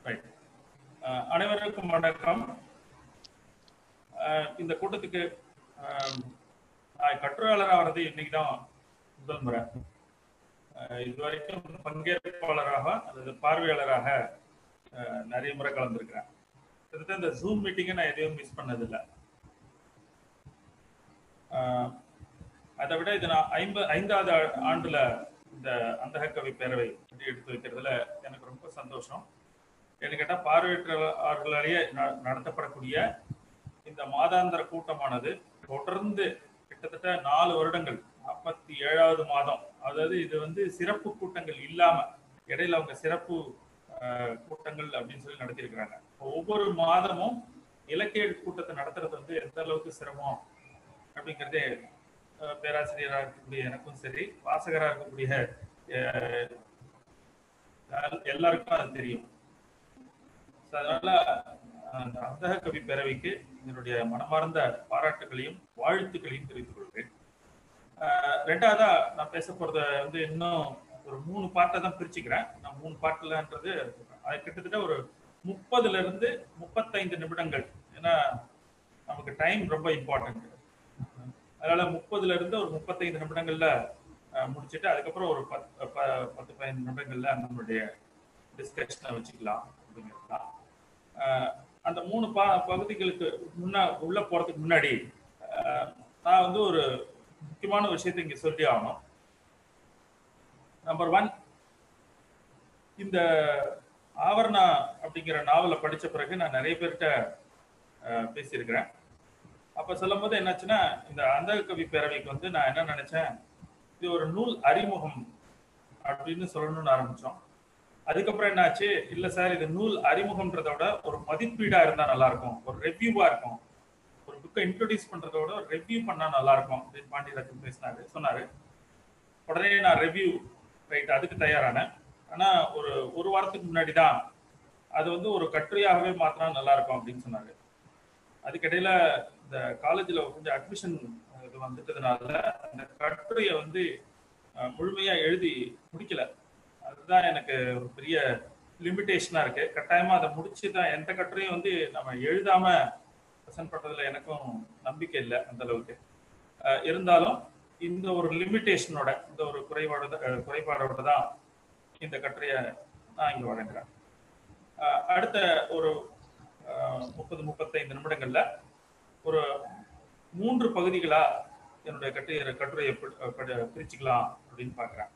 Right அனைவருக்கும் வணக்கம் அஹ் இந்த கூட்டத்துக்கு அஹ், நான் கட்டுரையாளராக வர்றது இன்னைக்கு தான் முதல் முறை அஹ் இதுவரைக்கும் பங்கேற்பாளராக அல்லது பார்வையாளராக அஹ், நிறைய முறை கலந்துருக்கிறேன் கிட்டத்தட்ட இந்த ஜூம் மீட்டிங்கை நான் எதையும் மிஸ் பண்ணதில்லை அஹ், அதை விட இது நான் ஐம்ப ஐந்தாவது ஆ- ஆண்டுல இந்த அந்தக கவி பேரவை பற்றி எடுத்து வைக்கிறதுல எனக்கு ரொம்ப சந்தோஷம் என்ன கேட்டா பார்வையற்றவர்களாலேயே ந- நடத்தப்படக்கூடிய இந்த மாதாந்திர கூட்டமானது தொடர்ந்து கிட்டத்தட்ட நாலு வருடங்கள் நாற்பத்தி ஏழாவது மாதம் அதாவது இது வந்து சிறப்பு கூட்டங்கள் இல்லாம இடையில அவங்க சிறப்பு அஹ், கூட்டங்கள் அப்படின்னு சொல்லி நடத்தியிருக்கிறாங்க ஒவ்வொரு மாதமும் இலக்கிய கூட்டத்தை நடத்துறது வந்து எந்த அளவுக்கு சிரமம் அப்படிங்கிறதே அஹ், பேராசிரியராக இருக்கக்கூடிய எனக்கும் சரி வாசகராக இருக்கக்கூடிய அஹ், எல்லா- எல்லாருக்கும் அது தெரியும் So, அதனால அந்த அந்தக கவி பேரவைக்கு என்னுடைய மனமார்ந்த பாராட்டுகளையும் வாழ்த்துக்களையும் தெரிவித்துக் கொள்கிறேன் அஹ், ரெண்டாவதா நான் பேச போறத வந்து இன்னும் ஒரு மூணு பாட்டை தான் பிரிச்சுக்கிறேன் நான் மூணு பாட்டுலன்றது அது கிட்டத்தட்ட ஒரு முப்பதுல இருந்து முப்பத்தைந்து நிமிடங்கள் ஏன்னா நமக்கு டைம் ரொம்ப இம்பார்ட்டன்ட் அதனால முப்பதுல இருந்து ஒரு முப்பத்தைந்து நிமிடங்கள்ல அஹ், முடிச்சிட்டு அதுக்கப்புறம் ஒரு பத்து ப- பத்து பதினைந்து நிமிடங்கள்ல நம்மளுடைய டிஸ்கஷனை வச்சுக்கலாம் அப்படிங்கிறது தான் அஹ், அந்த மூணு பா பகுதிகளுக்கு முன்னா உள்ள போறதுக்கு முன்னாடி அஹ், நான் வந்து ஒரு முக்கியமான விஷயத்தை இங்க சொல்லி ஆகணும் நம்பர் ஒன் இந்த ஆவரணா அப்படிங்கிற நாவலை படிச்ச பிறகு நான் நிறைய பேர்கிட்ட அஹ், பேசியிருக்கிறேன் அப்ப சொல்லும் போது என்னாச்சுன்னா இந்த அந்த கவி பேரவைக்கு வந்து நான் என்ன நினைச்சேன் இது ஒரு நூல் அறிமுகம் அப்படின்னு சொல்லணும்னு ஆரம்பிச்சோம் அதுக்கப்புறம் என்னாச்சு இல்ல சார் இது நூல் அறிமுகம்ன்றத விட ஒரு மதிப்பீடா இருந்தா நல்லா இருக்கும் ஒரு ரெவ்யூவா இருக்கும் ஒரு புக்கை இன்ட்ரோடியூஸ் பண்றத விட ஒரு ரெவ்யூ பண்ணா நல்லா இருக்கும் அப்படின்னு பாண்டியராஜன் பேசினாரு சொன்னாரு உடனே நான் ரெவ்யூ ரைட் அதுக்கு தயாரானேன் ஆனா ஒரு ஒரு வாரத்துக்கு முன்னாடி தான் அது வந்து ஒரு கட்டுரையாகவே மாத்தினா நல்லா இருக்கும் அப்படின்னு சொன்னாரு அதுக்கிடையில இந்த காலேஜில் கொஞ்சம் அட்மிஷன் இது வந்துட்டதுனால அந்த கட்டுரையை வந்து அஹ், முழுமையா எழுதி முடிக்கல அதுதான் எனக்கு ஒரு பெரிய லிமிட்டேஷனா இருக்கு கட்டாயமா அதை முடிச்சு தான் எந்த கட்டுரையும் வந்து நம்ம எழுதாம ப்ரெசென்ட் பண்றதுல எனக்கும் நம்பிக்கை இல்லை அந்த அளவுக்கு அஹ், இருந்தாலும் இந்த ஒரு லிமிட்டேஷனோட இந்த ஒரு குறைபாடு அஹ், குறைபாடோட தான் இந்த கட்டுரையை நான் இங்க வழங்குறேன் அஹ், அடுத்த ஒரு அஹ், முப்பது முப்பத்தைந்து நிமிடங்கள்ல ஒரு மூன்று பகுதிகளா என்னுடைய கட்டுரை கட்டுரையை பி- படி- பிரிச்சுக்கலாம் அப்படின்னு பார்க்கிறேன்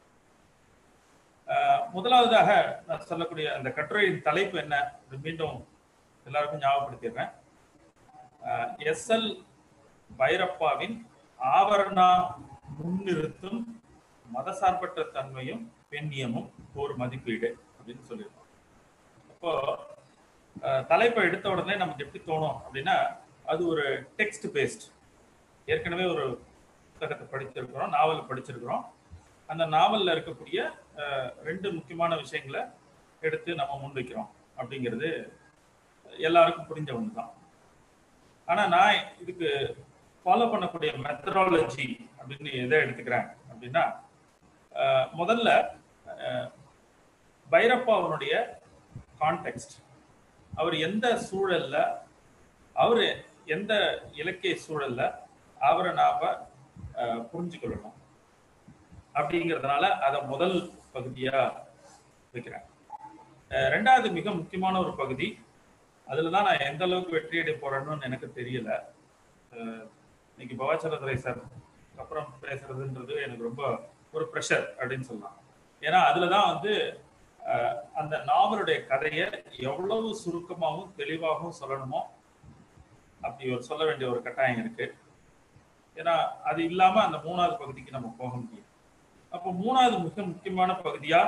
அஹ், முதலாவதாக நான் சொல்லக்கூடிய அந்த கட்டுரையின் தலைப்பு என்ன அது மீண்டும் எல்லாருக்கும் ஞாபகப்படுத்திடுறேன் எஸ் எல் பைரப்பாவின் ஆவரணா முன்னிறுத்தும் மதசார்பற்ற தன்மையும் பெண்ணியமும் ஒரு மதிப்பீடு அப்படின்னு சொல்லியிருக்கோம் அப்போ அஹ், தலைப்பை எடுத்த உடனே நமக்கு எப்படி தோணும் அப்படின்னா அது ஒரு டெக்ஸ்ட் பேஸ்ட் ஏற்கனவே ஒரு புத்தகத்தை படிச்சிருக்கிறோம் நாவல் படிச்சிருக்கிறோம் அந்த நாவல்ல இருக்கக்கூடிய அஹ், ரெண்டு முக்கியமான விஷயங்களை எடுத்து நம்ம முன்வைக்கிறோம் அப்படிங்கிறது எல்லாருக்கும் புரிஞ்ச ஒன்று தான் ஆனா நான் இதுக்கு ஃபாலோ பண்ணக்கூடிய மெத்தடாலஜி அப்படின்னு எதை எடுத்துக்கிறேன் அப்படின்னா அஹ், முதல்ல அஹ், பைரப்பா அவனுடைய கான்டெக்ஸ்ட் அவர் எந்த சூழல்ல அவரு எந்த இலக்கிய சூழல்ல அவரை நாம அஹ், புரிஞ்சுக்கொள்ளணும் அப்படிங்கிறதுனால அதை முதல் பகுதியா வைக்கிறேன் அஹ், ரெண்டாவது மிக முக்கியமான ஒரு பகுதி அதுல தான் நான் எந்த அளவுக்கு வெற்றி அடைய போறேன்னு எனக்கு தெரியல அஹ், இன்னைக்கு பவாச்சலதுரை சார் அப்புறம் பேசுறதுன்றது எனக்கு ரொம்ப ஒரு ப்ரெஷர் அப்படின்னு சொல்லலாம் ஏன்னா அதுல தான் வந்து அஹ், அந்த நாவலுடைய கதையை எவ்வளவு சுருக்கமாகவும் தெளிவாகவும் சொல்லணுமோ அப்படி ஒரு சொல்ல வேண்டிய ஒரு கட்டாயம் இருக்கு ஏன்னா அது இல்லாம அந்த மூணாவது பகுதிக்கு நம்ம போக முடியும் அப்போ மூணாவது மிக முக்கியமான பகுதியா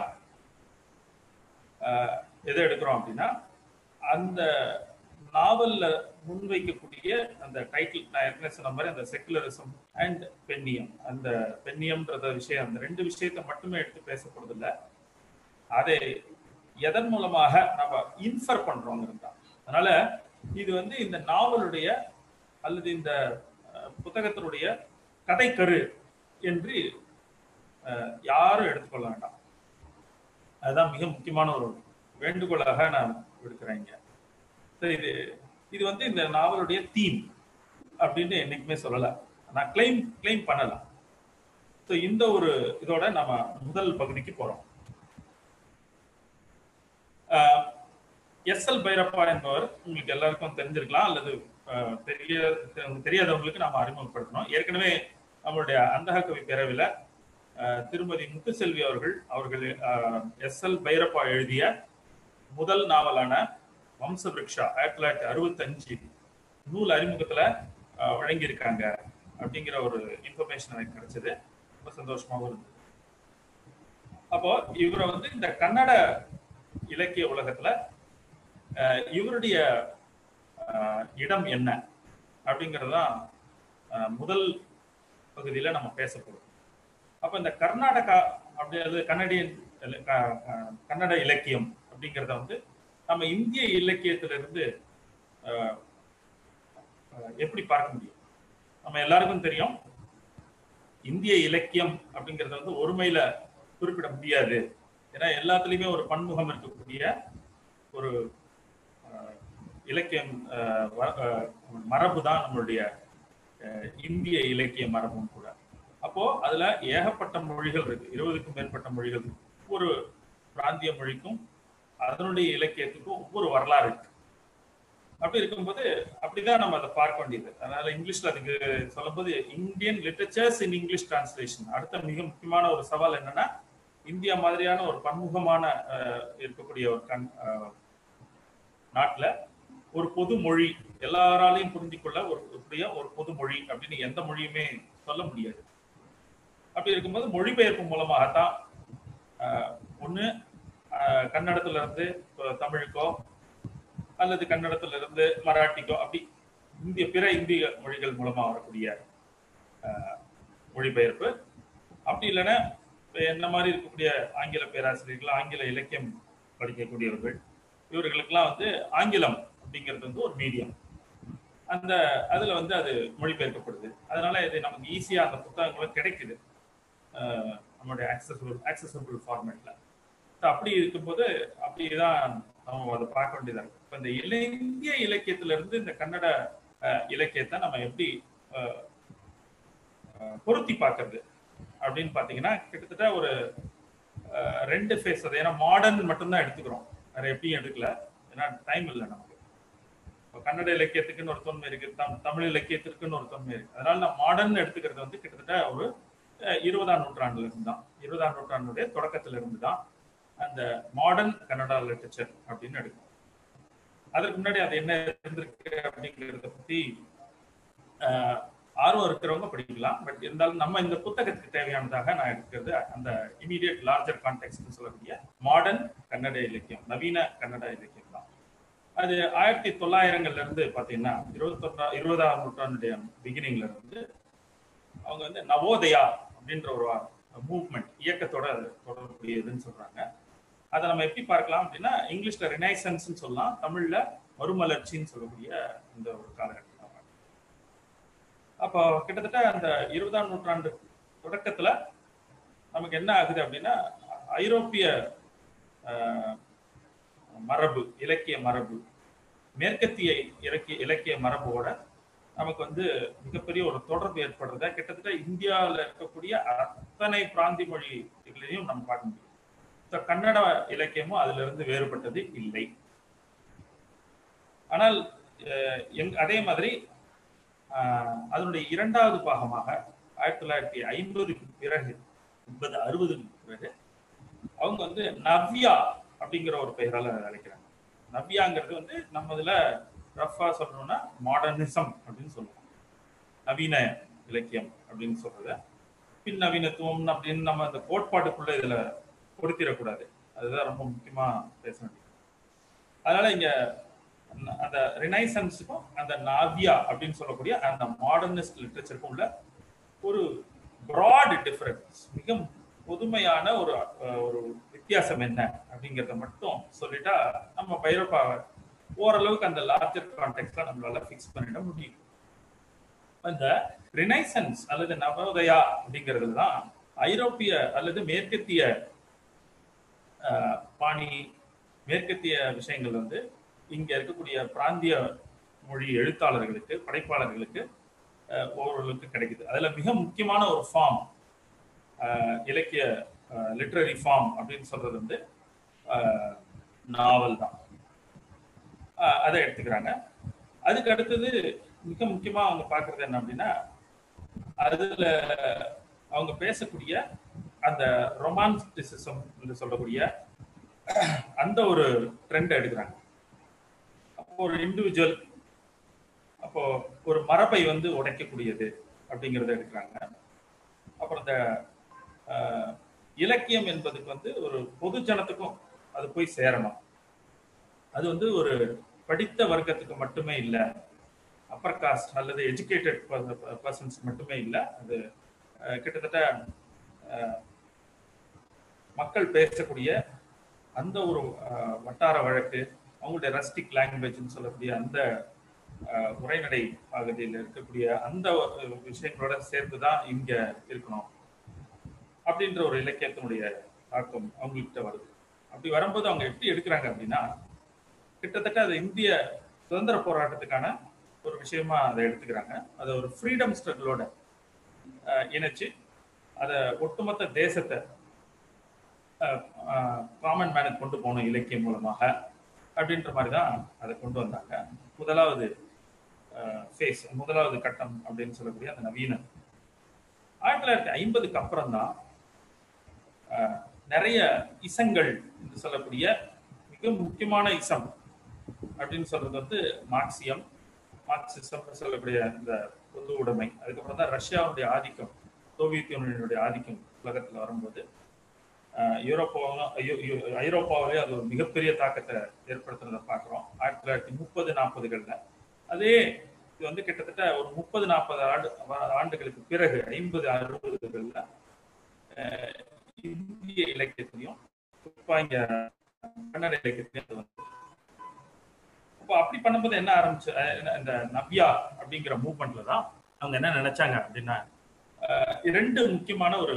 ஆஹ், எதை எடுக்கிறோம் அப்படின்னா அந்த நாவல்ல முன்வைக்கக்கூடிய அந்த டைட்டில் நான் ஏற்கனவே சொன்ன மாதிரி அந்த செக்குலரிசம் அண்ட் பெண்ணியம் அந்த பெண்ணியம்ன்றத விஷயம் அந்த ரெண்டு விஷயத்தை மட்டுமே எடுத்து பேசப்படுறது இல்ல அதை எதன் மூலமாக நம்ம இன்ஃபர் பண்றோங்கிறது தான் அதனால இது வந்து இந்த நாவலுடைய அல்லது இந்த அஹ், புத்தகத்தினுடைய கதைக்கரு என்று அஹ், யாரும் எடுத்துக்கொள்ள வேண்டாம் அதுதான் மிக முக்கியமான ஒரு வேண்டுகோளாக நான் விடுக்கிறேங்க சரி இது இது வந்து இந்த நாவலுடைய தீம் அப்படின்னு என்னைக்குமே சொல்லல நான் கிளைம் கிளைம் பண்ணலாம் ஸோ இந்த ஒரு இதோட நம்ம முதல் பகுதிக்கு போறோம் எஸ் எல் பைரப்பா என்பவர் உங்களுக்கு எல்லாருக்கும் தெரிஞ்சிருக்கலாம் அல்லது அஹ், தெரிய தெரியாதவங்களுக்கு நாம அறிமுகப்படுத்தணும் ஏற்கனவே நம்மளுடைய அந்தக கவி பேரவையில் அஹ், திருமதி முத்துசெல்வி அவர்கள் அவர்கள் எஸ் எல் பைரப்பா எழுதிய முதல் நாவலான வம்சவிருக்ஷா ஆயிரத்தி தொள்ளாயிரத்தி அறுபத்தஞ்சு நூல் அறிமுகத்துல அஹ், வழங்கியிருக்காங்க அப்படிங்கிற ஒரு இன்ஃபர்மேஷன் எனக்கு கிடைச்சது ரொம்ப சந்தோஷமாகவும் இருந்தது அப்போ இவரை வந்து இந்த கன்னட இலக்கிய உலகத்துல அஹ், இவருடைய அஹ், இடம் என்ன அப்படிங்கறதுதான் அஹ், முதல் பகுதியில நம்ம பேச போறோம் அப்ப இந்த கர்நாடகா அப்படிங்கிறது கன்னடியன் இல- க- க- கன்னட இலக்கியம் அப்படிங்கிறத வந்து நம்ம இந்திய இலக்கியத்திலிருந்து அஹ், அஹ், எப்படி பார்க்க முடியும் நம்ம எல்லாருக்கும் தெரியும் இந்திய இலக்கியம் அப்படிங்கறத வந்து ஒருமையில குறிப்பிட முடியாது ஏன்னா எல்லாத்துலயுமே ஒரு பன்முகம் இருக்கக்கூடிய ஒரு அஹ், இலக்கியம் அஹ், வ- அஹ், மரபு தான் நம்மளுடைய அஹ், இந்திய இலக்கிய மரபும் கூட அப்போ அதுல ஏகப்பட்ட மொழிகள் இருக்கு இருபதுக்கும் மேற்பட்ட மொழிகள் இருக்கு ஒவ்வொரு பிராந்திய மொழிக்கும் அதனுடைய இலக்கியத்துக்கும் ஒவ்வொரு வரலாறு இருக்கு அப்படி இருக்கும்போது அப்படிதான் நம்ம அதை பார்க்க வேண்டியது அதனால இங்கிலீஷ்ல அதுக்கு சொல்லும்போது Indian literatures in English translation அடுத்த மிக முக்கியமான ஒரு சவால் என்னன்னா இந்தியா மாதிரியான ஒரு பன்முகமான அஹ், இருக்கக்கூடிய ஒரு கண் அஹ், நாட்டுல ஒரு பொது மொழி எல்லாராலையும் புரிஞ்சிக்கொள்ள ஒரு கூடிய ஒரு பொது மொழி அப்படின்னு எந்த மொழியுமே சொல்ல முடியாது அப்படி இருக்கும்போது மொழிபெயர்ப்பு மூலமாகத்தான் ஆஹ், ஒண்ணு ஆஹ், கன்னடத்துல இருந்து இப்போ தமிழுக்கோ அல்லது கன்னடத்துல இருந்து மராட்டிக்கோ அப்படி இந்திய பிற இந்திய மொழிகள் மூலமா வரக்கூடிய ஆஹ், மொழிபெயர்ப்பு அப்படி இல்லைன்னா இப்ப என்ன மாதிரி இருக்கக்கூடிய ஆங்கில பேராசிரியர்கள் ஆங்கில இலக்கியம் படிக்கக்கூடியவர்கள் இவர்களுக்கெல்லாம் வந்து ஆங்கிலம் அப்படிங்கிறது வந்து ஒரு மீடியம் அந்த அதுல வந்து அது மொழிபெயர்க்கப்படுது அதனால இது நமக்கு ஈஸியா அந்த புத்தகங்களும் கிடைக்குது ஆஹ் நம்மளுடைய ஆக்சசபிள் ஆக்சசபிள் ஃபார்மேட்ல அப்படி இருக்கும்போது அப்படிதான் நம்ம அதை பார்க்க வேண்டியதா இருக்கு இப்ப இந்த இல- இந்திய இலக்கியத்துல இருந்து இந்த கன்னட ஆஹ், இலக்கியத்தை நம்ம எப்படி ஆஹ், ஆஹ், பொருத்தி பார்க்கறது அப்படின்னு பாத்தீங்கன்னா கிட்டத்தட்ட ஒரு ஆஹ், ரெண்டு ஃபேஸ் அது ஏன்னா மாடர்ன் மட்டும்தான் எடுத்துக்கிறோம் வேற எப்படியும் எடுக்கல ஏன்னா டைம் இல்லை நமக்கு இப்போ கன்னட இலக்கியத்துக்குன்னு ஒரு தொன்மை இருக்கு தம் தமிழ் இலக்கியத்திற்குன்னு ஒரு தொன்மை இருக்கு அதனால நான் மாடர்ன் எடுத்துக்கிறது வந்து கிட்டத்தட்ட ஒரு அஹ், இருபதாம் நூற்றாண்டுல இருந்து தான் இருபதாம் நூற்றாண்டுடைய தொடக்கத்துல இருந்து தான் அந்த மாடர்ன் கன்னடா லிட்டரேச்சர் அப்படின்னு எடுக்கும் அதற்கு முன்னாடி அது என்ன இருந்திருக்கு அப்படிங்கிறத பத்தி அஹ், ஆர்வம் இருக்கிறவங்க படிக்கலாம் பட் இருந்தாலும் நம்ம இந்த புத்தகத்துக்கு தேவையானதாக நான் எடுக்கிறது அந்த இமீடியட் லார்ஜர் கான்டெக்ட் சொல்லக்கூடிய மாடர்ன் கன்னட இலக்கியம் நவீன கன்னட இலக்கியம் தான் அது ஆயிரத்தி தொள்ளாயிரங்கள்ல இருந்து பாத்தீங்கன்னா இருபத்தொன்னா இருபதாம் நூற்றாண்டுடைய பிகினிங்ல இருந்து அவங்க வந்து நவோதயா அப்படின்ற ஒரு மூவ்மெண்ட் இயக்கத்தோட அது தொடர்புடையதுன்னு சொல்றாங்க அதை நம்ம எப்படி பார்க்கலாம் அப்படின்னா இங்கிலீஷ்ல ரினைசன்ஸ் சொல்லலாம் தமிழ்ல மறுமலர்ச்சின்னு சொல்லக்கூடிய இந்த ஒரு காலகட்டம் அப்போ கிட்டத்தட்ட அந்த இருபதாம் நூற்றாண்டு தொடக்கத்துல நமக்கு என்ன ஆகுது அப்படின்னா ஐரோப்பிய ஆஹ், மரபு இலக்கிய மரபு மேற்கத்திய இலக்கிய இலக்கிய மரபோட நமக்கு வந்து மிகப்பெரிய ஒரு தொடர்பு ஏற்படுறத கிட்டத்தட்ட இந்தியாவில் இருக்கக்கூடிய அத்தனை பிராந்தி மொழிகளையும் நம்ம பார்க்க முடியும் So, கன்னட இலக்கியமும் அதுல இருந்து வேறுபட்டது இல்லை ஆனால் அஹ், எங் அதே மாதிரி ஆஹ், அதனுடைய இரண்டாவது பாகமாக ஆயிரத்தி தொள்ளாயிரத்தி ஐம்பதுக்கு பிறகு எண்பது அறுபதுக்கு பிறகு அவங்க வந்து நவ்யா அப்படிங்கிற ஒரு பெயரால அழைக்கிறாங்க நவ்யாங்கிறது வந்து நம்ம இதுல ரஃபா சொல்லணும்னா மாடர்னிசம் அப்படின்னு சொல்லுவோம் நவீன இலக்கியம் அப்படின்னு சொல்றது பின் நவீனத்துவம் அப்படின்னு நம்ம அந்த கோட்பாட்டுக்குள்ள இதுல கொடுத்திடக்கூடாது அதுதான் ரொம்ப முக்கியமா பேச வேண்டியது அதனால இங்க அந்த- அந்த ரினைசன்ஸுக்கும் அந்த நாவியா அப்படின்னு சொல்லக்கூடிய அந்த மாடர்னிஸ்ட் லிட்ரேச்சருக்கும் உள்ள ஒரு பிராட் டிஃபரன்ஸ் மிக பொதுமையான ஒரு அஹ், ஒரு வித்தியாசம் என்ன அப்படிங்கறத மட்டும் சொல்லிட்டா நம்ம பைரப்பாவை ஓரளவுக்கு அந்த லார்ஜர் கான்டெக்ட்ல நம்மளால ஃபிக்ஸ் பண்ணிட முடியும் அந்த ரினைசன்ஸ் அல்லது நவோதயா அப்படிங்கிறது தான் ஐரோப்பிய அல்லது மேற்கத்திய அஹ், பாணி மேற்கத்திய விஷயங்கள் வந்து இங்க இருக்கக்கூடிய பிராந்திய மொழி எழுத்தாளர்களுக்கு படைப்பாளர்களுக்கு ஒவ்வொருவர்களுக்கு கிடைக்குது அதுல மிக முக்கியமான ஒரு ஃபார்ம் இலக்கிய லிட்ரரி ஃபார்ம் அப்படின்னு சொல்றது வந்து நாவல் தான் அதை எடுத்துக்கிறாங்க அதுக்கு அடுத்தது மிக முக்கியமா அவங்க பாக்குறது என்ன அப்படின்னா அதுல அவங்க பேசக்கூடிய அந்த ரொமான்டிசிசம் என்று சொல்லக்கூடிய அந்த ஒரு ட்ரெண்ட் எடுக்கிறாங்க அப்போ ஒரு இண்டிவிஜுவல் அப்போ ஒரு மரபை வந்து உடைக்கக்கூடியது அப்படிங்கிறத எடுக்கிறாங்க அப்புறம் இந்த இலக்கியம் என்பதுக்கு வந்து ஒரு பொது ஜனத்துக்கும் அது போய் சேரணும் அது வந்து ஒரு படித்த வர்க்கத்துக்கு மட்டுமே இல்லை அப்பர் காஸ்ட் அல்லது எஜுகேட்டட் பர்சன்ஸ் மட்டுமே இல்லை அது கிட்டத்தட்ட மக்கள் பேசக்கூடிய அந்த ஒரு வட்டார வழக்கு அவங்களுடைய ரஸ்டிக் லாங்குவேஜ்னு சொல்லக்கூடிய அந்த உரைநடை பகுதியில் இருக்கக்கூடிய அந்த விஷயங்களோட சேர்ந்து தான் இங்க இருக்கணும் அப்படின்ற ஒரு இலக்கியத்தினுடைய தாக்கம் அவங்கள்ட்ட வருது அப்படி வரும்போது அவங்க எப்படி எடுக்கிறாங்க அப்படின்னா கிட்டத்தட்ட அது இந்திய சுதந்திர போராட்டத்துக்கான ஒரு விஷயமா அதை எடுத்துக்கிறாங்க அதை ஒரு ஃப்ரீடம் ஸ்ட்ரகிளோட இணைச்சு அதை ஒட்டுமொத்த தேசத்தை காமன் மேனுக்கு கொண்டு போகணும் இலக்கியம் மூலமாக அப்படின்ற மாதிரி தான் அதை கொண்டு வந்தாங்க முதலாவது ஃபேஸ் முதலாவது கட்டம் அப்படின்னு சொல்லக்கூடிய அந்த நவீன ஆயிரத்தி தொள்ளாயிரத்தி ஐம்பதுக்கு அப்புறம் தான் நிறைய இசங்கள் என்று சொல்லக்கூடிய மிக முக்கியமான இசம் அப்படின்னு சொல்றது வந்து மார்க்சியம் மார்க்சிசம் சொல்லக்கூடிய இந்த பொது உடைமை அதுக்கப்புறம் தான் ரஷ்யாவுடைய ஆதிக்கம் சோவியத் யூனியனுடைய ஆதிக்கம் உலகத்துல வரும்போது யூரோப்பாவும் ஐரோப்பாவிலே அது ஒரு மிகப்பெரிய தாக்கத்தை ஏற்படுத்துறத பார்க்குறோம் ஆயிரத்தி தொள்ளாயிரத்தி முப்பது நாற்பதுகளில் அதே இது வந்து கிட்டத்தட்ட ஒரு முப்பது நாற்பது ஆண்டு ஆண்டுகளுக்கு பிறகு ஐம்பது அறுபதுகளில் இந்திய இலக்கியத்திலையும் குறிப்பாக இங்க கன்னட இலக்கியத்திலையும் அது வந்து இப்போ அப்படி பண்ணும்போது என்ன ஆரம்பிச்சு இந்த நவ்யா அப்படிங்கிற மூவ்மெண்ட்ல தான் அவங்க என்ன நினைச்சாங்க அப்படின்னா ரெண்டு முக்கியமான ஒரு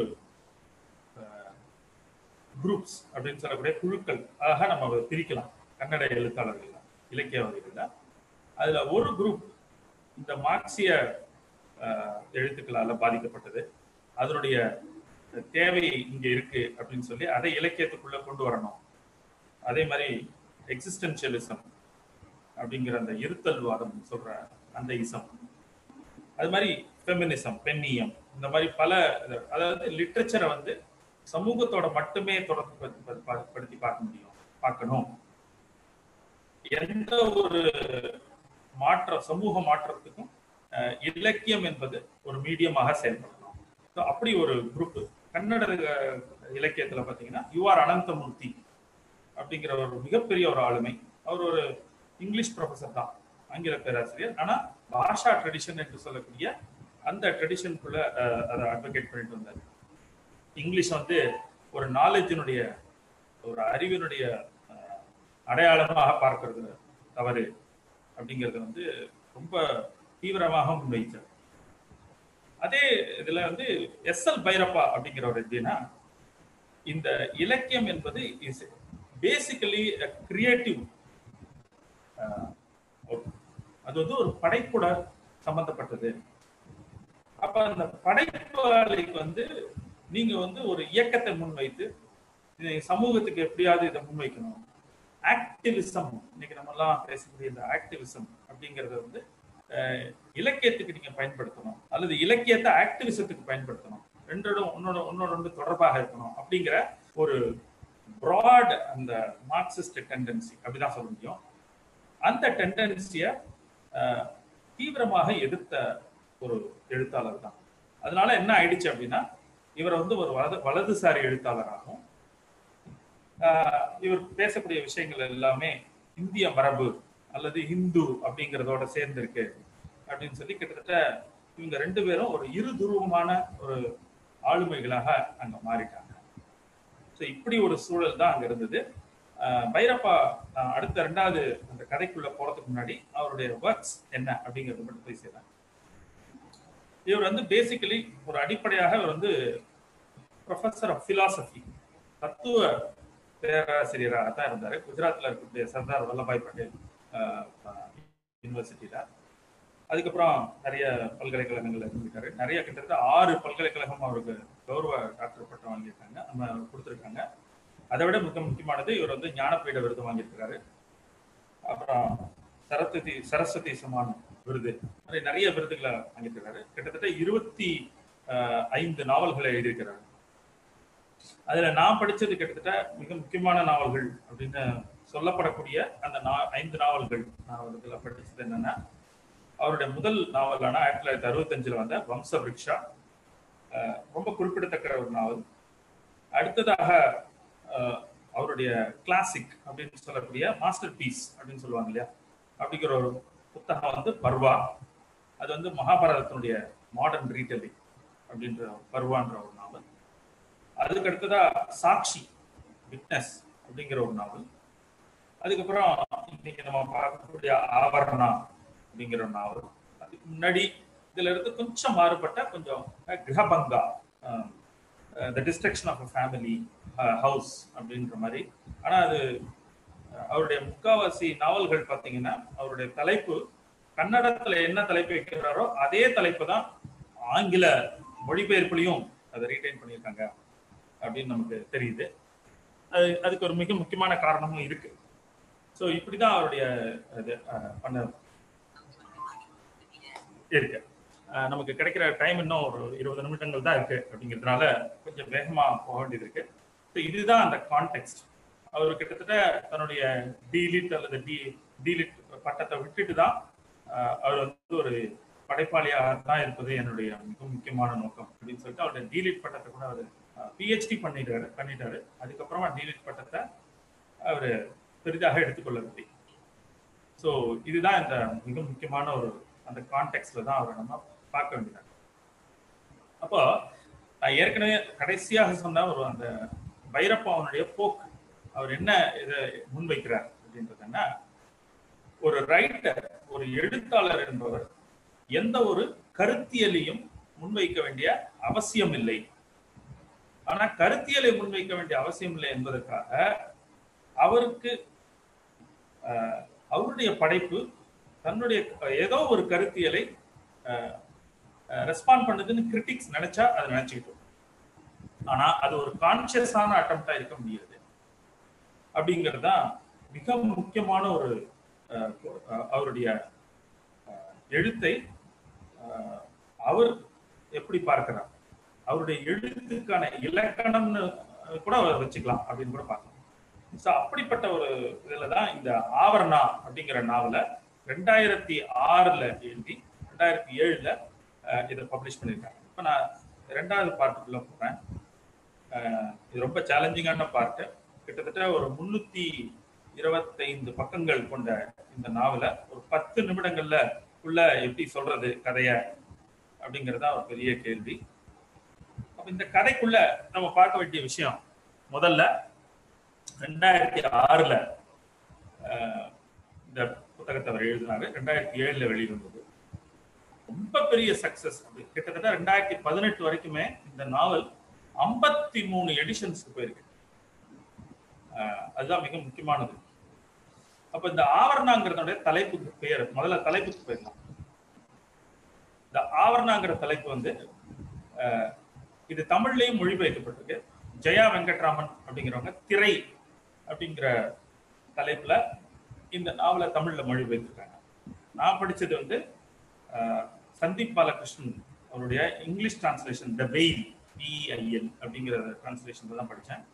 குரூப்ஸ் அப்படின்னு சொல்லக்கூடிய குழுக்கள் அழகா நம்ம பிரிக்கலாம் கன்னட எழுத்தாளர்கள் இலக்கியவாதிகள் அதுல ஒரு குரூப் இந்த மார்க்சிய எழுத்துக்களால பாதிக்கப்பட்டது அதனுடைய தேவை இங்க இருக்கு அப்படின்னு சொல்லி அதை இலக்கியத்துக்குள்ள கொண்டு வரணும் அதே மாதிரி எக்ஸிஸ்டன்சியலிசம் அப்படிங்கிற அந்த இருத்தல் வாதம் சொல்ற அந்த இசம் அது மாதிரி ஃபெமினிசம் பெண்ணியம் இந்த மாதிரி பல அதாவது லிட்ரேச்சரை வந்து சமூகத்தோட மட்டுமே தொடர்பு படுத்தி பார்க்க முடியும் பார்க்கணும் எந்த ஒரு மாற்ற சமூக மாற்றத்துக்கும் இலக்கியம் என்பது ஒரு மீடியமாக செயல்படணும் அப்படி ஒரு குரூப் கன்னட இலக்கியத்துல பாத்தீங்கன்னா யுஆர் அனந்தமூர்த்தி அப்படிங்கிற ஒரு மிகப்பெரிய ஒரு ஆளுமை அவர் ஒரு இங்கிலீஷ் ப்ரொஃபஸர் தான் ஆங்கில பேராசிரியர் ஆனா பாஷா ட்ரெடிஷன் என்று சொல்லக்கூடிய அந்த ட்ரெடிஷனுக்குள்ள அதை அட்வொகேட் பண்ணிட்டு வந்தார் இங்கிலீஷ் வந்து ஒரு நாலேஜினுடைய ஒரு அறிவினுடைய அடையாளமாக பார்க்கறது தவறு அப்படிங்கிறத வந்து ரொம்ப தீவிரமாக முன்வைச்சார் அதே இதுல வந்து எஸ் எல் பைரப்பா அப்படிங்கிற ஒரு எப்படின்னா இந்த இலக்கியம் என்பது இஸ் பேசிக்கலி கிரியேட்டிவ் அது வந்து ஒரு படைப்புட சம்பந்தப்பட்டது அப்ப அந்த படைப்பாளிக்கு வந்து நீங்க வந்து ஒரு இயக்கத்தை முன்வைத்து சமூகத்துக்கு எப்படியாவது இதை முன்வைக்கணும் ஆக்டிவிசம் இன்னைக்கு நம்ம எல்லாம் பேசக்கூடிய இந்த ஆக்டிவிசம் அப்படிங்கறத வந்து இலக்கியத்துக்கு நீங்க பயன்படுத்தணும் அல்லது இலக்கியத்தை ஆக்டிவிசத்துக்கு பயன்படுத்தணும் ரெண்டோட உன்னோட உன்னோட வந்து தொடர்பாக இருக்கணும் அப்படிங்கிற ஒரு ப்ராட் அந்த மார்க்சிஸ்ட் டெண்டன்சி அப்படிதான் சொல்ல முடியும் அந்த டெண்டன்சியை தீவிரமாக எதிர்த்த ஒரு எழுத்தாளர் தான் அதனால என்ன ஆயிடுச்சு அப்படின்னா இவர் வந்து ஒரு வலது வலதுசாரி எழுத்தாளராகவும் இவர் பேசக்கூடிய விஷயங்கள் எல்லாமே இந்திய மரபு அல்லது இந்து அப்படிங்கிறதோட சேர்ந்து இருக்கு அப்படின்னு சொல்லி கிட்டத்தட்ட இவங்க ரெண்டு பேரும் ஒரு இரு துருவமான ஒரு ஆளுமைகளாக அங்க மாறிட்டாங்க ஸோ இப்படி ஒரு சூழல் தான் அங்க இருந்தது பைரப்பா அடுத்த ரெண்டாவது அந்த கதைக்குள்ள போறதுக்கு முன்னாடி அவருடைய ஒர்க்ஸ் என்ன அப்படிங்கறது மட்டும் போய் செய்யலாம் இவர் வந்து பேசிக்கலி ஒரு அடிப்படையாக இவர் வந்து ப்ரொஃபஸர் ஆஃப் பிலாசபி தத்துவ பேராசிரியராக தான் இருந்தாரு குஜராத்ல இருக்கக்கூடிய சர்தார் வல்லபாய் பட்டேல் யூனிவர்சிட்டியில அதுக்கப்புறம் நிறைய பல்கலைக்கழகங்கள்ல இருந்திருக்காரு நிறைய கிட்டத்தட்ட ஆறு பல்கலைக்கழகம் அவருக்கு கௌரவ டாக்டர் பட்டம் வாங்கியிருக்காங்க நம்ம கொடுத்துருக்காங்க அதை விட மிக முக்கியமானது இவர் வந்து ஞானபீட விருது வாங்கியிருக்கிறாரு அப்புறம் சரஸ்வதி சரஸ்வதி சமான் விருது மாதிரி நிறைய விருதுகளை வாங்கியிருக்கிறாரு கிட்டத்தட்ட இருபத்தி ஆஹ், ஐந்து நாவல்களை எழுதியிருக்கிறாரு அதுல நான் படிச்சது கிட்டத்தட்ட மிக முக்கியமான நாவல்கள் அப்படின்னு சொல்லப்படக்கூடிய அந்த நா- ஐந்து நாவல்கள் நான் இதுல படிச்சது என்னன்னா அவருடைய முதல் நாவலான ஆயிரத்தி தொள்ளாயிரத்தி அறுபத்தஞ்சுல வந்த வம்ச விருக்ஷா ஆஹ், ரொம்ப குறிப்பிடத்தக்க ஒரு நாவல் அடுத்ததாக ஆஹ், அவருடைய கிளாசிக் அப்படின்னு சொல்லக்கூடிய மாஸ்டர் பீஸ் அப்படின்னு சொல்லுவாங்க இல்லையா அப்படிங்கிற ஒரு புத்தகம் வந்து பர்வா அது வந்து மகாபாரதத்தினுடைய மாடர்ன் ரீடெல்லிங் அப்படின்ற பர்வான்ற ஒரு நாவல் அதுக்கு அடுத்ததா சாட்சி விட்னஸ் அப்படிங்கிற ஒரு நாவல் அதுக்கப்புறம் இன்னைக்கு நம்ம பார்க்கக்கூடிய ஆவரணா அப்படிங்கிற ஒரு நாவல் அதுக்கு முன்னாடி இதுல இருந்து கொஞ்சம் மாறுபட்ட கொஞ்சம் ah, Grihabhanga the destruction of a family house அப்படின்ற மாதிரி ஆனா அது அஹ், அவருடைய முக்காவாசி நாவல்கள் பார்த்தீங்கன்னா அவருடைய தலைப்பு கன்னடத்துல என்ன தலைப்பு வைக்கிறாரோ அதே தலைப்பு தான் ஆங்கில மொழிபெயர்ப்புலையும் அதை ரீடைன் பண்ணியிருக்காங்க அப்படின்னு நமக்கு தெரியுது அது அதுக்கு ஒரு மிக முக்கியமான காரணமும் இருக்கு ஸோ இப்படிதான் அவருடைய இது அஹ், பண்ண இருக்கு அஹ், நமக்கு கிடைக்கிற டைம் இன்னும் ஒரு இருபது நிமிடங்கள் தான் இருக்கு அப்படிங்கிறதுனால கொஞ்சம் வேகமா போக வேண்டியது இருக்கு ஸோ இதுதான் அந்த கான்டெக்ட் அவர் கிட்டத்தட்ட தன்னுடைய டீலிட் அல்லது டி டீலிட் பட்டத்தை விட்டுட்டு தான் அஹ், அவர் வந்து ஒரு படைப்பாளியாக தான் இருப்பது என்னுடைய மிக முக்கியமான நோக்கம் அப்படின்னு சொல்லிட்டு அவருடைய டீலிட் பட்டத்தை கூட அவர் பிஹெச்டி பண்ணிட்டாரு பண்ணிட்டாரு அதுக்கப்புறமா டீலிட் பட்டத்தை அவர் பெரிதாக எடுத்துக்கொள்ளவில்லை ஸோ இதுதான் இந்த மிக முக்கியமான ஒரு அந்த கான்டெக்ட்ல தான் அவரை நம்ம பார்க்க வேண்டியது அப்போ நான் ஏற்கனவே கடைசியாக சொன்ன ஒரு அந்த பைரப்பாவனுடைய போக்கு அவர் என்ன இதை முன்வைக்கிறார் அப்படின்றது என்ன ஒரு ரைட்டர் ஒரு எழுத்தாளர் என்பவர் எந்த ஒரு கருத்தியலையும் முன்வைக்க வேண்டிய அவசியம் இல்லை ஆனா கருத்தியலை முன்வைக்க வேண்டிய அவசியம் இல்லை என்பதற்காக அவருக்கு ஆஹ், அவருடைய படைப்பு தன்னுடைய ஏதோ ஒரு கருத்தியலை ரெஸ்பாண்ட் பண்ணுதுன்னு கிரிட்டிக்ஸ் நினைச்சா அதை நினைச்சுக்கிட்டோம் ஆனா அது ஒரு கான்சியஸான அட்டம்ப்டா இருக்க முடியாது அப்படிங்கிறது தான் மிக முக்கியமான ஒரு ஆஹ், ஆஹ், அவருடைய ஆஹ், எழுத்தை ஆஹ், அவர் எப்படி பார்க்கிறார் அவருடைய எழுத்துக்கான இலக்கணம்னு கூட வச்சுக்கலாம் அப்படின்னு கூட பார்க்கலாம் ஸோ அப்படிப்பட்ட ஒரு இதுல தான் இந்த ஆவரணா அப்படிங்கிற நாவலை ரெண்டாயிரத்தி ஆறுல எழுதி ரெண்டாயிரத்தி ஏழுல அஹ், இதை பப்ளிஷ் பண்ணியிருக்காங்க இப்போ நான் ரெண்டாவது பார்ட்டுக்குள்ள போறேன் அஹ், இது ரொம்ப சேலஞ்சிங்கான பார்ட்டு கிட்டத்தட்ட ஒரு முன்னூத்தி இருபத்தைந்து பக்கங்கள் கொண்ட இந்த நாவலை ஒரு பத்து நிமிடங்கள்ல உள்ள எப்படி சொல்றது கதைய அப்படிங்கறதா ஒரு பெரிய கேள்வி அப்ப இந்த கதைக்குள்ள நம்ம பார்க்க வேண்டிய விஷயம் முதல்ல ரெண்டாயிரத்தி ஆறுல அஹ், இந்த புத்தகத்தை அவர் எழுதினாரு ரெண்டாயிரத்தி ஏழுல வெளிவந்தது ரொம்ப பெரிய சக்சஸ் அது கிட்டத்தட்ட ரெண்டாயிரத்தி பதினெட்டு வரைக்குமே இந்த நாவல் ஐம்பத்தி மூணு எடிஷன்ஸ்க்கு போயிருக்கு அஹ், அதுதான் மிக முக்கியமானது அப்ப இந்த ஆவரணாங்கிறதோட தலைப்புக்கு பெயர் முதல்ல தலைப்புக்கு போயிடலாம் இந்த ஆவரணாங்கிற தலைப்பு வந்து அஹ், இது தமிழ்லயும் மொழிபெயர்க்கப்பட்டிருக்கு ஜெயா வெங்கட்ராமன் அப்படிங்கிறவங்க திரை அப்படிங்கிற தலைப்புல இந்த நாவலை தமிழ்ல மொழிபெயர்த்திருக்காங்க நான் படிச்சது வந்து அஹ், சந்தீப் பாலகிருஷ்ணன் அவருடைய இங்கிலீஷ் டிரான்ஸ்லேஷன் த வெயில் பிஐஎல் அப்படிங்கிற டிரான்ஸ்லேஷன்ல தான் படித்தேன்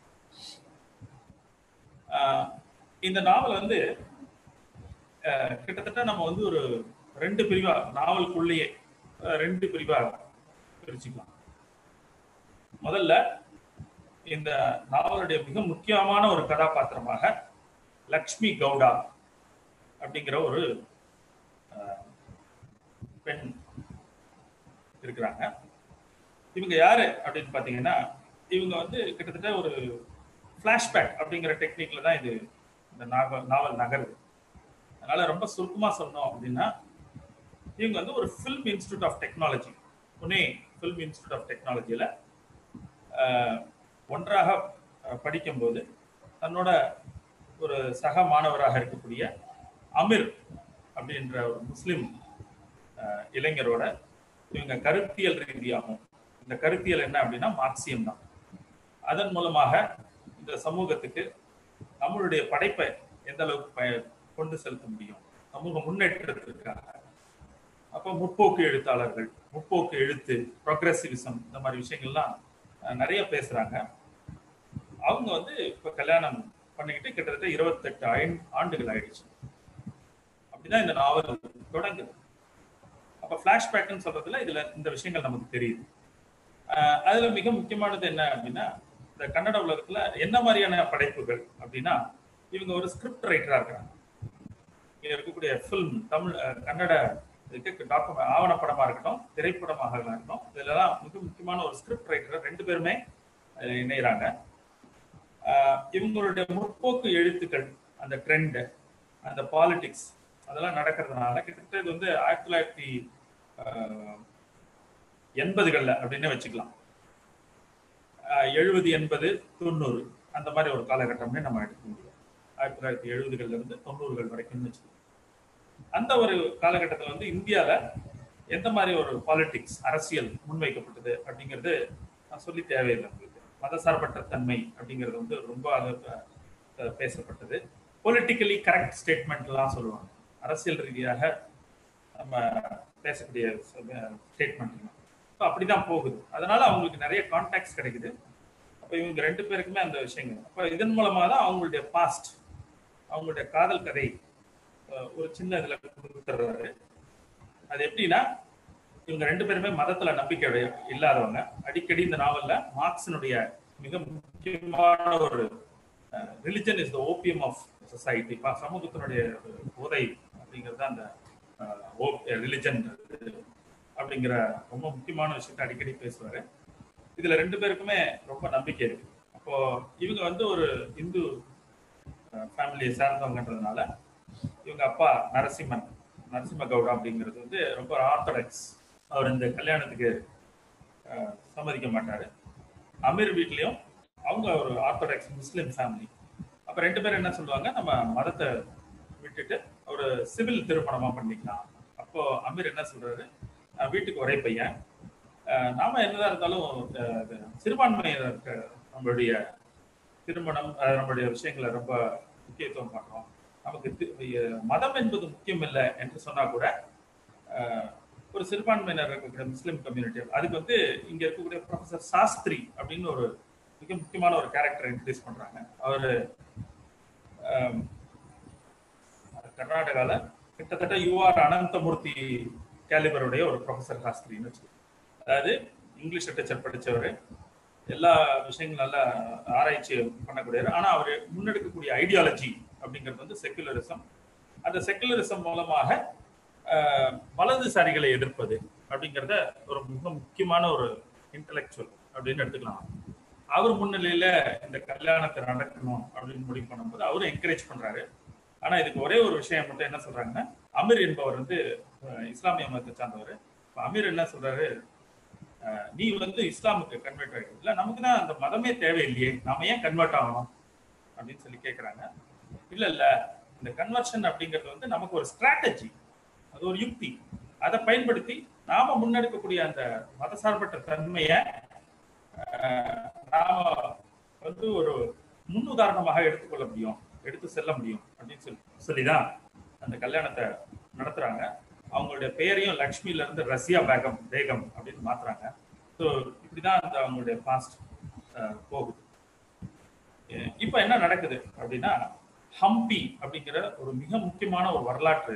இந்த நாவல் வந்து அஹ், கிட்டத்தட்ட நம்ம வந்து ஒரு ரெண்டு பிரிவா நாவலுக்குள்ளேயே அஹ், ரெண்டு பிரிவா பிரிச்சுக்கலாம் முதல்ல இந்த நாவலுடைய மிக முக்கியமான ஒரு கதாபாத்திரமாக லக்ஷ்மி கவுடா அப்படிங்கிற ஒரு அஹ், பெண் இருக்கிறாங்க இவங்க யாரு அப்படின்னு பாத்தீங்கன்னா இவங்க வந்து கிட்டத்தட்ட ஒரு ஃபிளாஷ்பேக் அப்படிங்கிற டெக்னிக்ல தான் இது இந்த நாவல் நாவல் நகருது அதனால ரொம்ப சுருக்கமா சொன்னோம் அப்படின்னா இவங்க வந்து ஒரு film institute of technology Pune film institute of டெக்னாலஜியில் ஒன்றாக அஹ், படிக்கும்போது தன்னோட ஒரு சக மாணவராக இருக்கக்கூடிய அமிர் அப்படின்ற ஒரு முஸ்லிம் அஹ், இளைஞரோட இவங்க கருத்தியல் ரீதியாகும் இந்த கருத்தியல் என்ன அப்படின்னா மார்க்சியம் தான் அதன் மூலமாக இந்த சமூகத்துக்கு நம்மளுடைய படைப்பை எந்த அளவுக்கு பய- கொண்டு செலுத்த முடியும் சமூக முன்னேற்றத்திற்காக அப்போ முற்போக்கு எழுத்தாளர்கள் முற்போக்கு எழுத்து ப்ரோக்ரஸிவிசம் இந்த மாதிரி விஷயங்கள்லாம் அஹ், நிறைய பேசுறாங்க அவங்க வந்து இப்ப கல்யாணம் பண்ணிக்கிட்டு கிட்டத்தட்ட இருபத்தெட்டு ஐந்து ஆண்டுகள் ஆயிடுச்சு அப்படிதான் இந்த நாவல் தொடங்குது அப்ப பிளாஷ்பேக்னு சொல்றதுல இதுல இந்த விஷயங்கள் நமக்கு தெரியுது அஹ் அதுல மிக முக்கியமானது என்ன அப்படின்னா இந்த கன்னட உலகத்துல என்ன மாதிரியான படைப்புகள் அப்படின்னா இவங்க ஒரு ஸ்கிரிப்ட் ரைட்டரா இருக்கிறாங்க இங்க இருக்கக்கூடிய ஃபில்ம் தமிழ் அஹ், கன்னட இதுக்கு டாக்குமெண்ட் ஆவணப்படமா இருக்கட்டும் திரைப்படமாக இருக்கட்டும் இதெல்லாம் மிக முக்கியமான ஒரு ஸ்கிரிப்ட் ரைட்டர் ரெண்டு பேருமே அதுல இணையறாங்க ஆஹ் இவங்களுடைய முற்போக்கு எழுத்துக்கள் அந்த ட்ரெண்ட் அந்த பாலிடிக்ஸ் அதெல்லாம் நடக்கிறதுனால கிட்டத்தட்ட இது வந்து ஆயிரத்தி தொள்ளாயிரத்தி ஆஹ், எண்பதுகள்ல அப்படின்னு வச்சுக்கலாம் ஆஹ் எழுபது எண்பது தொண்ணூறு அந்த மாதிரி ஒரு காலகட்டம்னே நம்ம எடுக்க முடியும் ஆயிரத்தி தொள்ளாயிரத்தி எழுபதுகள்ல இருந்து தொண்ணூறுகள் வரைக்கும் வச்சுக்கலாம் அந்த ஒரு காலகட்டத்தில் வந்து இந்தியால எந்த மாதிரி ஒரு பாலிடிக்ஸ் அரசியல் முன்வைக்கப்பட்டது அப்படிங்கிறது நான் சொல்லி தேவையில்லை உங்களுக்கு மதசார்பற்ற தன்மை அப்படிங்கிறது வந்து ரொம்ப அது அஹ், பேசப்பட்டது பொலிட்டிக்கலி கரெக்ட் ஸ்டேட்மெண்ட்லாம் சொல்லுவாங்க அரசியல் ரீதியாக நம்ம பேசக்கூடிய ஸ்டேட்மெண்ட் ஸோ அப்படிதான் போகுது அதனால அவங்களுக்கு நிறைய கான்டாக்ட்ஸ் கிடைக்குது அப்போ இவங்க ரெண்டு பேருக்குமே அந்த விஷயங்கள் அப்போ இதன் மூலமாக தான் அவங்களுடைய பாஸ்ட் அவங்களுடைய காதல் கதை அஹ், ஒரு சின்ன இதுல கொடுத்துறாரு அது எப்படின்னா இவங்க ரெண்டு பேருமே மதத்துல நம்பிக்கை உடைய- இல்லாதவங்க அடிக்கடி இந்த நாவல்ல மார்க்ஸினுடைய மிக முக்கியமான ஒரு religion is the opium of society சமூகத்தினுடைய ஒரு போதை அப்படிங்கிறது அந்த ரிலிஜன் அப்படிங்கிற ரொம்ப முக்கியமான விஷயத்தை அடிக்கடி பேசுவாரு இதுல ரெண்டு பேருக்குமே ரொம்ப நம்பிக்கை இருக்கு அப்போ இவங்க வந்து ஒரு இந்து ஃபேமிலியை சார்ந்தவங்கன்றதுனால இவங்க அப்பா நரசிம்மன் நரசிம்ம கவுடா அப்படிங்கிறது வந்து ரொம்ப ஆர்த்தடாக்ஸ் அவர் இந்த கல்யாணத்துக்கு அஹ், சம்மதிக்க மாட்டாரு அமீர் வீட்லயும் அவங்க ஒரு ஆர்த்தடாக்ஸ் முஸ்லிம் ஃபேமிலி அப்ப ரெண்டு பேரும் என்ன சொல்லுவாங்க நம்ம மதத்தை விட்டுட்டு ஒரு சிவில் திருமணமா பண்ணிக்கலாம் அப்போ அமீர் என்ன சொல்றாரு "நான் வீட்டுக்கு ஒரே பையன் அஹ், நாம என்னதான் இருந்தாலும் அஹ், இது சிறுபான்மையினர் இருக்க நம்மளுடைய திருமணம் அஹ், நம்மளுடைய விஷயங்களை ரொம்ப முக்கியத்துவம் பண்றோம் நமக்கு தி- அஹ், மதம் என்பது முக்கியம் இல்லை என்று சொன்னா கூட அஹ், ஒரு சிறுபான்மையினர் இருக்கக்கூடிய முஸ்லிம் கம்யூனிட்டி அதுக்கு வந்து இங்க இருக்கக்கூடிய ப்ரொஃபசர் சாஸ்திரி அப்படின்னு ஒரு மிக முக்கியமான ஒரு கேரக்டர் இன்ட்ரடியூஸ் பண்றாங்க அவரு ஆம், கர்நாடகால கிட்டத்தட்ட யூஆர் அனந்தமூர்த்தி கேலிபருடைய ஒரு ப்ரொஃபசர் சாஸ்திரின்னு வச்சுக்கோங்க அதாவது இங்கிலீஷ் லிட்டரேச்சர் படிச்சவர் எல்லா விஷயங்களும் நல்லா ஆராய்ச்சி பண்ணக்கூடியவர் ஆனா அவர் முன்னெடுக்கக்கூடிய ஐடியாலஜி அப்படிங்கிறது வந்து செக்குலரிசம் அந்த செக்குலரிசம் மூலமாக ஆஹ், வலதுசாரிகளை எதிர்ப்பது அப்படிங்கிறத ஒரு மிக முக்கியமான ஒரு இன்டலெக்சுவல் அப்படின்னு எடுத்துக்கலாம் அவர் முன்னிலையில இந்த கல்யாணத்தை நடக்கணும் அப்படின்னு முடிவு பண்ணும்போது அவரும் என்கரேஜ் பண்றாரு ஆனா இதுக்கு ஒரே ஒரு விஷயம் மட்டும் என்ன சொல்றாங்கன்னா அமீர் என்பவர் வந்து அஹ், இஸ்லாமிய மதத்தை சார்ந்தவர் இப்ப அமீர் என்ன சொல்றாரு அஹ், நீ வந்து இஸ்லாமுக்கு கன்வெர்ட் ஆகிடு இல்ல நமக்கு தான் அந்த மதமே தேவையில்லையே நாம ஏன் கன்வெர்ட் ஆகணும் அப்படின்னு சொல்லி கேக்குறாங்க இல்ல இல்ல இந்த கன்வர்ஷன் அப்படிங்கிறது வந்து நமக்கு ஒரு ஸ்ட்ராட்டஜி அது ஒரு யுக்தி அதை பயன்படுத்தி நாம முன்னெடுக்கக்கூடிய அந்த மதசார்பற்ற தன்மையை ஆஹ், நாம வந்து ஒரு முன்னுதாரணமாக எடுத்துக்கொள்ள முடியும் எடுத்து செல்ல முடியும் அப்படின்னு சொல்லி சொல்லிதான் அந்த கல்யாணத்தை நடத்துறாங்க அவங்களுடைய பெயரையும் லக்ஷ்மில இருந்து ரஷ்யா பேகம் பேகம் அப்படின்னு மாத்துறாங்க ஸோ இப்படிதான் அந்த அவங்களுடைய பாஸ்ட் போகுது அஹ் இப்ப என்ன நடக்குது அப்படின்னா ஹம்பி அப்படிங்கிற ஒரு மிக முக்கியமான ஒரு வரலாற்று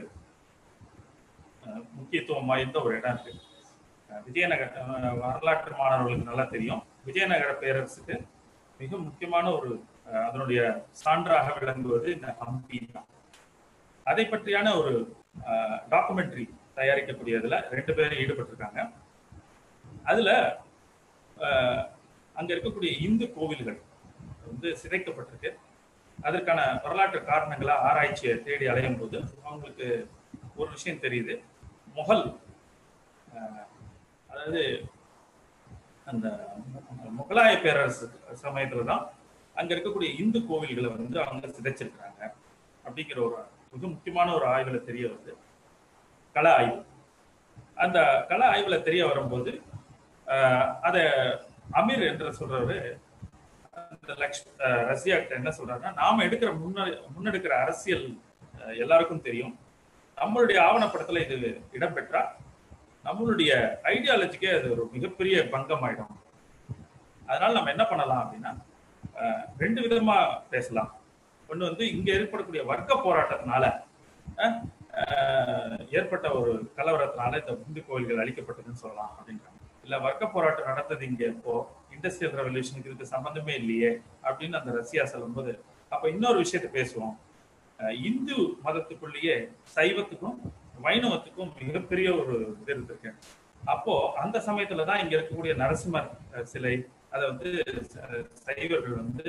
அஹ், முக்கியத்துவம் வாய்ந்த ஒரு இடம் இருக்கு அஹ், விஜயநகர அஹ், வரலாற்று மாணவர்களுக்கு நல்லா தெரியும் விஜயநகர பேரரசுக்கு மிக முக்கியமான ஒரு அஹ், அதனுடைய சான்றாக விளங்குவது இந்த ஹம்பி தான் அதை பற்றியான ஒரு டாக்குமெண்ட்ரி தயாரிக்கக்கூடியதுல ரெண்டு பேரும் ஈடுபட்டிருக்காங்க அதுல அஹ், அங்க இருக்கக்கூடிய இந்து கோவில்கள் வந்து சிதைக்கப்பட்டிருக்கு அதற்கான வரலாற்று காரணங்களா ஆராய்ச்சியை தேடி அலையும் போது அவங்களுக்கு ஒரு விஷயம் தெரியுது முகல் அஹ், அதாவது அந்த மு- முகலாய பேரரசு சமயத்துல தான் அங்க இருக்கக்கூடிய இந்து கோவில்களை வந்து அவங்க சிதைச்சிருக்கிறாங்க அப்படிங்கிற ஒரு மிக முக்கியமான ஒரு ஆய்வுல தெரிய வருது கள ஆய்வு அந்த கள ஆய்வுல தெரிய வரும்போது ஆஹ், அத அமீர் என்று சொல்றவரு அந்த லக்ஷ் ஆஹ், ரஷ்யா கிட்ட என்ன சொல்றாருன்னா நாம எடுக்கிற முன்ன முன்னெடுக்கிற அரசியல் ஆஹ், எல்லாருக்கும் தெரியும் நம்மளுடைய ஆவணப்படத்துல இது இடம்பெற்றா நம்மளுடைய ஐடியாலஜிக்கே அது ஒரு மிகப்பெரிய பங்கம் ஆயிடும் அதனால நம்ம என்ன பண்ணலாம் அப்படின்னா ஆஹ், ரெண்டு விதமா பேசலாம் ஒண்ணு வந்து இங்க ஏற்படக்கூடிய வர்க்க போராட்டத்தினால அஹ், ஆஹ், ஏற்பட்ட ஒரு கலவரத்தினால இந்த இந்து கோயில்கள் அழிக்கப்பட்டதுன்னு சொல்லலாம் அப்படின்றாங்க இல்ல வர்க்க போராட்டம் நடந்தது இங்க இப்போ இண்டஸ்ட்ரியல் ரெவல்யூஷனுக்கு இதுக்கு சம்பந்தமே இல்லையே அப்படின்னு அந்த ரஷ்யா சொல்லும்போது அப்ப இன்னொரு விஷயத்த பேசுவோம் அஹ், இந்து மதத்துக்குள்ளேயே சைவத்துக்கும் வைணவத்துக்கும் மிகப்பெரிய ஒரு இது இருக்கு அப்போ அந்த சமயத்துல தான் இங்க இருக்கக்கூடிய நரசிம்மர் அஹ், சிலை அதை வந்து அஹ், சைவர்கள் வந்து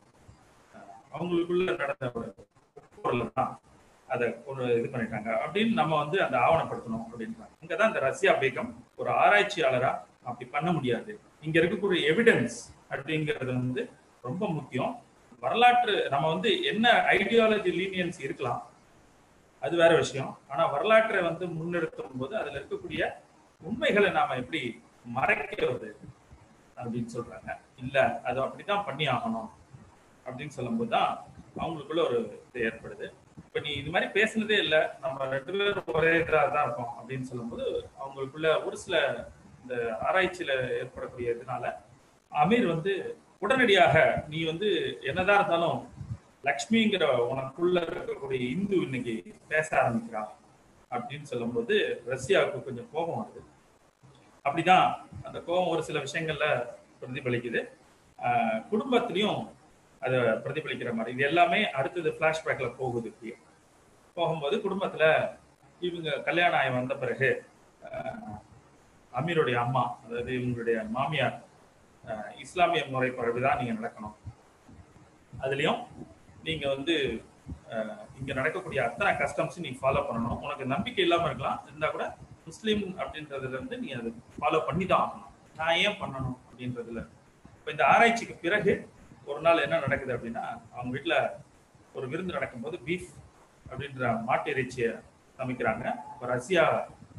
அஹ், அவங்களுக்குள்ள நடந்த ஒரு போர்ல தான் அதை ஒரு இது பண்ணிட்டாங்க அப்படின்னு நம்ம வந்து அந்த ஆவணப்படுத்தணும் அப்படின்றாங்க இங்கதான் இந்த ரஷ்யா பேகம் ஒரு ஆராய்ச்சியாளரா அப்படி பண்ண முடியாது இங்க இருக்கக்கூடிய எவிடன்ஸ் அப்படிங்கிறது வந்து ரொம்ப முக்கியம் வரலாற்று நம்ம வந்து என்ன ஐடியாலஜி லீனியன்ஸ் இருக்கலாம் அது வேற விஷயம் ஆனா வரலாற்றை வந்து முன்னெடுத்தும் போது அதுல இருக்கக்கூடிய உண்மைகளை நாம எப்படி மறைக்கிறது அப்படின்னு சொல்றாங்க இல்ல அது அப்படிதான் பண்ணி ஆகணும் அப்படின்னு சொல்லும்போது தான் அவங்களுக்குள்ள ஒரு இது ஏற்படுது இப்ப நீ இது மாதிரி பேசுனதே இல்ல நம்ம ரெண்டு பேரும் ஒரே இதாக தான் இருக்கோம் அப்படின்னு சொல்லும்போது அவங்களுக்குள்ள ஒரு சில இந்த ஆராய்ச்சியில ஏற்படக்கூடிய இதனால அமீர் வந்து உடனடியாக நீ வந்து என்னதான் இருந்தாலும் லக்ஷ்மிங்கிற உனக்குள்ள இருக்கக்கூடிய இந்து இன்னைக்கு பேச ஆரம்பிக்கிறா அப்படின்னு சொல்லும்போது ரஷ்யாவுக்கு கொஞ்சம் கோபம் வருது அப்படிதான் அந்த கோபம் ஒரு சில விஷயங்கள்ல பிரதிபலிக்குது ஆஹ் குடும்பத்திலையும் அதை பிரதிபலிக்கிற மாதிரி இது எல்லாமே அடுத்தது பிளாஷ்பேக்ல போகுது இப்படியே போகும்போது குடும்பத்துல இவங்க கல்யாணம் ஆகி வந்த பிறகு ஆஹ் அமீருடைய அம்மா அதாவது இவங்களுடைய மாமியார் ஆஹ் இஸ்லாமிய முறைப்படி தான் நீங்க நடக்கணும் அதுலயும் நீங்க வந்து ஆஹ் இங்க நடக்கக்கூடிய அத்தனை கஸ்டம்ஸ் நீ ஃபாலோ பண்ணணும் உனக்கு நம்பிக்கை இல்லாம இருக்கலாம் இருந்தா கூட முஸ்லீம் அப்படின்றதுல இருந்து நீ அதை ஃபாலோ பண்ணி தான் ஆகணும் நான் ஏன் பண்ணணும் அப்படின்றதுல இப்ப இந்த ஆராய்ச்சிக்கு பிறகு ஒரு நாள் என்ன நடக்குது அப்படின்னா அவங்க வீட்டுல ஒரு விருந்து நடக்கும்போது பீஃப் அப்படின்ற மாட்டு இறைச்சியை சமைக்கிறாங்க இப்ப ரஷ்யா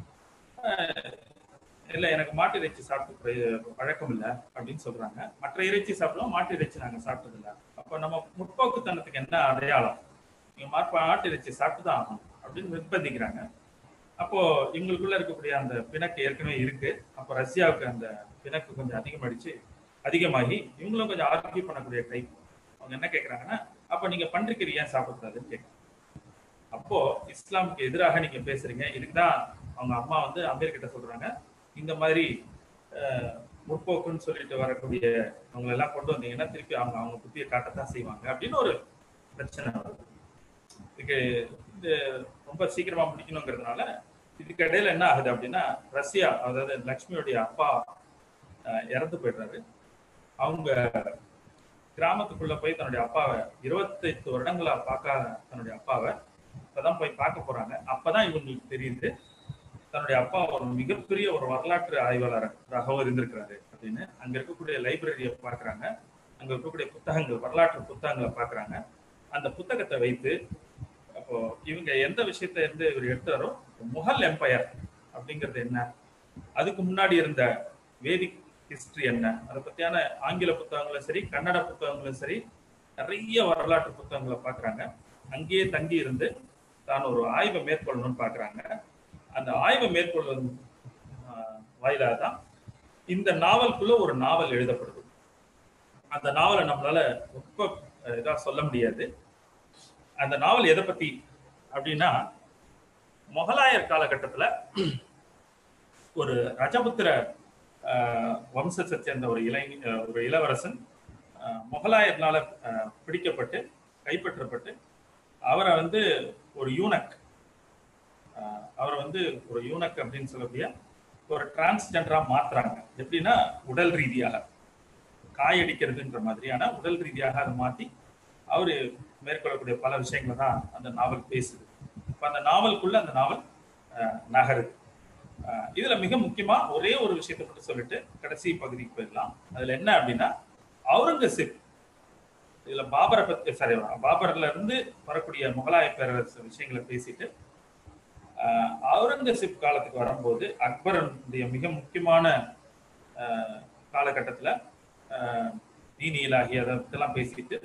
ஆஹ், இல்ல எனக்கு மாட்டு இறைச்சி சாப்பிட்டு பழ- பழக்கம் இல்லை அப்படின்னு சொல்றாங்க மற்ற இறைச்சி சாப்பிடுவோம் மாட்டு இறைச்சி நாங்க சாப்பிட்டது இல்ல அப்ப நம்ம முற்போக்குத்தனத்துக்கு என்ன அடையாளம் நீங்க மாட்டு மாட்டு இறைச்சி சாப்பிட்டு தான் ஆகணும் அப்படின்னு நிர்பந்திக்கிறாங்க அப்போ இவங்களுக்குள்ள இருக்கக்கூடிய அந்த பிணக்கு ஏற்கனவே இருக்கு அப்போ ரஷ்யாவுக்கு அந்த பிணக்கு கொஞ்சம் அதிகமாயிடுச்சு அதிகமாகி இவங்களும் கொஞ்சம் ஆர்கியூ பண்ணக்கூடிய டைப் அவங்க என்ன கேட்கறாங்கன்னா அப்ப நீங்க பன்றிக்கறி ஏன் சாப்பிடக்கூடாதுன்னு கேட்குறாங்க அப்போ இஸ்லாமுக்கு எதிராக நீங்க பேசுறீங்க இதுக்குதான் அவங்க அம்மா வந்து அமீர் கிட்ட சொல்றாங்க இந்த மாதிரி அஹ், முற்போக்குன்னு சொல்லிட்டு வரக்கூடிய அவங்க எல்லாம் கொண்டு வந்தீங்கன்னா திருப்பி அவங்க அவங்க புத்திய காட்டத்தான் செய்வாங்க அப்படின்னு ஒரு பிரச்சனை வருது இதுக்கு இது ரொம்ப சீக்கிரமா முடிக்கணுங்கிறதுனால இதுக்கு இடையில என்ன ஆகுது அப்படின்னா ரஷ்யா அதாவது லக்ஷ்மியுடைய அப்பா அஹ், இறந்து போயிடுறாரு அவங்க கிராமத்துக்குள்ள போய் தன்னுடைய அப்பாவை இருபத்தெட்டு வருடங்களா பார்க்காத தன்னுடைய அப்பாவை இப்பதான் போய் பார்க்க போறாங்க அப்பதான் இவங்களுக்கு தெரியுது தன்னுடைய அப்பா ஒரு மிகப்பெரிய ஒரு வரலாற்று ஆய்வாளராக இருந்திருக்கிறாரு அப்படின்னு அங்க இருக்கக்கூடிய லைப்ரரியை பார்க்கறாங்க அங்க இருக்கக்கூடிய புத்தகங்கள் வரலாற்று புத்தகங்களை பார்க்கறாங்க அந்த புத்தகத்தை வைத்து அப்போ இவங்க எந்த விஷயத்தை இருந்து இவர் எடுத்தாரோ முகல் எம்பையர் அப்படிங்கிறது என்ன அதுக்கு முன்னாடி இருந்த வேதிக் ஹிஸ்டரி என்ன அதை பத்தியான ஆங்கில புத்தகங்களும் சரி கன்னட புத்தகங்களும் சரி நிறைய வரலாற்று புத்தகங்களை பார்க்கறாங்க அங்கேயே தங்கி இருந்து தான் ஒரு ஆய்வை மேற்கொள்ளணும்னு பார்க்கறாங்க அந்த ஆய்வை மேற்கொள்வது வாயிலாக தான் இந்த நாவலுக்குள்ள ஒரு நாவல் எழுதப்படுது அந்த நாவலை நம்மளால ரொம்ப அஹ், இதா சொல்ல முடியாது அந்த நாவல் எதை பத்தி அப்படின்னா முகலாயர் காலகட்டத்துல ஒரு ரஜபுத்திர ஆஹ், வம்சத்தை சேர்ந்த ஒரு இளை அஹ், ஒரு இளவரசன் ஆஹ், முகலாயர்னால ஆஹ், பிடிக்கப்பட்டு கைப்பற்றப்பட்டு அவரை வந்து ஒரு யூனக் ஆஹ், அவரை வந்து ஒரு யூனக் அப்படின்னு சொல்லக்கூடிய ஒரு டிரான்ஸ்ஜெண்டரா மாத்துறாங்க எப்படின்னா உடல் ரீதியாக காயடிக்கிறதுன்ற மாதிரியான உடல் ரீதியாக அதை மாத்தி அவரு மேற்கொள்ளக்கூடிய பல விஷயங்களை தான் அந்த நாவல் பேசுது இப்ப அந்த நாவலுக்குள்ள அந்த நாவல் ஆஹ், நகருது ஆஹ், இதுல மிக முக்கியமா ஒரே ஒரு விஷயத்தை மட்டும் சொல்லிட்டு கடைசி பகுதிக்கு போயிடலாம் அதுல என்ன அப்படின்னா அவுரங்கசீப் இதுல பாபரை பத்தி சாரி பாபர்ல இருந்து வரக்கூடிய முகலாய பேரரசு விஷயங்களை பேசிட்டு ஆஹ், அவுரங்கசீப் காலத்துக்கு வரும்போது அக்பருடைய மிக முக்கியமான ஆஹ், காலகட்டத்துல ஆஹ், தீனி இலாகி அதை பத்திலாம் பேசிட்டு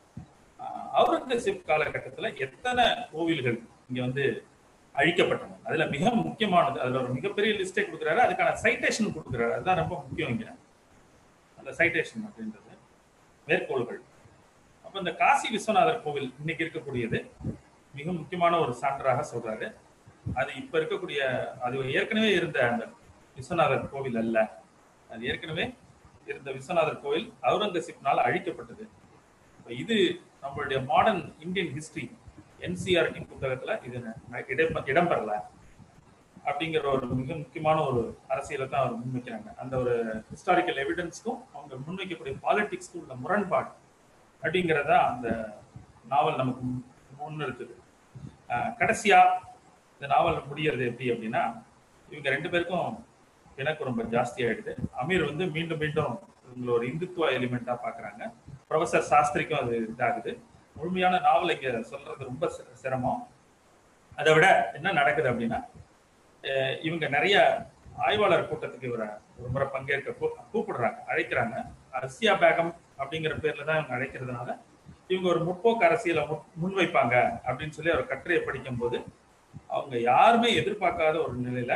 ஆஹ், அவுரங்கசீப் காலகட்டத்துல எத்தனை கோவில்கள் இங்க வந்து அழிக்கப்பட்டன அதுல மிக முக்கியமானது அதுல ஒரு மிகப்பெரிய லிஸ்டே கொடுக்குறாரு அதுக்கான சைட்டேஷன் கொடுக்குறாரு அதுதான் ரொம்ப முக்கியம் இங்க அந்த சைட்டேஷன் அப்படின்றது மேற்கோள்கள் அப்ப இந்த காசி விஸ்வநாதர் கோவில் இன்னைக்கு இருக்கக்கூடியது மிக முக்கியமான ஒரு சான்றாக சொல்றாரு அது இப்ப இருக்கக்கூடிய அது ஏற்கனவே இருந்த அந்த விஸ்வநாதர் கோவில் அல்ல அது ஏற்கனவே இருந்த விஸ்வநாதர் கோவில் அவுரங்கசீப்னால அழிக்கப்பட்டது இப்ப இது நம்மளுடைய மாடர்ன் இந்தியன் ஹிஸ்டரி என்சிஆர்டி புத்தகத்துல இது ந- இடம் இடம்பெறல அப்படிங்கிற ஒரு மிக முக்கியமான ஒரு அரசியலை தான் அவர் முன்வைக்கிறாங்க அந்த ஒரு ஹிஸ்டாரிக்கல் எவிடன்ஸ்க்கும் அவங்க முன்வைக்கக்கூடிய பாலிடிக்ஸ்க்கும் உள்ள முரண்பாடு அப்படிங்கிறதா அந்த நாவல் நமக்கு முன் முன்னிறுத்துது ஆஹ் கடைசியா இந்த நாவல் முடியறது எப்படி அப்படின்னா இவங்க ரெண்டு பேருக்கும் எனக்கு ரொம்ப ஜாஸ்தி ஆயிடுது அமீர் வந்து மீண்டும் மீண்டும் இவங்களை ஒரு இந்துத்துவ எலிமெண்டா பாக்குறாங்க ப்ரொஃபசர் சாஸ்திரிக்கும் அது இதாகுது முழுமையான நாவல் இங்க சொல்றது ரொம்ப சி- சிரமம் அதை விட என்ன நடக்குது அப்படின்னா அஹ் இவங்க நிறைய ஆய்வாளர் கூட்டத்துக்கு இவரை ஒரு முறை பங்கேற்க கூ- கூப்பிடுறாங்க அழைக்கிறாங்க அர்சியா பேகம் அப்படிங்கிற பேர்ல தான் இவங்க அழைக்கிறதுனால இவங்க ஒரு முற்போக்கு அரசியலை முன்- முன்வைப்பாங்க அப்படின்னு சொல்லி அவர் கட்டுரையை படிக்கும்போது அவங்க யாருமே எதிர்பார்க்காத ஒரு நிலையில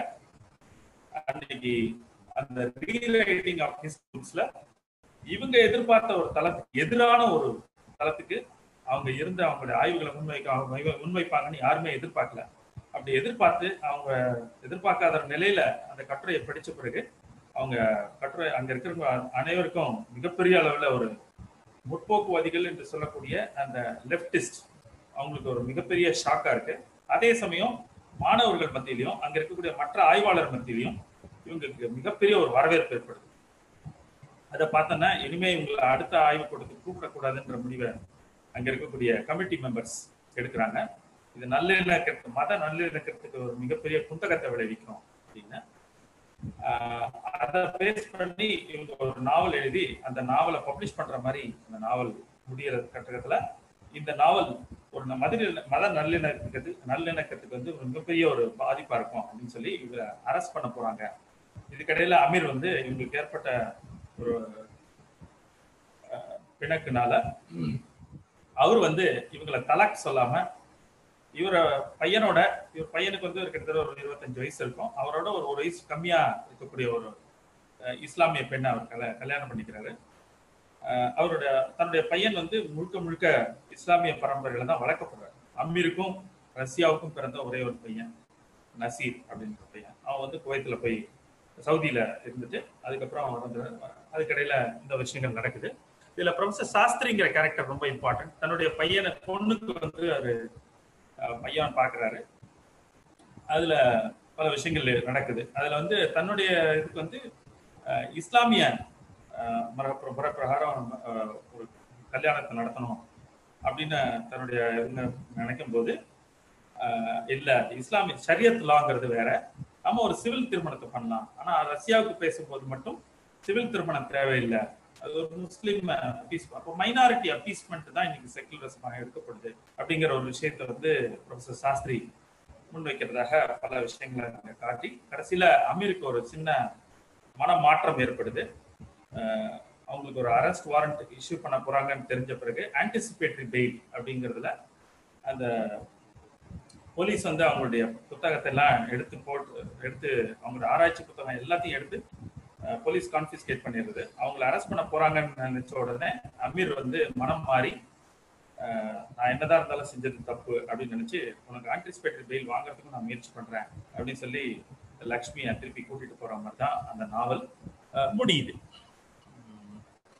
அன்னைக்கு அந்த ரீரைட்டிங் ஆஃப் ஹிஸ் புக்ஸ்ல இவங்க எதிர்பார்த்த ஒரு தளத்துக்கு எதிரான ஒரு தளத்துக்கு அவங்க இருந்த அவங்களுடைய ஆய்வுகளை முன்வைக்க அவங்க முன்வைப்பாங்கன்னு யாருமே எதிர்பார்க்கல அப்படி எதிர்பார்த்து அவங்க எதிர்பார்க்காத ஒரு நிலையில அந்த கட்டுரையை படிச்ச பிறகு அவங்க கட்டுரை அங்க இருக்கிறவங்க அனைவருக்கும் மிகப்பெரிய அளவுல ஒரு முற்போக்குவாதிகள் என்று சொல்லக்கூடிய அந்த லெப்டிஸ்ட் அவங்களுக்கு ஒரு மிகப்பெரிய ஷாக்கா இருக்கு அதே சமயம் மாணவர்கள் மத்தியிலையும் அங்க இருக்கக்கூடிய மற்ற ஆய்வாளர் மத்தியிலையும் இவங்களுக்கு மிகப்பெரிய ஒரு வரவேற்பு ஏற்படுது அதை பார்த்தோன்னா இனிமே இவங்களை அடுத்த ஆய்வு கூட்டத்துக்கு கூப்பிடக்கூடாதுன்ற முடிவை அங்க இருக்கக்கூடிய கமிட்டி மெம்பர்ஸ் எடுக்கிறாங்க இது நல்லிணக்கத்து மத நல்லிணக்கத்துக்கு ஒரு மிகப்பெரிய குந்தகத்தை விளைவிக்கும் அப்படின்னு ஆஹ் அதை பேஸ் பண்ணி இவங்க ஒரு நாவல் எழுதி அந்த நாவலை பப்ளிஷ் பண்ற மாதிரி அந்த நாவல் முடியிற கட்டத்துல இந்த நாவல் ஒரு ந- மத மத நல்லிணக்கத்துக்கு நல்லிணக்கத்துக்கு வந்து ஒரு மிகப்பெரிய ஒரு பாதிப்பா இருக்கும் அப்படின்னு சொல்லி இவரை அரெஸ்ட் பண்ண போறாங்க இதுக்கிடையில அமீர் வந்து இவங்களுக்கு ஏற்பட்ட ஒரு அஹ், பிணக்குனால அவர் வந்து இவங்களை தலாக் சொல்லாம இவர பையனோட இவர் பையனுக்கு வந்து ஒரு கிட்டத்தட்ட ஒரு இருபத்தஞ்சு வயசு இருக்கும் அவரோட ஒரு ஒரு வயசு கம்மியா இருக்கக்கூடிய ஒரு அஹ், இஸ்லாமிய பெண்ணை அவர் கல்யா- கல்யாணம் பண்ணிக்கிறாரு அஹ், அவரோட தன்னுடைய பையன் வந்து முழுக்க முழுக்க இஸ்லாமிய பரம்பரையில தான் வளர்க்கப்படுறாரு அம்மீருக்கும் ரஷ்யாவுக்கும் பிறந்த ஒரே ஒரு பையன் நசீர் அப்படின்ற பையன் அவன் வந்து குவைத்துல போய் சவுதியில இருந்துட்டு அதுக்கப்புறம் அவன் வந்து அதுக்கடையில இந்த விஷயங்கள் நடக்குது இதுல ப்ரொஃபசர் சாஸ்திரிங்கிற கேரக்டர் ரொம்ப இம்பார்ட்டன்ட் தன்னுடைய பையனை பொண்ணுக்கு வந்து அது அஹ், பையன் பார்க்கறாரு அதுல பல விஷயங்கள் நடக்குது அதுல வந்து தன்னுடைய இதுக்கு வந்து அஹ், இஸ்லாமிய அஹ், முறை- முறை பிரகாரம் அஹ், ஒரு கல்யாணத்தை நடத்தணும் அப்படின்னு தன்னுடைய இவங்க நினைக்கும் போது ஆஹ் இல்ல இஸ்லாமிய ஷரியத் லாங்கிறது வேற நம்ம ஒரு சிவில் திருமணத்தை பண்ணலாம் ஆனா ரஷ்யாவுக்கு பேசும்போது மட்டும் சிவில் திருமணம் தேவையில்லை அது ஒரு முஸ்லீம் அப்பீஸ் அப்போ மைனாரிட்டி அப்பீஸ்மெண்ட் தான் இன்னைக்கு செக்குலரிசமாக எடுக்கப்படுது அப்படிங்கிற ஒரு விஷயத்தை வந்து ப்ரொஃபசர் சாஸ்திரி முன்வைக்கிறதாக பல விஷயங்களை நாங்க காட்டி கடைசியில அமீருக்கு ஒரு சின்ன மனமாற்றம் ஏற்படுது ஆஹ் அவங்களுக்கு ஒரு அரெஸ்ட் வாரண்ட் இஷ்யூ பண்ண போறாங்கன்னு தெரிஞ்ச பிறகு ஆன்டிசிபேட்டரி பெயில் அப்படிங்கிறதுல அந்த போலீஸ் வந்து அவங்களுடைய புத்தகத்தை எல்லாம் எடுத்து போட்டு எடுத்து அவங்களோட ஆராய்ச்சி புத்தகம் எல்லாத்தையும் எடுத்து அஹ், போலீஸ் கான்பிஸ்கேட் பண்ணிடுது அவங்கள அரெஸ்ட் பண்ண போறாங்கன்னு நினைச்ச உடனே அமீர் வந்து மனம் மாறி அஹ், நான் என்னதான் இருந்தாலும் செஞ்சது தப்பு அப்படின்னு நினைச்சு உனக்கு ஆன்டிசிபேட்டரி பெயில் வாங்குறதுக்கு நான் முயற்சி பண்றேன் அப்படின்னு சொல்லி லக்ஷ்மியை திருப்பி கூட்டிட்டு போற மாதிரி தான் அந்த நாவல் அஹ், முடியுது உம்.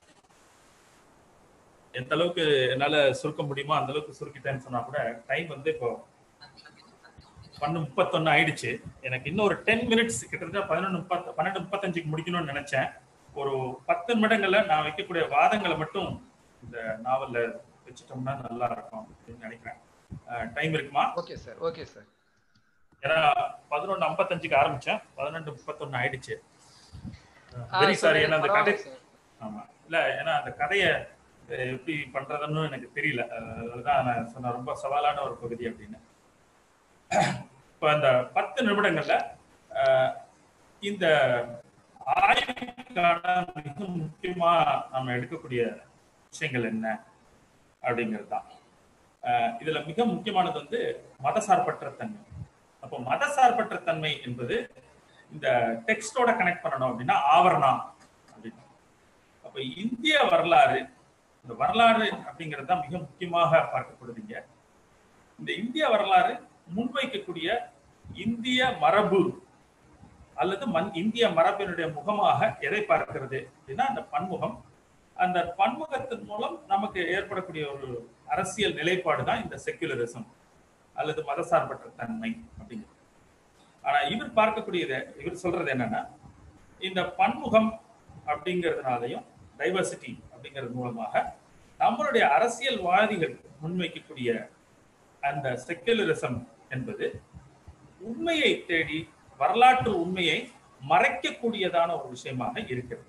எந்த அளவுக்கு என்னால சுருக்க முடியுமோ அந்த அளவுக்கு சுருக்கிட்டேன்னு சொன்னா கூட டைம் வந்து இப்போ பன்னெண்டு முப்பத்தொன்னு ஆயிடுச்சு எனக்கு இன்னும் ஒரு டென் மினிட்ஸ் கிட்டத்தட்ட பதினொன்று முப்பத்து பன்னெண்டு முப்பத்தஞ்சுக்கு முடிக்கணும்னு நினைச்சேன் ஒரு பத்து நிமிடங்கள்ல நான் வைக்கக்கூடிய வாதங்களை மட்டும் இந்த நாவல்ல வச்சுட்டோம்னா நல்லா இருக்கும் அப்படின்னு நினைக்கிறேன் டைம் இருக்குமா ஓகே சார் ஓகே சார் ஏன்னா பதினொன்று ஐம்பத்தஞ்சுக்கு ஆரம்பிச்சேன் பதினெண்டு முப்பத்தொன்னு ஆயிடுச்சு வெரி சாரி ஏன்னா அந்த கதை ஆமா இல்ல ஏன்னா அந்த கதையை எப்படி பண்றதுன்னு எனக்கு தெரியல அஹ் அதுதான் நான் சொன்ன ரொம்ப சவாலான ஒரு பகுதி அப்படின்னு இப்போ அந்த பத்து நிமிடங்கள்ல அஹ், இந்த ஆய்வுக்கான மிக முக்கியமா நம்ம எடுக்கக்கூடிய விஷயங்கள் என்ன அப்படிங்கிறது தான் அஹ், இதுல மிக முக்கியமானது வந்து மதசார்பற்ற தன்மை அப்போ மதசார்பற்ற தன்மை என்பது இந்த டெக்ஸ்டோட கனெக்ட் பண்ணணும் அப்படின்னா ஆவரணா அப்படின்னு அப்ப இந்திய வரலாறு இந்த வரலாறு அப்படிங்கிறது தான் மிக முக்கியமாக பார்க்கப்படுவீங்க இந்த இந்திய வரலாறு முன்வைக்கக்கூடிய இந்திய மரபு அல்லது மண் இந்திய மரபினுடைய முகமாக எதை பார்க்கிறது அப்படின்னா அந்த பன்முகம் அந்த பன்முகத்தின் மூலம் நமக்கு ஏற்படக்கூடிய ஒரு அரசியல் நிலைப்பாடு தான் இந்த செக்குலரிசம் அல்லது மதசார்பற்ற தன்மை அப்படிங்கிறது ஆனா இவர் பார்க்கக்கூடியது இவர் சொல்றது என்னன்னா இந்த பன்முகம் அப்படிங்கிறதுனாலையும் டைவர்சிட்டி அப்படிங்கிறது மூலமாக நம்மளுடைய அரசியல்வாதிகள் முன்வைக்கக்கூடிய அந்த செக்குலரிசம் என்பது உண்மையை தேடி வரலாற்று உண்மையை மறைக்கக்கூடியதான ஒரு விஷயமாக இருக்கிறது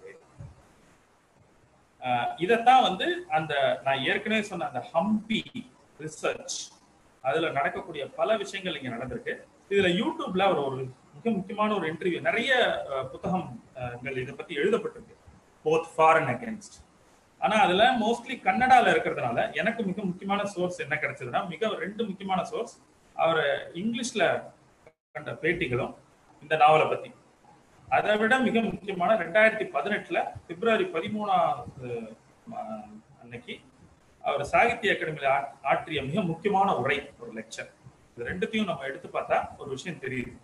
ஆஹ் இதைத்தான் வந்து அந்த நான் ஏற்கனவே சொன்ன அந்த ஹம்பி ரிசர்ச் அதுல நடக்கக்கூடிய பல விஷயங்கள் இங்க நடந்திருக்கு இதுல யூடியூப்ல ஒரு ஒரு மிக முக்கியமான ஒரு இன்டர்வியூ நிறைய அஹ், புத்தகங்கள் இதை பத்தி எழுதப்பட்டிருக்கு போத் ஃபார் அண்ட் அகேன்ஸ்ட் ஆனா அதுல மோஸ்ட்லி கன்னடால இருக்கிறதுனால எனக்கு மிக முக்கியமான சோர்ஸ் என்ன கிடைச்சதுன்னா மிக ரெண்டு முக்கியமான சோர்ஸ் அவர் இங்கிலீஷ்ல கண்ட பேட்டிகளும் இந்த நாவலை பத்தி அதை விட மிக முக்கியமான ரெண்டாயிரத்தி பதினெட்டுல பிப்ரவரி பதிமூணாவது அஹ், அன்னைக்கு அவர் சாகித்ய அகாடமியில ஆ- ஆற்றிய மிக முக்கியமான உரை ஒரு லெக்சர் இது ரெண்டுத்தையும் நம்ம எடுத்து பார்த்தா ஒரு விஷயம் தெரியுது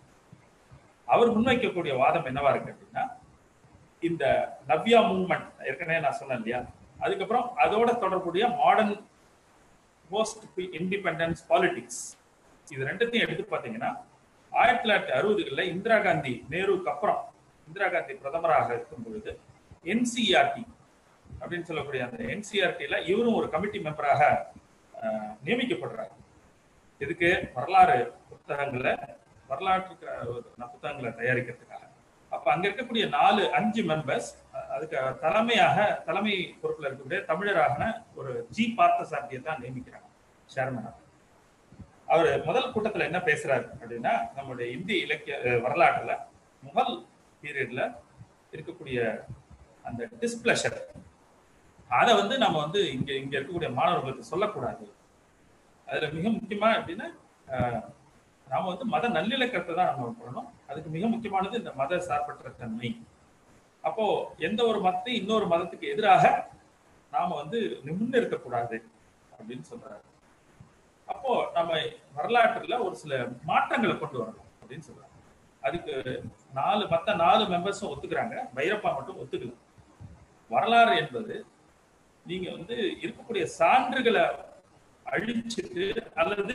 அவர் முன்வைக்கக்கூடிய வாதம் என்னவா இருக்கு அப்படின்னா இந்த நவ்யா மூவ்மெண்ட் ஏற்கனவே நான் சொன்னேன் இல்லையா அதுக்கப்புறம் அதோட தொடர்புடைய மாடர்ன் போஸ்ட் இண்டிபெண்டன்ஸ் பாலிடிக்ஸ் இது ரெண்டுத்தையும் எடுத்து பார்த்தீங்கன்னா ஆயிரத்தி தொள்ளாயிரத்தி அறுபதுகளில் இந்திரா காந்தி நேருவுக்கு அப்புறம் இந்திரா காந்தி பிரதமராக இருக்கும் பொழுது என்சிஆர்டி அப்படின்னு சொல்லக்கூடிய அந்த என்சிஆர்டில இவரும் ஒரு கமிட்டி மெம்பராக அஹ், நியமிக்கப்படுறாரு இதுக்கு வரலாறு புத்தகங்களை வரலாற்று க- புத்தகங்களை தயாரிக்கிறதுக்காக அப்ப அங்க இருக்கக்கூடிய நாலு அஞ்சு மெம்பர்ஸ் அதுக்கு தலைமையாக தலைமை பொறுப்புல இருக்கக்கூடிய தமிழரான ஒரு ஜி பார்த்தசாரதியை தான் நியமிக்கிறாங்க சேர்மனா அவர் முதல் கூட்டத்துல என்ன பேசுறாரு அப்படின்னா நம்மளுடைய இந்திய இலக்கிய அஹ், வரலாற்றுல முகல் பீரியட்ல இருக்கக்கூடிய அந்த டிஸ்பிளஷர் அதை வந்து நம்ம வந்து இங்க இங்க இருக்கக்கூடிய மாணவர்களுக்கு சொல்லக்கூடாது அதுல மிக முக்கியமா அப்படின்னா அஹ், நாம வந்து மத நல்லிணக்கத்தை தான் நம்ம பண்ணணும் அதுக்கு மிக முக்கியமானது இந்த மத சார்பற்ற தன்மை அப்போ எந்த ஒரு மதத்தையும் இன்னொரு மதத்துக்கு எதிராக நாம வந்து முன்னிறுத்தக்கூடாது அப்படின்னு சொல்றாரு அப்போ நம்ம வரலாற்றுல ஒரு சில மாற்றங்களை கொண்டு வரணும் அப்படின்னு சொல்றாங்க அதுக்கு நாலு மத்த நாலு மெம்பர்ஸும் ஒத்துக்கிறாங்க பைரப்பா மட்டும் ஒத்துக்கல வரலாறு என்பது நீங்க வந்து இருக்கக்கூடிய சான்றுகளை அழிச்சிட்டு அல்லது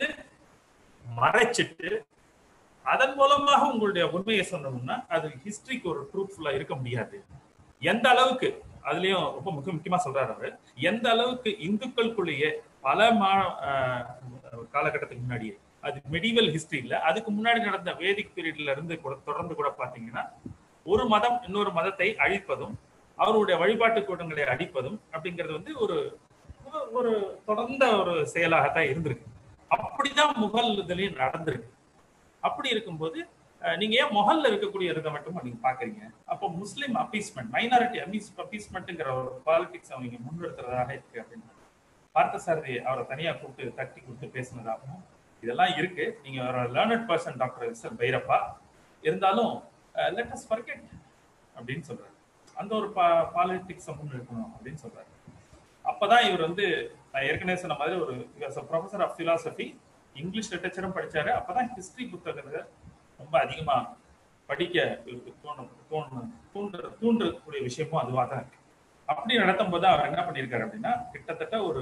மறைச்சிட்டு அதன் மூலமாக உங்களுடைய உண்மையை சொன்னோம்னா அது ஹிஸ்டரிக்கு ஒரு ட்ரூத்ஃபுல்லா இருக்க முடியாது எந்த அளவுக்கு அதுலயும் ரொம்ப முக்கிய முக்கியமா சொல்றாரு அவரு எந்த அளவுக்கு இந்துக்களுக்குள்ளேயே பல மா ஆஹ் காலகட்டத்துக்கு முன்னாடியே அது மெடிவல் ஹிஸ்டரி இல்ல அதுக்கு முன்னாடி நடந்த வேதிக் பீரியட்ல இருந்து கூட தொடர்ந்து கூட பாத்தீங்கன்னா ஒரு மதம் இன்னொரு மதத்தை அழிப்பதும் அவருடைய வழிபாட்டு கூட்டங்களை அடிப்பதும் அப்படிங்கிறது வந்து ஒரு ஒரு- ஒரு தொடர்ந்த ஒரு செயலாகத்தான் இருந்திருக்கு அப்படிதான் முகல் இதுலயும் நடந்திருக்கு அப்படி இருக்கும்போது அஹ், நீங்க ஏன் மொஹல்ல இருக்கக்கூடிய இதை மட்டும் நீங்க பாக்குறீங்க அப்போ முஸ்லிம் அப்பீஸ்மெண்ட் மைனாரிட்டி அபீஸ் அப்பீஸ்மெண்ட்ங்கிற ஒரு பாலிடிக்ஸ் அவங்க முன்னிறுத்துறதாக இருக்கு அப்படின்னு பார்த்தசாரதி அவரை தனியா கூப்பிட்டு தட்டி கூப்பிட்டு பேசினதாகவும் இதெல்லாம் இருக்கு நீங்க ஒரு learned person doctor S L Bhyrappa இருந்தாலும் லெட் அஸ் ஃபர்கெட் அப்படின்னு சொல்றாரு அந்த ஒரு பாலிடிக்ஸை முன்னிறுத்தணும் அப்படின்னு சொல்றாரு அப்பதான் இவர் வந்து நான் ஏற்கனவே சொன்ன மாதிரி ஒரு ப்ரொஃபசர் ஆஃப் பிலாசபி இங்கிலீஷ் லிட்டரேச்சரும் படிச்சாரு அப்பதான் ஹிஸ்டரி புத்தகத்தை ரொம்ப அதிகமா படிக்க இவருக்கு தோணும் தோணும் தூண்டு தூண்டக்கூடிய விஷயமும் அதுவாக தான் இருக்கு அப்படி நடத்தும் போது அவர் என்ன பண்ணியிருக்காரு அப்படின்னா கிட்டத்தட்ட ஒரு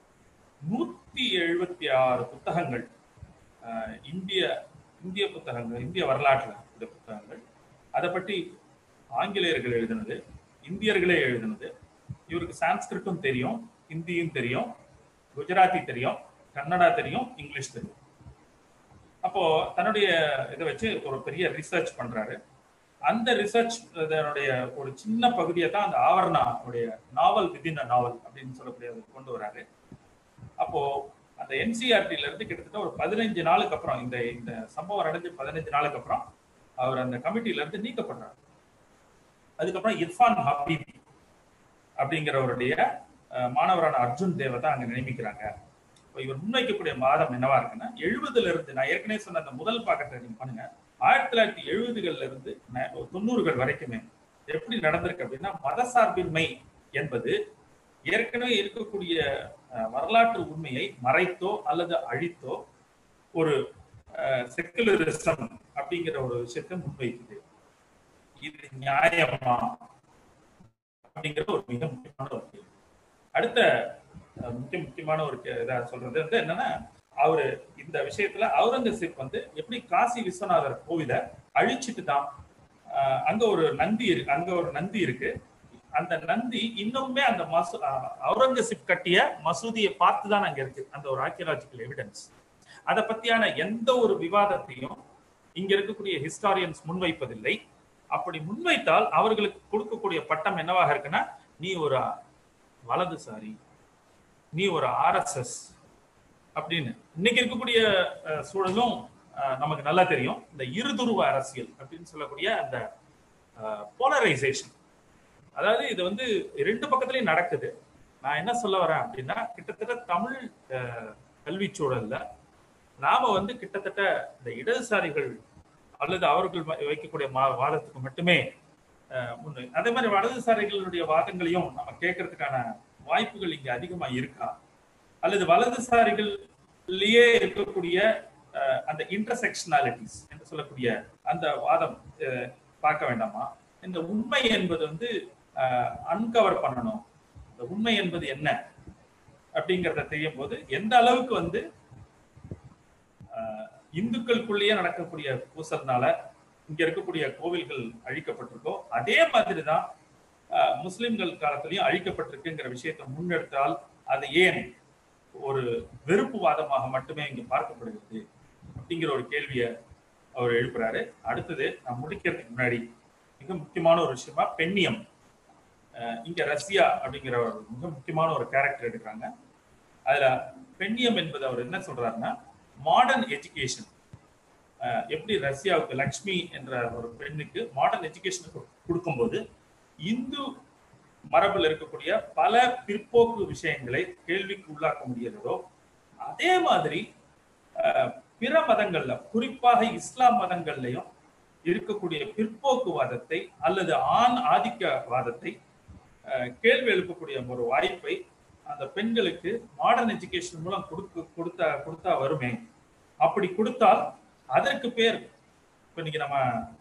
நூத்தி எழுபத்தி ஆறு புத்தகங்கள் ஆஹ், இந்திய இந்திய புத்தகங்கள் இந்திய வரலாற்றுல இந்த புத்தகங்கள் அதை பற்றி ஆங்கிலேயர்கள் எழுதினது இந்தியர்களே எழுதினது இவருக்கு சான்ஸ்கிரிட்டும் தெரியும் ஹிந்தியும் தெரியும் குஜராத்தி தெரியும் கன்னடா தெரியும் இங்கிலீஷ் தெரியும் அப்போ தன்னுடைய இதை வச்சு ஒரு பெரிய ரிசர்ச் பண்றாரு அந்த ரிசர்ச் அதனுடைய ஒரு சின்ன பகுதியை தான் அந்த ஆவரணா உடைய நாவல் விதின் நாவல் அப்படின்னு சொல்லக்கூடிய கொண்டு வராரு அப்போ அந்த என்சிஆர்டில இருந்து கிட்டத்தட்ட ஒரு பதினைஞ்சு நாளுக்கு அப்புறம் இந்த இந்த சம்பவம் நடந்து பதினைஞ்சு நாளுக்கு அப்புறம் அவர் அந்த கமிட்டில இருந்து நீக்கப்படுறாரு அதுக்கப்புறம் இர்ஃபான் ஹபீப் அப்படிங்கிறவருடைய மாணவரான அர்ஜுன் தேவதை அங்க நியமிக்கிறாங்க இவர் முன்வைக்கக்கூடிய மாதம் என்னவா இருக்குன்னா எழுபதுல இருந்து நான் ஏற்கனவே சொன்ன அந்த முதல் பாக்கத்தை நீங்க பண்ணுங்க ஆயிரத்தி தொள்ளாயிரத்தி எழுபதுகள்ல இருந்து தொண்ணூறுகள் வரைக்குமே எப்படி நடந்திருக்கு அப்படின்னா மதசார்பின்மை என்பது ஏற்கனவே இருக்கக்கூடிய வரலாற்று உண்மையை மறைத்தோ அல்லது அழித்தோ ஒரு செக்குலரிசம் அப்படிங்கிற ஒரு விஷயத்தை முன்வைக்குது இது நியாயமா அப்படிங்கிற ஒரு மிக முக்கியமான ஒரு கேள்வி அடுத்த முக்கிய முக்கியமான ஒரு இதா சொல்றது வந்து என்னன்னா அவரு இந்த விஷயத்துல அவுரங்கசீப் வந்து எப்படி காசி விஸ்வநாதர் கோவில அழிச்சிட்டு தான் அங்க ஒரு நந்தி இருக்கு அங்க ஒரு நந்தி இருக்கு அந்த நந்தி இன்னுமே அந்த மசூ அவுரங்கசீப் கட்டிய மசூதியை பார்த்து தான் அங்க இருக்கு அந்த ஒரு ஆர்கியலாஜிக்கல் எவிடன்ஸ் அதை பத்தியான எந்த ஒரு விவாதத்தையும் இங்க இருக்கக்கூடிய ஹிஸ்டாரியன்ஸ் முன்வைப்பதில்லை அப்படி முன்வைத்தால் அவர்களுக்கு கொடுக்கக்கூடிய பட்டம் என்னவாக இருக்குன்னா நீ ஒரு வலதுசாரி நீ ஒரு ஆர்எஸ்எஸ் அப்படின்னு இன்னைக்கு இருக்கக்கூடிய சூழலும் நமக்கு நல்லா தெரியும் இந்த இருதுருவ அரசியல் அப்படின்னு சொல்லக்கூடிய அந்த போலரைசேஷன் அதாவது இது வந்து ரெண்டு பக்கத்துலயும் நடக்குது நான் என்ன சொல்ல வரேன் அப்படின்னா கிட்டத்தட்ட தமிழ் கல்வி சூழல்ல நாம வந்து கிட்டத்தட்ட இந்த இடதுசாரிகள் அல்லது அவர்கள் வைக்கக்கூடிய வாதத்துக்கு மட்டுமே முன்னு அதே மாதிரி வலதுசாரிகளுடைய வாதங்களையும் நம்ம கேட்கறதுக்கான வாய்ப்புகள் இங்க அதிகமா இருக்கா அல்லது வலதுசாரிகள்லயே இருக்கக்கூடிய அந்த இன்டர்செக்ஷனாலிட்டிஸ் என்று சொல்லக்கூடிய அந்த வாதம் பார்க்க வேண்டாமா இந்த உண்மை என்பது வந்து அன்கவர் பண்ணணும் இந்த உண்மை என்பது என்ன அப்படிங்கிறத தெரியும் போது எந்த அளவுக்கு வந்து இந்துக்களுக்குள்ளேயே நடக்கக்கூடிய பூசல்னால இங்க இருக்கக்கூடிய கோவில்கள் அழிக்கப்பட்டிருக்கோ அதே மாதிரிதான் முஸ்லிம்கள் காலத்திலையும் அழிக்கப்பட்டிருக்குங்கிற விஷயத்தை முன்னெடுத்தால் அது ஏன் ஒரு வெறுப்பு வாதமாக மட்டுமே இங்க பார்க்கப்படுகிறது அப்படிங்கிற ஒரு கேள்வியை அவர் எழுப்புறாரு அடுத்தது நான் முடிக்கிறதுக்கு முன்னாடி மிக முக்கியமான ஒரு விஷயமா பெண்ணியம் இங்க ரஷ்யா அப்படிங்கிற ஒரு மிக முக்கியமான ஒரு கேரக்டர் எடுக்கிறாங்க அதுல பெண்ணியம் என்பது அவர் என்ன சொல்றாருன்னா மாடர்ன் எஜுகேஷன் எப்படி ரஷ்யாவுக்கு லக்ஷ்மி என்ற ஒரு பெண்ணுக்கு மாடர்ன் எஜுகேஷன் கொடுக்கும்போது இந்து மரபில் இருக்கக்கூடிய பல பிற்போக்கு விஷயங்களை கேள்விக்கு உள்ளாக்க முடிகிறதோ அதே மாதிரி பிற மதங்கள்ல குறிப்பாக இஸ்லாம் மதங்கள்லையும் இருக்கக்கூடிய பிற்போக்குவாதத்தை அல்லது ஆண் ஆதிக்கவாதத்தை கேள்வி எழுப்பக்கூடிய ஒரு வாய்ப்பை அந்த பெண்களுக்கு மாடர்ன் எஜுகேஷன் மூலம் கொடுக்க கொடுத்தா கொடுத்தா வருமே அப்படி கொடுத்தால் அதற்கு பேர் இப்போ இன்னைக்கு நம்ம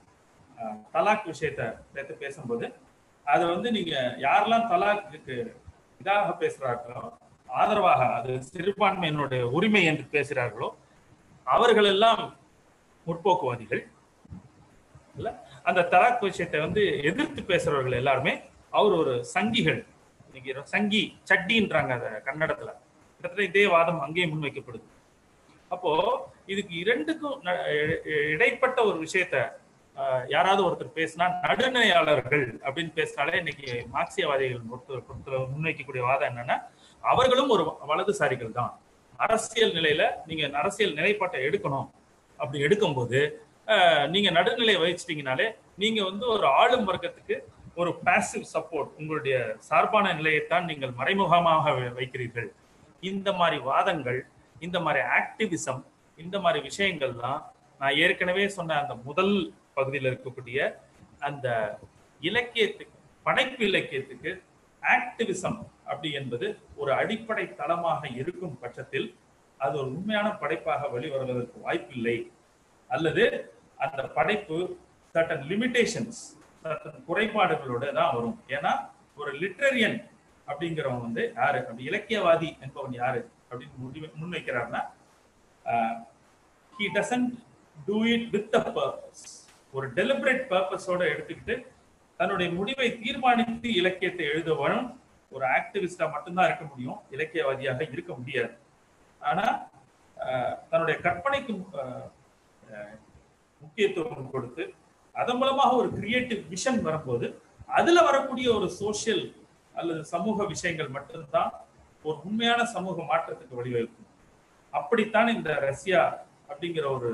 தலாக் விஷயத்த நேற்று பேசும்போது அதை வந்து நீங்க யாரெல்லாம் தலாக்கு இதாக பேசுறார்களோ ஆதரவாக அது சிறுபான்மையினுடைய உரிமை என்று பேசுகிறார்களோ அவர்கள் எல்லாம் முற்போக்குவாதிகள் இல்ல அந்த தலாக் விஷயத்தை வந்து எதிர்த்து பேசுறவர்கள் எல்லாருமே அவர் ஒரு சங்கிகள் இன்னைக்கு சங்கி சட்டின்றாங்க அத கன்னடத்துல கிட்டத்தட்ட இதே வாதம் அங்கேயே முன்வைக்கப்படுது அப்போ இதுக்கு இரண்டுக்கும் இடைப்பட்ட ஒரு விஷயத்த யாராவது ஒருத்தர் பேசினா நடுநிலையாளர்கள் அப்படின்னு பேசினாலே இன்னைக்கு மார்க்சியவாதிகள் பொறுத்த முன்வைக்கக்கூடிய வாதம் என்னன்னா அவர்களும் ஒரு வலதுசாரிகள் தான் அரசியல் நிலையில நீங்க அரசியல் நிலைப்பாட்டை எடுக்கணும் அப்படி எடுக்கும்போது நீங்க நடுநிலை வகிச்சிட்டீங்கனாலே நீங்க வந்து ஒரு ஆளும் வர்க்கத்துக்கு ஒரு பாசிவ் சப்போர்ட் உங்களுடைய சார்பான நிலையைத்தான் நீங்கள் மறைமுகமாக வைக்கிறீர்கள் இந்த மாதிரி வாதங்கள் இந்த மாதிரி ஆக்டிவிசம் இந்த மாதிரி விஷயங்கள் தான் நான் ஏற்கனவே சொன்ன அந்த முதல் பகுதியில் இருக்கக்கூடிய அந்த இலக்கியத்துக்கு படைப்பு இலக்கியத்துக்கு ஆக்டிவிசம் அப்படி என்பது ஒரு அடிப்படை தளமாக இருக்கும் பட்சத்தில் அது ஒரு உண்மையான படைப்பாக வெளிவருவதற்கு வாய்ப்பில்லை அல்லது அந்த படைப்பு சட்டன் லிமிடேஷன்ஸ் சட்டன் குறைபாடுகளோட தான் வரும் ஏன்னா ஒரு லிட்ரரியன் அப்படிங்கிறவன் வந்து யாரு அப்படி இலக்கியவாதி என்பவன் யாரு அப்படின்னு முடிவு முன்வைக்கிறார்னா he doesn't do it with a purpose ஒரு டெலிபரேட் பர்பஸோட எடுத்துக்கிட்டு தன்னுடைய முடிவை தீர்மானித்து இலக்கியத்தை எழுதவனும் ஒரு ஆக்டிவிஸ்டா மட்டும்தான் இருக்க முடியும் இலக்கியவாதியாக இருக்க முடியாது ஆனா தன்னுடைய கற்பனைக்கு முக்கியத்துவம் கொடுத்து அதன் மூலமாக ஒரு கிரியேட்டிவ் விஷன் வரும்போது அதுல வரக்கூடிய ஒரு சோசியல் அல்லது சமூக விஷயங்கள் மட்டும்தான் ஒரு உண்மையான சமூக மாற்றத்துக்கு வழிவகுக்கும் அப்படித்தான் இந்த ரஷ்யா அப்படிங்கிற ஒரு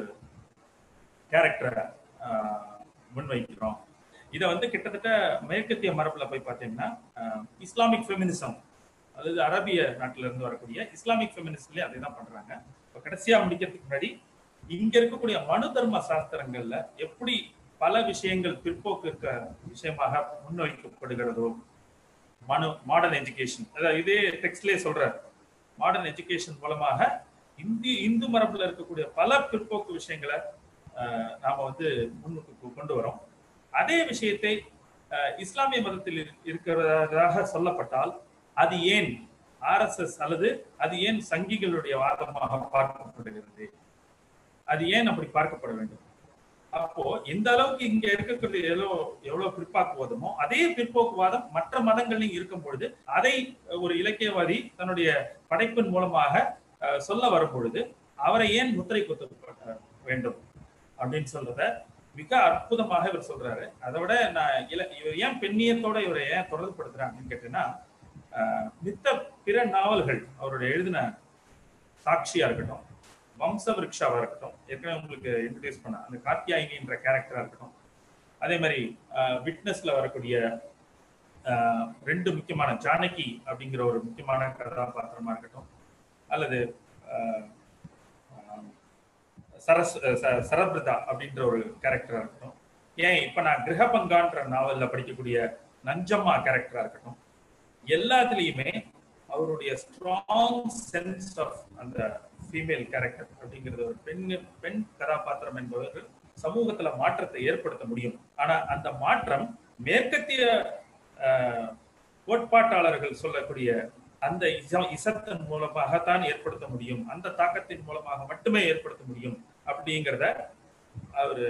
கேரக்டரை முன்வைக்கிறோம் இதை வந்து கிட்டத்தட்ட மேற்கத்திய மரபுல போய் பார்த்தீங்கன்னா ஆஹ், இஸ்லாமிக் ஃபெமினிசம் அதாவது அரபிய நாட்டில இருந்து வரக்கூடிய இஸ்லாமிக் ஃபெமினிஸ்ட்லயே அதே தான் பண்றாங்க இப்போ கடைசியா முடிக்கிறதுக்கு முன்னாடி இங்க இருக்கக்கூடிய மனு தர்ம சாஸ்திரங்கள்ல எப்படி பல விஷயங்கள் பிற்போக்கு இருக்க விஷயமாக முன்வைக்கப்படுகிறதோ மனு மாடர்ன் எஜுகேஷன் அதாவது இதே டெக்ஸ்ட்லயே சொல்றாரு மாடர்ன் எஜுகேஷன் மூலமாக இந்தி இந்து மரபுல இருக்கக்கூடிய பல பிற்போக்கு விஷயங்களை ஆஹ், நாம வந்து முன்னுக்கு கொ- கொண்டு வரோம் அதே விஷயத்தை ஆஹ், இஸ்லாமிய மதத்தில் இரு- இருக்கிறதாக சொல்லப்பட்டால் அது ஏன் ஆர்எஸ்எஸ் அல்லது அது ஏன் சங்கிகளுடைய வாதமாக பார்க்கப்படுகிறது அது ஏன் அப்படி பார்க்கப்பட வேண்டும் அப்போ எந்த அளவுக்கு இங்க இருக்கக்கூடிய எவ்வளோ எவ்வளவு பிற்போக்குவாதமோ அதே பிற்போக்குவாதம் மற்ற மதங்களையும் இருக்கும் பொழுது அதை ஒரு இலக்கியவாதி தன்னுடைய படைப்பின் மூலமாக அஹ், சொல்ல வரும் பொழுது அவரை ஏன் முத்திரை குத்த வேண்டும் அப்படின்னு சொல்றத மிக அற்புதமாக இவர் சொல்றாரு அதை விட நான் இல இவர் ஏன் பெண்ணியத்தோட இவரை ஏன் தொடர்புபடுத்துறேன் அப்படின்னு கேட்டீங்கன்னா அஹ், மித்த பிற நாவல்கள் அவருடைய எழுதின சாட்சியா இருக்கட்டும் வம்ச விருக்ஷாவா இருக்கட்டும் ஏற்கனவே உங்களுக்கு இன்ட்ரடியூஸ் பண்ண அந்த கார்த்தியாயினின்ற கேரக்டரா இருக்கட்டும் அதே மாதிரி விட்னஸ்ல வரக்கூடிய அஹ், ரெண்டு முக்கியமான ஜானகி அப்படிங்கிற ஒரு முக்கியமான கதாபாத்திரமா இருக்கட்டும் அல்லது அஹ், அஹ், சரஸ் ச- சரபிரதா அப்படின்ற ஒரு கேரக்டரா இருக்கட்டும் ஏன் இப்ப நான் கிரகபங்கான்ற நாவல்ல படிக்கக்கூடிய நஞ்சம்மா கேரக்டரா இருக்கட்டும் எல்லாத்துலயுமே அவருடைய ஸ்ட்ராங் சென்ஸ் ஆஃப் அந்த ஃபீமேல் கேரக்டர் அப்படிங்கிறது ஒரு பெண் பெண் கதாபாத்திரம் என்பவர் சமூகத்துல மாற்றத்தை ஏற்படுத்த முடியும் ஆனா அந்த மாற்றம் மேற்கத்திய ஆஹ், கோட்பாட்டாளர்கள் சொல்லக்கூடிய அந்த இச- இசத்தின் மூலமாகத்தான் ஏற்படுத்த முடியும் அந்த தாக்கத்தின் மூலமாக மட்டுமே ஏற்படுத்த முடியும் அப்படிங்கிறத அவரு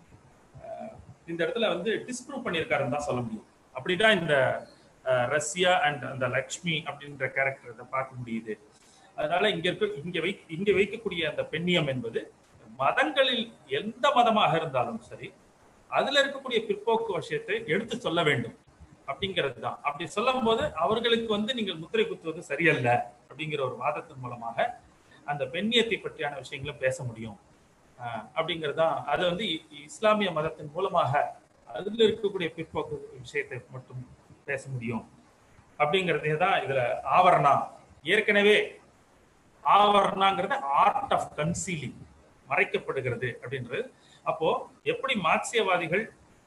ஆஹ், இந்த இடத்துல வந்து டிஸ்ப்ரூவ் பண்ணியிருக்காருன்னு தான் சொல்ல முடியும் அப்படிதான் இந்த ஆஹ், ரஷ்யா அண்ட் அந்த லக்ஷ்மி அப்படின்ற கேரக்டரை பார்க்க முடியுது அதனால இங்க இருக்க இங்க வை இங்க வைக்கக்கூடிய அந்த பெண்ணியம் என்பது மதங்களில் எந்த மதமாக இருந்தாலும் சரி அதுல இருக்கக்கூடிய பிற்போக்கு விஷயத்தை எடுத்து சொல்ல வேண்டும் அப்படிங்கிறது தான் அப்படி சொல்லும் போது அவர்களுக்கு வந்து நீங்கள் முத்திரை குத்துவது சரியல்ல அப்படிங்கிற ஒரு வாதத்தின் மூலமாக அந்த பெண்ணியத்தை பற்றியான விஷயங்களும் பேச முடியும் ஆஹ் அப்படிங்கிறது தான் அது வந்து இ- இஸ்லாமிய மதத்தின் மூலமாக அதுல இருக்கக்கூடிய பிற்போக்கு விஷயத்தை மட்டும் பேச முடியும் அப்படிங்கிறதே தான் இதுல ஆவரணா ஏற்கனவே ஆவரணாங்கிறது ஆர்ட் ஆஃப் கன்சீலிங் மறைக்கப்படுகிறது அப்படின்றது அப்போ எப்படி மார்க்சியவாதிகள்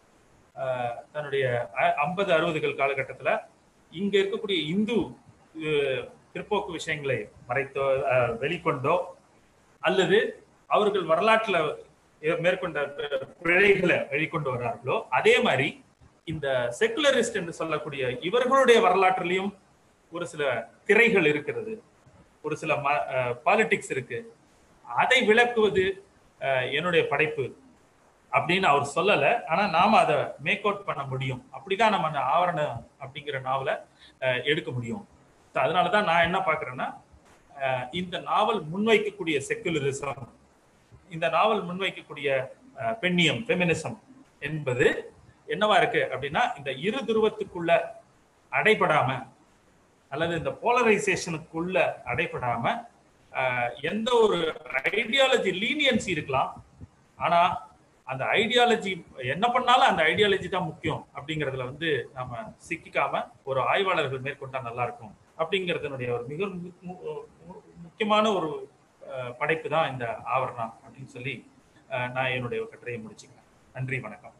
ஆஹ், தன்னுடைய ஐம்பது அறுபதுகள் காலகட்டத்துல இங்க இருக்கக்கூடிய இந்து அஹ், பிற்போக்கு விஷயங்களை மறைத்தோ ஆஹ், வெளிக்கொண்டோ அல்லது அவர்கள் வரலாற்றுல மேற்கொண்ட பி- பிழைகளை வெளிக்கொண்டு வர்றார்களோ அதே மாதிரி இந்த செக்குலரிஸ்ட் என்று சொல்லக்கூடிய இவர்களுடைய வரலாற்றிலையும் ஒரு சில திரைகள் இருக்கிறது ஒரு சில பாலிடிக்ஸ் இருக்கு அதை விளக்குவது அஹ், என்னுடைய படைப்பு அப்படின்னு அவர் சொல்லல ஆனா நாம அதை மேக் அவுட் பண்ண முடியும் அப்படிதான் நம்ம அந்த ஆவரணம் அப்படிங்கிற நாவலை அஹ், எடுக்க முடியும் So, அதனாலதான் நான் என்ன பாக்குறேன்னா அஹ், இந்த நாவல் முன்வைக்கக்கூடிய செக்குலரிசம் இந்த நாவல் முன்வைக்கக்கூடிய அஹ், பெண்ணியம் ஃபெமினிசம் என்பது என்னவா இருக்கு அப்படின்னா இந்த இரு துருவத்துக்குள்ள அடைபடாம அல்லது இந்த போலரைசேஷனுக்குள்ள அடைபடாம ஆஹ், எந்த ஒரு ஐடியாலஜி லீனியன்சி இருக்கலாம் ஆனா அந்த ஐடியாலஜி என்ன பண்ணாலும் அந்த ஐடியாலஜி தான் முக்கியம் அப்படிங்கறதுல வந்து நாம சிக்கிக்காம ஒரு ஆய்வாளர்கள் மேற்கொண்டா நல்லா இருக்கும் அப்படிங்கறதனுடைய ஒரு மிக மு- மு- மு- முக்கியமான ஒரு ஆஹ், படைப்பு தான் இந்த ஆவரணா அப்படின்னு சொல்லி ஆஹ், நான் என்னுடைய கட்டுரையை முடிச்சுக்கிறேன் நன்றி வணக்கம்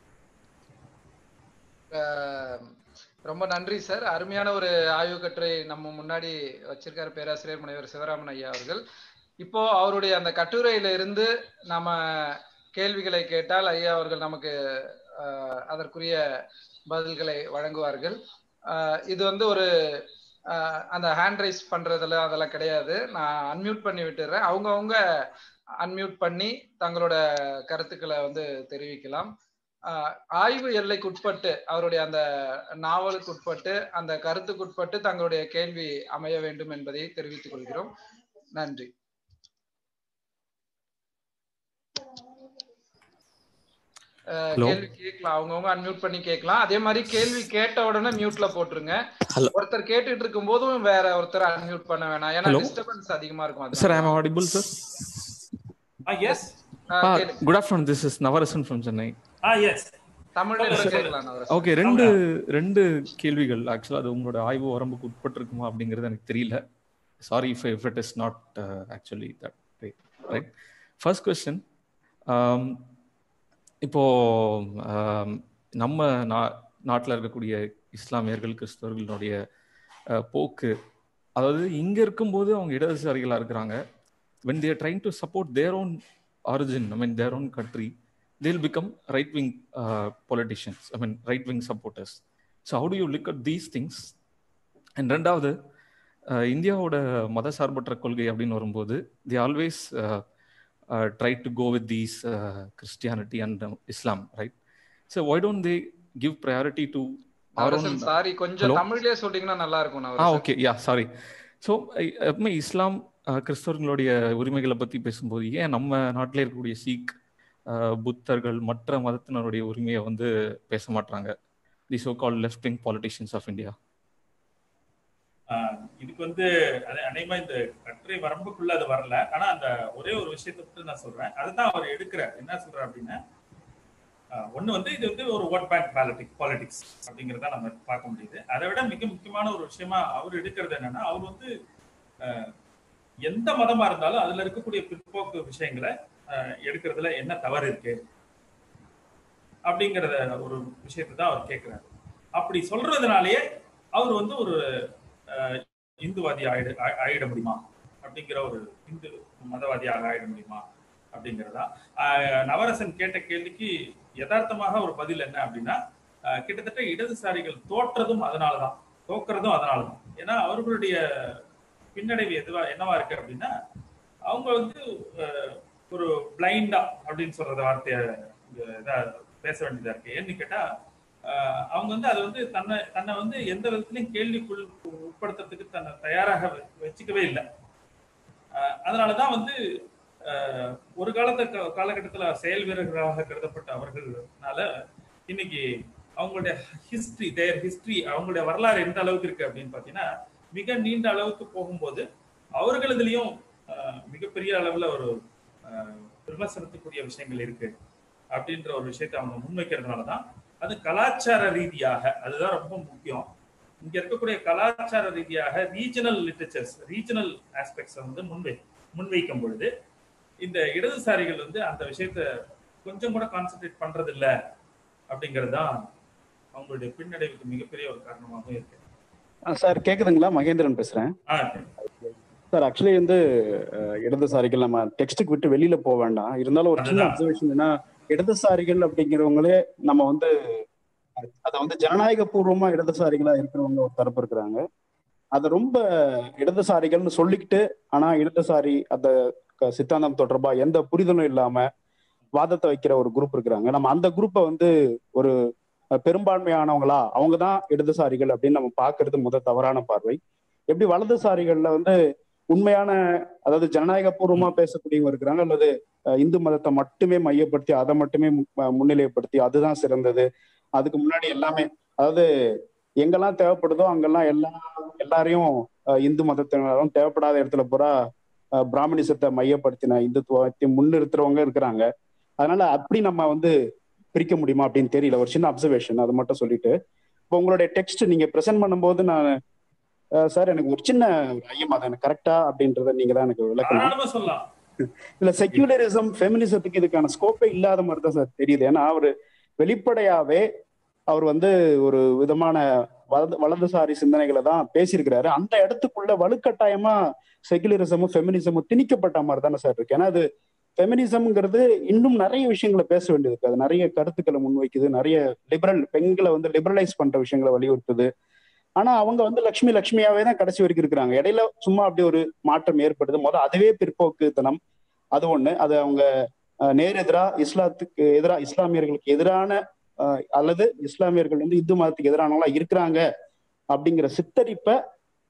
ஆஹ் ரொம்ப நன்றி சார் அருமையான ஒரு ஆய்வு கட்டுரை நம்ம முன்னாடி வச்சிருக்காரு பேராசிரியர் முனைவர் சிவராமன் ஐயா அவர்கள் இப்போ அவருடைய அந்த கட்டுரையில இருந்து நாம கேள்விகளை கேட்டால் ஐயா அவர்கள் நமக்கு ஆஹ், அதற்குரிய பதில்களை வழங்குவார்கள் ஆஹ், இது வந்து ஒரு ஆஹ், அந்த ஹேண்ட் ரைஸ் பண்றதுல அதெல்லாம் கிடையாது நான் அன்மியூட் பண்ணி விட்டுறேன் அவங்கவங்க அன்மியூட் பண்ணி தங்களோட கருத்துக்களை வந்து தெரிவிக்கலாம் ஆஹ் ஆய்வு எல்லைக்குட்பட்டு அவருடைய அந்த நாவலுக்கு உட்பட்டு அந்த கருத்துக்கு உட்பட்டு தங்களுடைய கேள்வி அமைய வேண்டும் என்பதை தெரிவித்துக் கொள்கிறோம் நன்றி அஹ், Hello. கேள்வி கேட்கலாம் அவங்கவுங்க அன்மியூட் பண்ணி கேட்கலாம் அதே மாதிரி கேள்வி கேட்ட உடனே மியூட்ல போட்டுருங்க Hello. ஒருத்தர் கேட்டுட்டு இருக்கும் போதும் வேற ஒருத்தர் அன்மியூட் பண்ண வேணாம் ஏன்னா Hello. டிஸ்டர்பன்ஸ் அதிகமா இருக்கும் அதனால. Sir, am I audible, sir? ஆ எஸ் அஹ், Ah, கேளு. good afternoon. This is Navarasan from Chennai. ஆ எஸ் தமிழ்ல கூட சொல்லுங்க. கேட்கலாம் நவரசன். ஓகே ரெண்டு ரெண்டு கேள்விகள் ஆக்சுவலாக அது உங்களோட ஆய்வு வரம்புக்கு உட்பட்டிருக்குமா அப்படிங்கிறது எனக்கு தெரியல sorry if if it is not actually that right first question இப்போ um, நம்ம நா நாட்டில் இருக்கக்கூடிய இஸ்லாமியர்கள் கிறிஸ்தவர்களுடைய uh, போக்கு அதாவது இங்க இருக்கும்போது அவங்க இடதுசாரிகளா இருக்கிறாங்க when they are trying to support their own origin i mean their own country they'll become right wing uh, politicians i mean right wing supporters so how do you look at these things and ரெண்டாவது uh, இந்தியாவோட மத சார்பற்ற கொள்கை அப்படின்னு வரும்போது they always try to go with these Christianity and Islam right so why don't they give priority to Navarasan sorry கொஞ்சம் Hello? தமிழ்லயே சொன்னீங்கன்னா நல்லா இருக்கும் ஆ Navarasan okay yeah sorry so எப்பவுமே இஸ்லாம் அஹ், கிறிஸ்தவர்களுடைய உரிமைகளை பற்றி பேசும்போது ஏன் நம்ம நாட்டிலே இருக்கக்கூடிய சீக் அஹ், புத்தர்கள் மற்ற மதத்தினருடைய உரிமையை வந்து பேச மாட்டாங்க the so called left wing politicians of India ஆஹ் இதுக்கு வந்து அது அநேகமா இந்த கட்டுரை வரம்புக்குள்ள அது வரல ஆனா அந்த ஒரே ஒரு விஷயத்தை மட்டும் நான் சொல்றேன் அதுதான் அவர் எடுக்கிறார் என்ன சொல்றார் அப்படின்னா ஆஹ் ஒண்ணு வந்து இது வந்து ஒரு ஓட் பேங்க் பாலிட்டிக் பாலிடிக்ஸ் அப்படிங்கிறத நம்ம பார்க்க முடியுது அதை விட மிக முக்கியமான ஒரு விஷயமா அவர் எடுக்கிறது என்னன்னா அவர் வந்து ஆஹ் எந்த மதமா இருந்தாலும் அதுல இருக்கக்கூடிய பிற்போக்கு விஷயங்களை ஆஹ் எடுக்கிறதுல என்ன தவறு இருக்கு அப்படிங்கிறத ஒரு விஷயத்தை தான் அவர் கேட்கிறாரு அப்படி சொல்றதுனாலயே அவர் வந்து ஒரு அஹ், இந்துவாதி ஆயிட ஆ- ஆயிட முடியுமா அப்படிங்கிற ஒரு இந்து மதவாதியாக ஆயிட முடியுமா அப்படிங்கிறதா அஹ், நவரசன் கேட்ட கேள்விக்கு யதார்த்தமாக ஒரு பதில் என்ன அப்படின்னா அஹ், கிட்டத்தட்ட இடதுசாரிகள் தோற்றதும் அதனாலதான் தோக்குறதும் அதனாலதான் ஏன்னா அவர்களுடைய பின்னடைவு எதுவா என்னவா இருக்கு அப்படின்னா அவங்க வந்து அஹ், ஒரு பிளைண்டா அப்படின்னு சொல்றத வார்த்தைய இங்க இதா பேச வேண்டியதா இருக்கு ஏன்னு கேட்டா ஆஹ் அவங்க வந்து அதை வந்து தன்னை தன்னை வந்து எந்த விதத்திலையும் கேள்விக்குள் உட்படுத்துறதுக்கு தன்னை தயாராக வெ- வச்சுக்கவே இல்லை ஆஹ் அதனாலதான் வந்து ஆஹ் ஒரு காலத்த க- காலகட்டத்துல செயல் வீரர்களாக கருதப்பட்ட அவர்கள்னால இன்னைக்கு அவங்களுடைய ஹிஸ்டரி தேர் ஹிஸ்டரி அவங்களுடைய வரலாறு எந்த அளவுக்கு இருக்கு அப்படின்னு பாத்தீங்கன்னா மிக நீண்ட அளவுக்கு போகும்போது அவர்களதுலயும் ஆஹ் மிகப்பெரிய அளவுல ஒரு ஆஹ் விமர்சனத்துக்குரிய விஷயங்கள் இருக்கு அப்படின்ற ஒரு விஷயத்தை அவங்க முன்வைக்கிறதுனால தான் அது கலாச்சார ரீதியாக அதுதான் ரொம்ப முக்கியம் இங்க இருக்கக்கூடிய கலாச்சார ரீதியாக ரீஜனல் லிட்டரேச்சர்ஸ் ரீஜனல் ஆஸ்பெக்ட்ஸ் வந்து முன்வை முன்வைக்கும் பொழுது இந்த இடதுசாரிகள் வந்து அந்த விஷயத்த கொஞ்சம் கூட கான்சென்ட்ரேட் பண்றது இல்ல அப்படிங்கிறது தான் அவங்களுடைய பின்னடைவுக்கு மிகப்பெரிய ஒரு காரணமாகவும் இருக்கு சார் கேக்குதுங்களா மகேந்திரன் பேசுறேன் ஆ, சார் ஆக்சுவலி வந்து அஹ், இடதுசாரிகள் நம்ம டெக்ஸ்ட்டுக்கு விட்டு வெளியில போக வேண்டாம் இருந்தாலும் ஒரு சின்ன அதுதான். அப்சர்வேஷன் என்ன இடதுசாரிகள் அப்படிங்கிறவங்களே நம்ம வந்து அதை வந்து ஜனநாயக பூர்வமா இடதுசாரிகளா இருக்கிறவங்க ஒரு தரப்பு இருக்கிறாங்க அதை ரொம்ப இடதுசாரிகள்னு சொல்லிக்கிட்டு ஆனா இடதுசாரி அந்த க- சித்தாந்தம் தொடர்பா எந்த புரிதலும் இல்லாம வாதத்தை வைக்கிற ஒரு குரூப் இருக்கிறாங்க நம்ம அந்த குரூப்பை வந்து ஒரு அஹ், பெரும்பான்மையானவங்களா அவங்க தான் இடதுசாரிகள் அப்படின்னு நம்ம பார்க்கிறது முத தவறான பார்வை எப்படி வலதுசாரிகள்ல வந்து உண்மையான அதாவது ஜனநாயக பூர்வமா பேசக்கூடியவங்க இருக்கிறாங்க அல்லது அஹ், இந்து மதத்தை மட்டுமே மையப்படுத்தி அதை மட்டுமே மு- அஹ், முன்னிலைப்படுத்தி அதுதான் சிறந்தது அதுக்கு முன்னாடி எல்லாமே அதாவது எங்கெல்லாம் தேவைப்படுதோ அங்கெல்லாம் எல்லா எல்லாரையும் அஹ், இந்து மதத்தினரும் தேவைப்படாத இடத்துல பூரா அஹ், பிராமணிசத்தை மையப்படுத்தின இந்துத்துவத்தை முன்னிறுத்துறவங்க இருக்கிறாங்க அதனால அப்படி நம்ம வந்து பிரிக்க முடியுமா அப்படின்னு தெரியல ஒரு சின்ன அப்சர்வேஷன் அதை மட்டும் சொல்லிட்டு இப்போ உங்களுடைய டெக்ஸ்ட் நீங்க ப்ரெசென்ட் பண்ணும்போது நான் சார் எனக்கு ஒரு சின்ன ஒரு ஐயம் அது எனக்கு கரெக்டா அப்படின்றத நீங்க தான் எனக்கு விளக்கணும் தாராளமா சொல்லலாம் இல்ல செக்யூலரிசம் ஃபெமினிசத்துக்கு இதுக்கான ஸ்கோப்பே இல்லாத மாதிரி தான் சார் தெரியுது ஏன்னா அவரு வெளிப்படையாவே அவர் வந்து ஒரு விதமான வலது வலதுசாரி சிந்தனைகளை தான் பேசியிருக்கிறாரு அந்த இடத்துக்குள்ள வலுக்கட்டாயமா செகுலரிசமும் ஃபெமினிசமும் திணிக்கப்பட்ட மாதிரி தானே சார் இருக்கு ஏன்னா அது ஃபெமினிசம்ங்கிறது இன்னும் நிறைய விஷயங்களை பேச வேண்டியது இருக்கு அது நிறைய கருத்துக்களை முன்வைக்குது நிறைய லிபரல் பெண்களை வந்து லிபரலைஸ் பண்ற விஷயங்களை வலியுறுத்துது ஆனா அவங்க வந்து லட்சுமி லட்சுமியாவே தான் கடைசி வரைக்கும் இருக்கிறாங்க இடையில சும்மா அப்படி ஒரு மாற்றம் ஏற்படுது முதல் அதுவே பிற்போக்குத்தனம் அது ஒண்ணு அது அவங்க அஹ், நேர் எதிரா இஸ்லாத்துக்கு எதிரா இஸ்லாமியர்களுக்கு எதிரான அஹ், அல்லது இஸ்லாமியர்கள் வந்து இந்து மதத்துக்கு எதிரானவங்களா இருக்கிறாங்க அப்படிங்கிற சித்தரிப்பை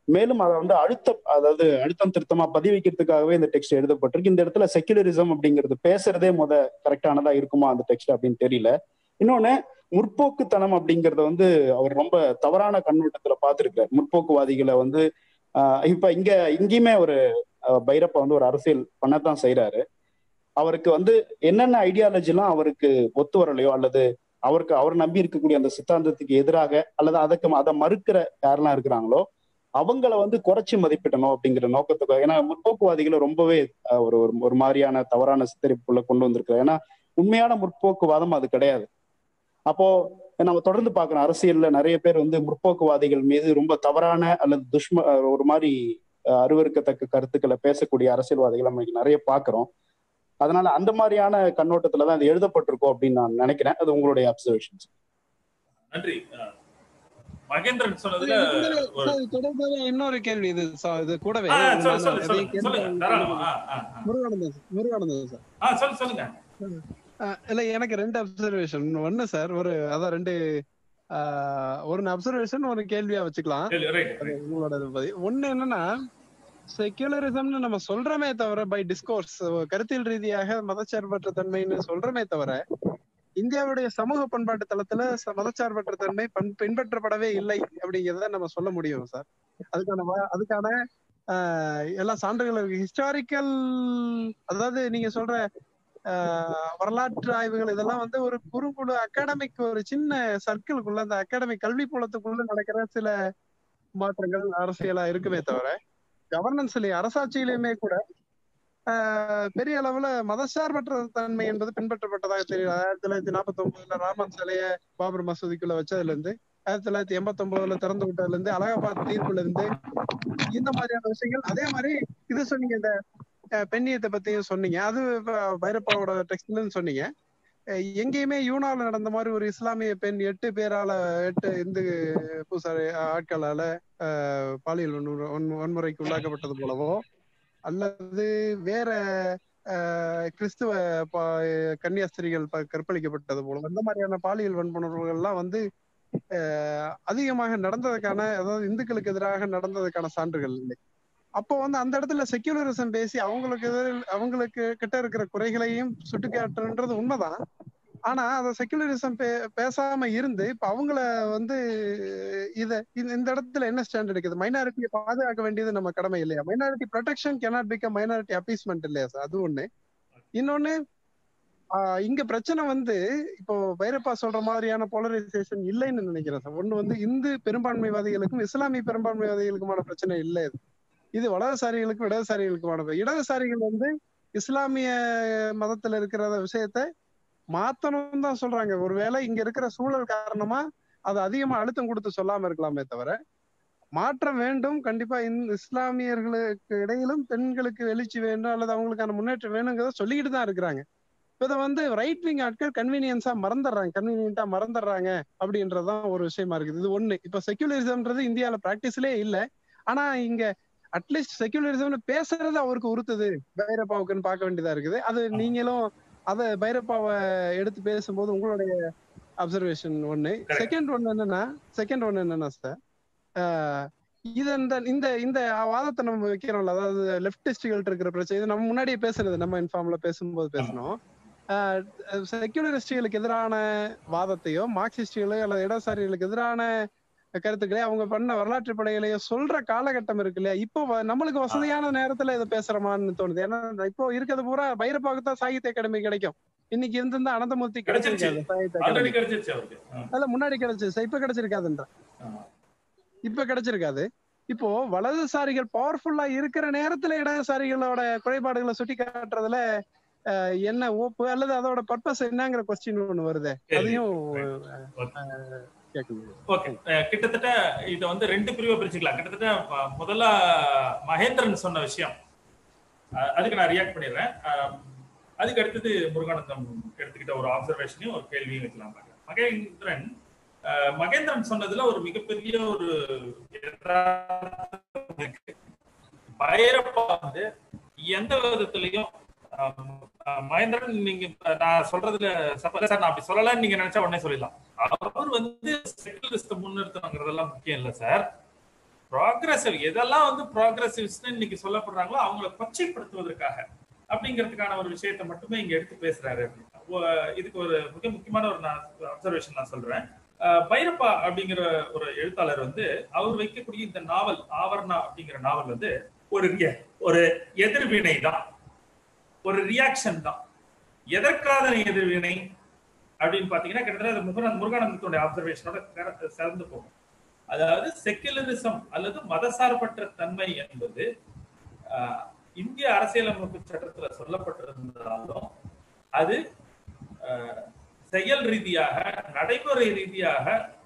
மேலும் அதை வந்து அழுத்த அதாவது அழுத்தம் திருத்தமா பதிவிக்கிறதுக்காகவே இந்த டெக்ஸ்ட் எழுதப்பட்டிருக்கு இந்த இடத்துல செக்குலரிசம் அப்படிங்கிறது பேசுறதே முத கரெக்டானதா இருக்குமா அந்த டெக்ஸ்ட் அப்படின்னு தெரியல இன்னொன்னு முற்போக்குத்தனம் அப்படிங்கறத வந்து அவர் ரொம்ப தவறான கண்ணோட்டத்துல பார்த்திருக்காரு முற்போக்குவாதிகளை வந்து ஆஹ் இப்ப இங்க இங்கேயுமே ஒரு ஆஹ் பைரப்பா வந்து ஒரு அரசியல் பண்ணத்தான் செய்யறாரு அவருக்கு வந்து என்னென்ன ஐடியாலஜி எல்லாம் அவருக்கு ஒத்து வரலையோ அல்லது அவருக்கு அவர் நம்பி இருக்கக்கூடிய அந்த சித்தாந்தத்துக்கு எதிராக அல்லது அதுக்கு அதை மறுக்கிற யாரெல்லாம் இருக்கிறாங்களோ அவங்கள வந்து குறைச்சி மதிப்பிடணும் அப்படிங்கிற நோக்கத்துக்காக ஏன்னா முற்போக்குவாதிகளை ரொம்பவே ஆஹ் ஒரு ஒரு- ஒரு மாதிரியான தவறான சித்தரிப்புக்குள்ள கொண்டு வந்திருக்கிறார் ஏன்னா உண்மையான முற்போக்குவாதம் அது கிடையாது அப்போ நம்ம தொடர்ந்து பார்க்கிறோம் அரசியல்ல நிறைய பேர் வந்து முற்போக்குவாதிகள் மீது ரொம்ப தவறான அல்லது துஷ்ம அஹ் ஒரு மாதிரி அஹ் அருவருக்கத்தக்க கருத்துக்களை பேசக்கூடிய அரசியல்வாதிகள் நம்ம இன்னைக்கு நிறைய பார்க்கிறோம் அதனால அந்த மாதிரியான கண்ணோட்டத்துல தான் இது எழுதப்பட்டிருக்கோம் அப்படின்னு நான் நினைக்கிறேன் அது உங்களுடைய அப்சர்வேஷன்ஸ் நன்றி அஹ், மகேந்திரன் சொன்னதுல ஒரு சார், தொடர்பாக இன்னொரு கேள்வி இது சா- இது கூடவே ஆ, சொல்லு, நான் சொல்லு, எதையும் சொல்லுங்க, கேள்வி சொல்லுங்க. தாராளமா. ஆ, ஆ, ஆ. முருகானந்தன் சார், முருகானந்தன் சார் ஆ, சொல்லு, சொல்லுங்க. ஆ, இல்ல எனக்கு ரெண்டு அப்சர்வேஷன் ஒண்ணு சார் ஒரு அதான் ரெண்டு ஆ, ஒரு அப்சர்வேஷன் ஒரு கேள்வியா வச்சுக்கலாம் சரி, right, அது right. உங்களோட இது பத்தி. ஒண்ணு என்னன்னா செக்யூலரிசம்னு நம்ம சொல்றோமே தவிர பை டிஸ்கோர்ஸ் கருத்தியல் ரீதியாக மதச்சார்பற்ற தன்மைன்னு சொல்றோமே தவிர இந்தியாவுடைய சமூக பண்பாட்டு தளத்துல ச- மதச்சார்பற்ற தன்மை பண்- பின்பற்றப்படவே இல்லை அப்படிங்கிறத நம்ம சொல்ல முடியும் சார் அதுக்கான வ- அதுக்கான ஆஹ், எல்லா சான்றுகள் இருக்கு ஹிஸ்டாரிக்கல் அதாவது நீங்க சொல்ற ஆஹ், வரலாற்று ஆய்வுகள் இதெல்லாம் வந்து ஒரு குறுங்குழு அகாடமிக் ஒரு சின்ன சர்க்கிளுக்குள்ள அந்த அகாடமிக் கல்வி புலத்துக்குள்ள நடக்கிற சில மாற்றங்கள் அரசியலா இருக்குமே தவிர கவர்னன்ஸ்லயும் அரசாட்சியிலுமே கூட ஆஹ், பெரிய அளவுல மதசார்பற்ற தன்மை என்பது பின்பற்றப்பட்டதாக தெரியும் ஆயிரத்தி தொள்ளாயிரத்தி நாற்பத்தி ஒன்பதுல ராமன் சிலைய பாபர் மசூதிக்குள்ள வச்சதுல இருந்து ஆயிரத்தி தொள்ளாயிரத்தி எண்பத்தி ஒன்பதுல திறந்து விட்டதுல இருந்து அலகாபாத் தீர்ப்புல இருந்து இந்த மாதிரியான விஷயங்கள் அதே மாதிரி இது சொன்னீங்க இந்த அஹ், பெண்ணியத்தை பத்தியும் சொன்னீங்க அது இப்ப பைரப்பாவோட டெக்ஸ்ட்ல சொன்னீங்க அஹ், எங்கேயுமே யூனால நடந்த மாதிரி ஒரு இஸ்லாமிய பெண் எட்டு பேரால எட்டு இந்து பூசாரி ஆட்களால அஹ், பாலியல் வன்முறை- வன்மு- வன்முறைக்கு உள்ளாக்கப்பட்டது போலவோ அல்லது வேற அஹ், கிறிஸ்துவ பா- கன்னியாஸ்திரிகள் ப- கற்பழிக்கப்பட்டது போல இந்த மாதிரியான பாலியல் வன்புணர்வுகள் எல்லாம் வந்து அஹ், அதிகமாக நடந்ததுக்கான அதாவது இந்துக்களுக்கு எதிராக நடந்ததுக்கான சான்றுகள் இல்லை அப்போ வந்து அந்த இடத்துல செக்யூலரிசம் பேசி அவங்களுக்கு எதிரில் அவங்களுக்கு கிட்ட இருக்கிற குறைகளையும் சுட்டிக்காட்டுன்றது உண்மைதான் ஆனா அத செக்யூலரிசம் பே பேசாம இருந்து இப்ப அவங்கள வந்து இத இந்த இந்த இடத்துல என்ன ஸ்டாண்ட் எடுக்குது மைனாரிட்டியை பாதுகாக்க வேண்டியது நம்ம கடமை இல்லையா minority protection cannot become minority appeasement இல்லையா சார் அது ஒண்ணு இன்னொன்னு ஆஹ் இங்க பிரச்சனை வந்து இப்போ பைரப்பா சொல்ற மாதிரியான போலரைசேஷன் இல்லைன்னு நினைக்கிறேன் சார் ஒண்ணு வந்து இந்து பெரும்பான்மைவாதிகளுக்கும் இஸ்லாமிய பெரும்பான்மைவாதிகளுக்குமான பிரச்சனை இல்லை இது இது வலதுசாரிகளுக்கும் இடதுசாரிகளுக்குமான பிரச்சனை. இடதுசாரிகள் வந்து இஸ்லாமிய மதத்துல இருக்கிற விஷயத்த மாத்தணும் தான் சொல்றாங்க ஒருவேளை இங்க இருக்கிற சூழல் காரணமா அது அதிகமா அழுத்தம் கொடுத்து சொல்லாம இருக்கலாமே தவிர மாற்றம் வேண்டும் கண்டிப்பா இந்த இஸ்லாமியர்களுக்கு இடையிலும் பெண்களுக்கு எழுச்சி வேண்டும் அல்லது அவங்களுக்கான முன்னேற்றம் வேணுங்கிறத சொல்லிக்கிட்டு தான் இருக்கிறாங்க இப்ப இதை வந்து ரைட் விங் ஆட்கள் கன்வீனியன்ஸா மறந்துடுறாங்க கன்வீனியன்ட்டா மறந்துடுறாங்க அப்படின்றதுதான் ஒரு விஷயமா இருக்குது இது ஒண்ணு இப்ப செக்யூலரிசம்ன்றது இந்தியால பிராக்டிஸ்லயே இல்ல ஆனா இங்க அட்லீஸ்ட் செக்யூலரிசம்னு பேசுறது அவருக்கு உறுத்துது பைரப்பாவுக்குன்னு பார்க்க வேண்டியதா இருக்குது அது நீங்களும் அத பைரப்பாவை எடுத்து பேசும்போது உங்களுடைய அப்சர்வேஷன் ஒண்ணு Correct. செகண்ட் ஒண்ணு என்னன்னா செகண்ட் ஒண்ணு என்னன்னா சார் இது இந்த இந்த இந்த வாதத்தை நம்ம வைக்கிறோம்ல அதாவது லெப்டிஸ்டுகள்ட்ட இருக்கிற பிரச்சனை இது நம்ம முன்னாடியே பேசுனது நம்ம இன்ஃபார்ம்ல பேசும்போது பேசணும் செக்யூலரிஸ்டுகளுக்கு எதிரான வாதத்தையோ மார்க்சிஸ்டுகளோ அல்லது இடதுசாரிகளுக்கு எதிரான கருத்துக்களே அவங்க பண்ண வரலாற்று படைகளையோ சொல்ற காலகட்டம் இருக்கு இல்லையா இப்போ வ- நம்மளுக்கு வசதியான நேரத்துல இதை பேசுறமான்னு தோணுது ஏன்னா இப்போ இருக்கிறது பூரா பைரப்பாவுக்கு தான் சாகித்ய அகாடமி கிடைக்கும் இன்னைக்கு இருந்திருந்தா அனந்தமூர்த்தி கிடைச்சிருச்சு. கிடைச்சிருக்காது சாகித்ய ஆல்ரெடி அகாடமி கிடைச்சிருச்சு அவருக்கு ஆ, அதுல முன்னாடி கிடைச்சிருச்சு இப்ப கிடைச்சிருக்காதுன்ற ஆ. இப்ப கிடைச்சிருக்காது இப்போ வலதுசாரிகள் பவர்ஃபுல்லா இருக்கிற நேரத்துல இடதுசாரிகளோட குறைபாடுகளை சுட்டி காட்டுறதுல அஹ், என்ன ஓப்பு அல்லது அதோட பர்பஸ் என்னங்கிற கொஸ்டின் ஒண்ணு வருது கேள்வி. அதையும் Okay. அஹ், கேட்கணும் ஓகே அஹ் கிட்டத்தட்ட இத வந்து ரெண்டு பிரிவா பிரிச்சுக்கலாம் கிட்டத்தட்ட அஹ், முதல்ல மகேந்திரன் சொன்ன விஷயம் அஹ், அதுக்கு நான் ரியாக்ட் பண்ணிடுறேன் அஹ், அதுக்கு அடுத்தது முருகானந்தம் எடுத்துக்கிட்ட ஒரு ஆப்சர்வேஷனையும் ஒரு கேள்வியும் வைக்கலாம் பாருங்க. மகேந்திரன் அஹ், மகேந்திரன் சொன்னதுல ஒரு மிகப்பெரிய ஒரு யதார்த்தம் இருக்கு. பைரப்பா வந்து எந்த விதத்திலையும் அஹ், அஹ், மகேந்திரன் நீங்க அஹ், நான் சொல்றதுல சப்ப- சார் நான் அப்படி சொல்லலன்னு நீங்க நினைச்சா உடனே சொல்லிடலாம் அவர் வந்து செக்குலரிஸ்ட முன்னிறுத்தணுங்கிறதெல்லாம் முக்கியம் இல்ல சார் ப்ராக்ரசிவ் எதெல்லாம் வந்து ப்ராக்ரசிவ்ஸ்னு இன்னைக்கு சொல்லப்படுறாங்களோ அவங்கள கொச்சைப்படுத்துவதற்காக அப்படிங்கிறதுக்கான ஒரு விஷயத்தை மட்டுமே இங்க எடுத்து பேசுறாரு ஒ- இதுக்கு ஒரு மிக முக்கியமான ஒரு நான் அப்சர்வேஷன் நான் சொல்றேன் அஹ் பைரப்பா அப்படிங்கிற ஒரு எழுத்தாளர் வந்து அவர் வைக்கக்கூடிய இந்த நாவல் ஆவரணா அப்படிங்கிற நாவல் வந்து ஒரு ரிய- ஒரு எதிர்வினை தான் ஒரு ரியாக்ஷன் தான் எதற்கான எதிர்வினை அப்படின்னு பாத்தீங்கன்னா கிட்டத்தட்ட அது முருகன் முருகானந்தத்துடைய ஆப்சர்வேஷனோட சேர்ந்து போகும் அதாவது செக்குலரிசம் அல்லது மதசார்பற்ற தன்மை என்பது ஆஹ், இந்திய அரசியலமைப்பு சட்டத்துல சொல்லப்பட்டிருந்தாலும் அது ஆஹ், செயல் ரீதியாக நடைமுறை ரீதியாக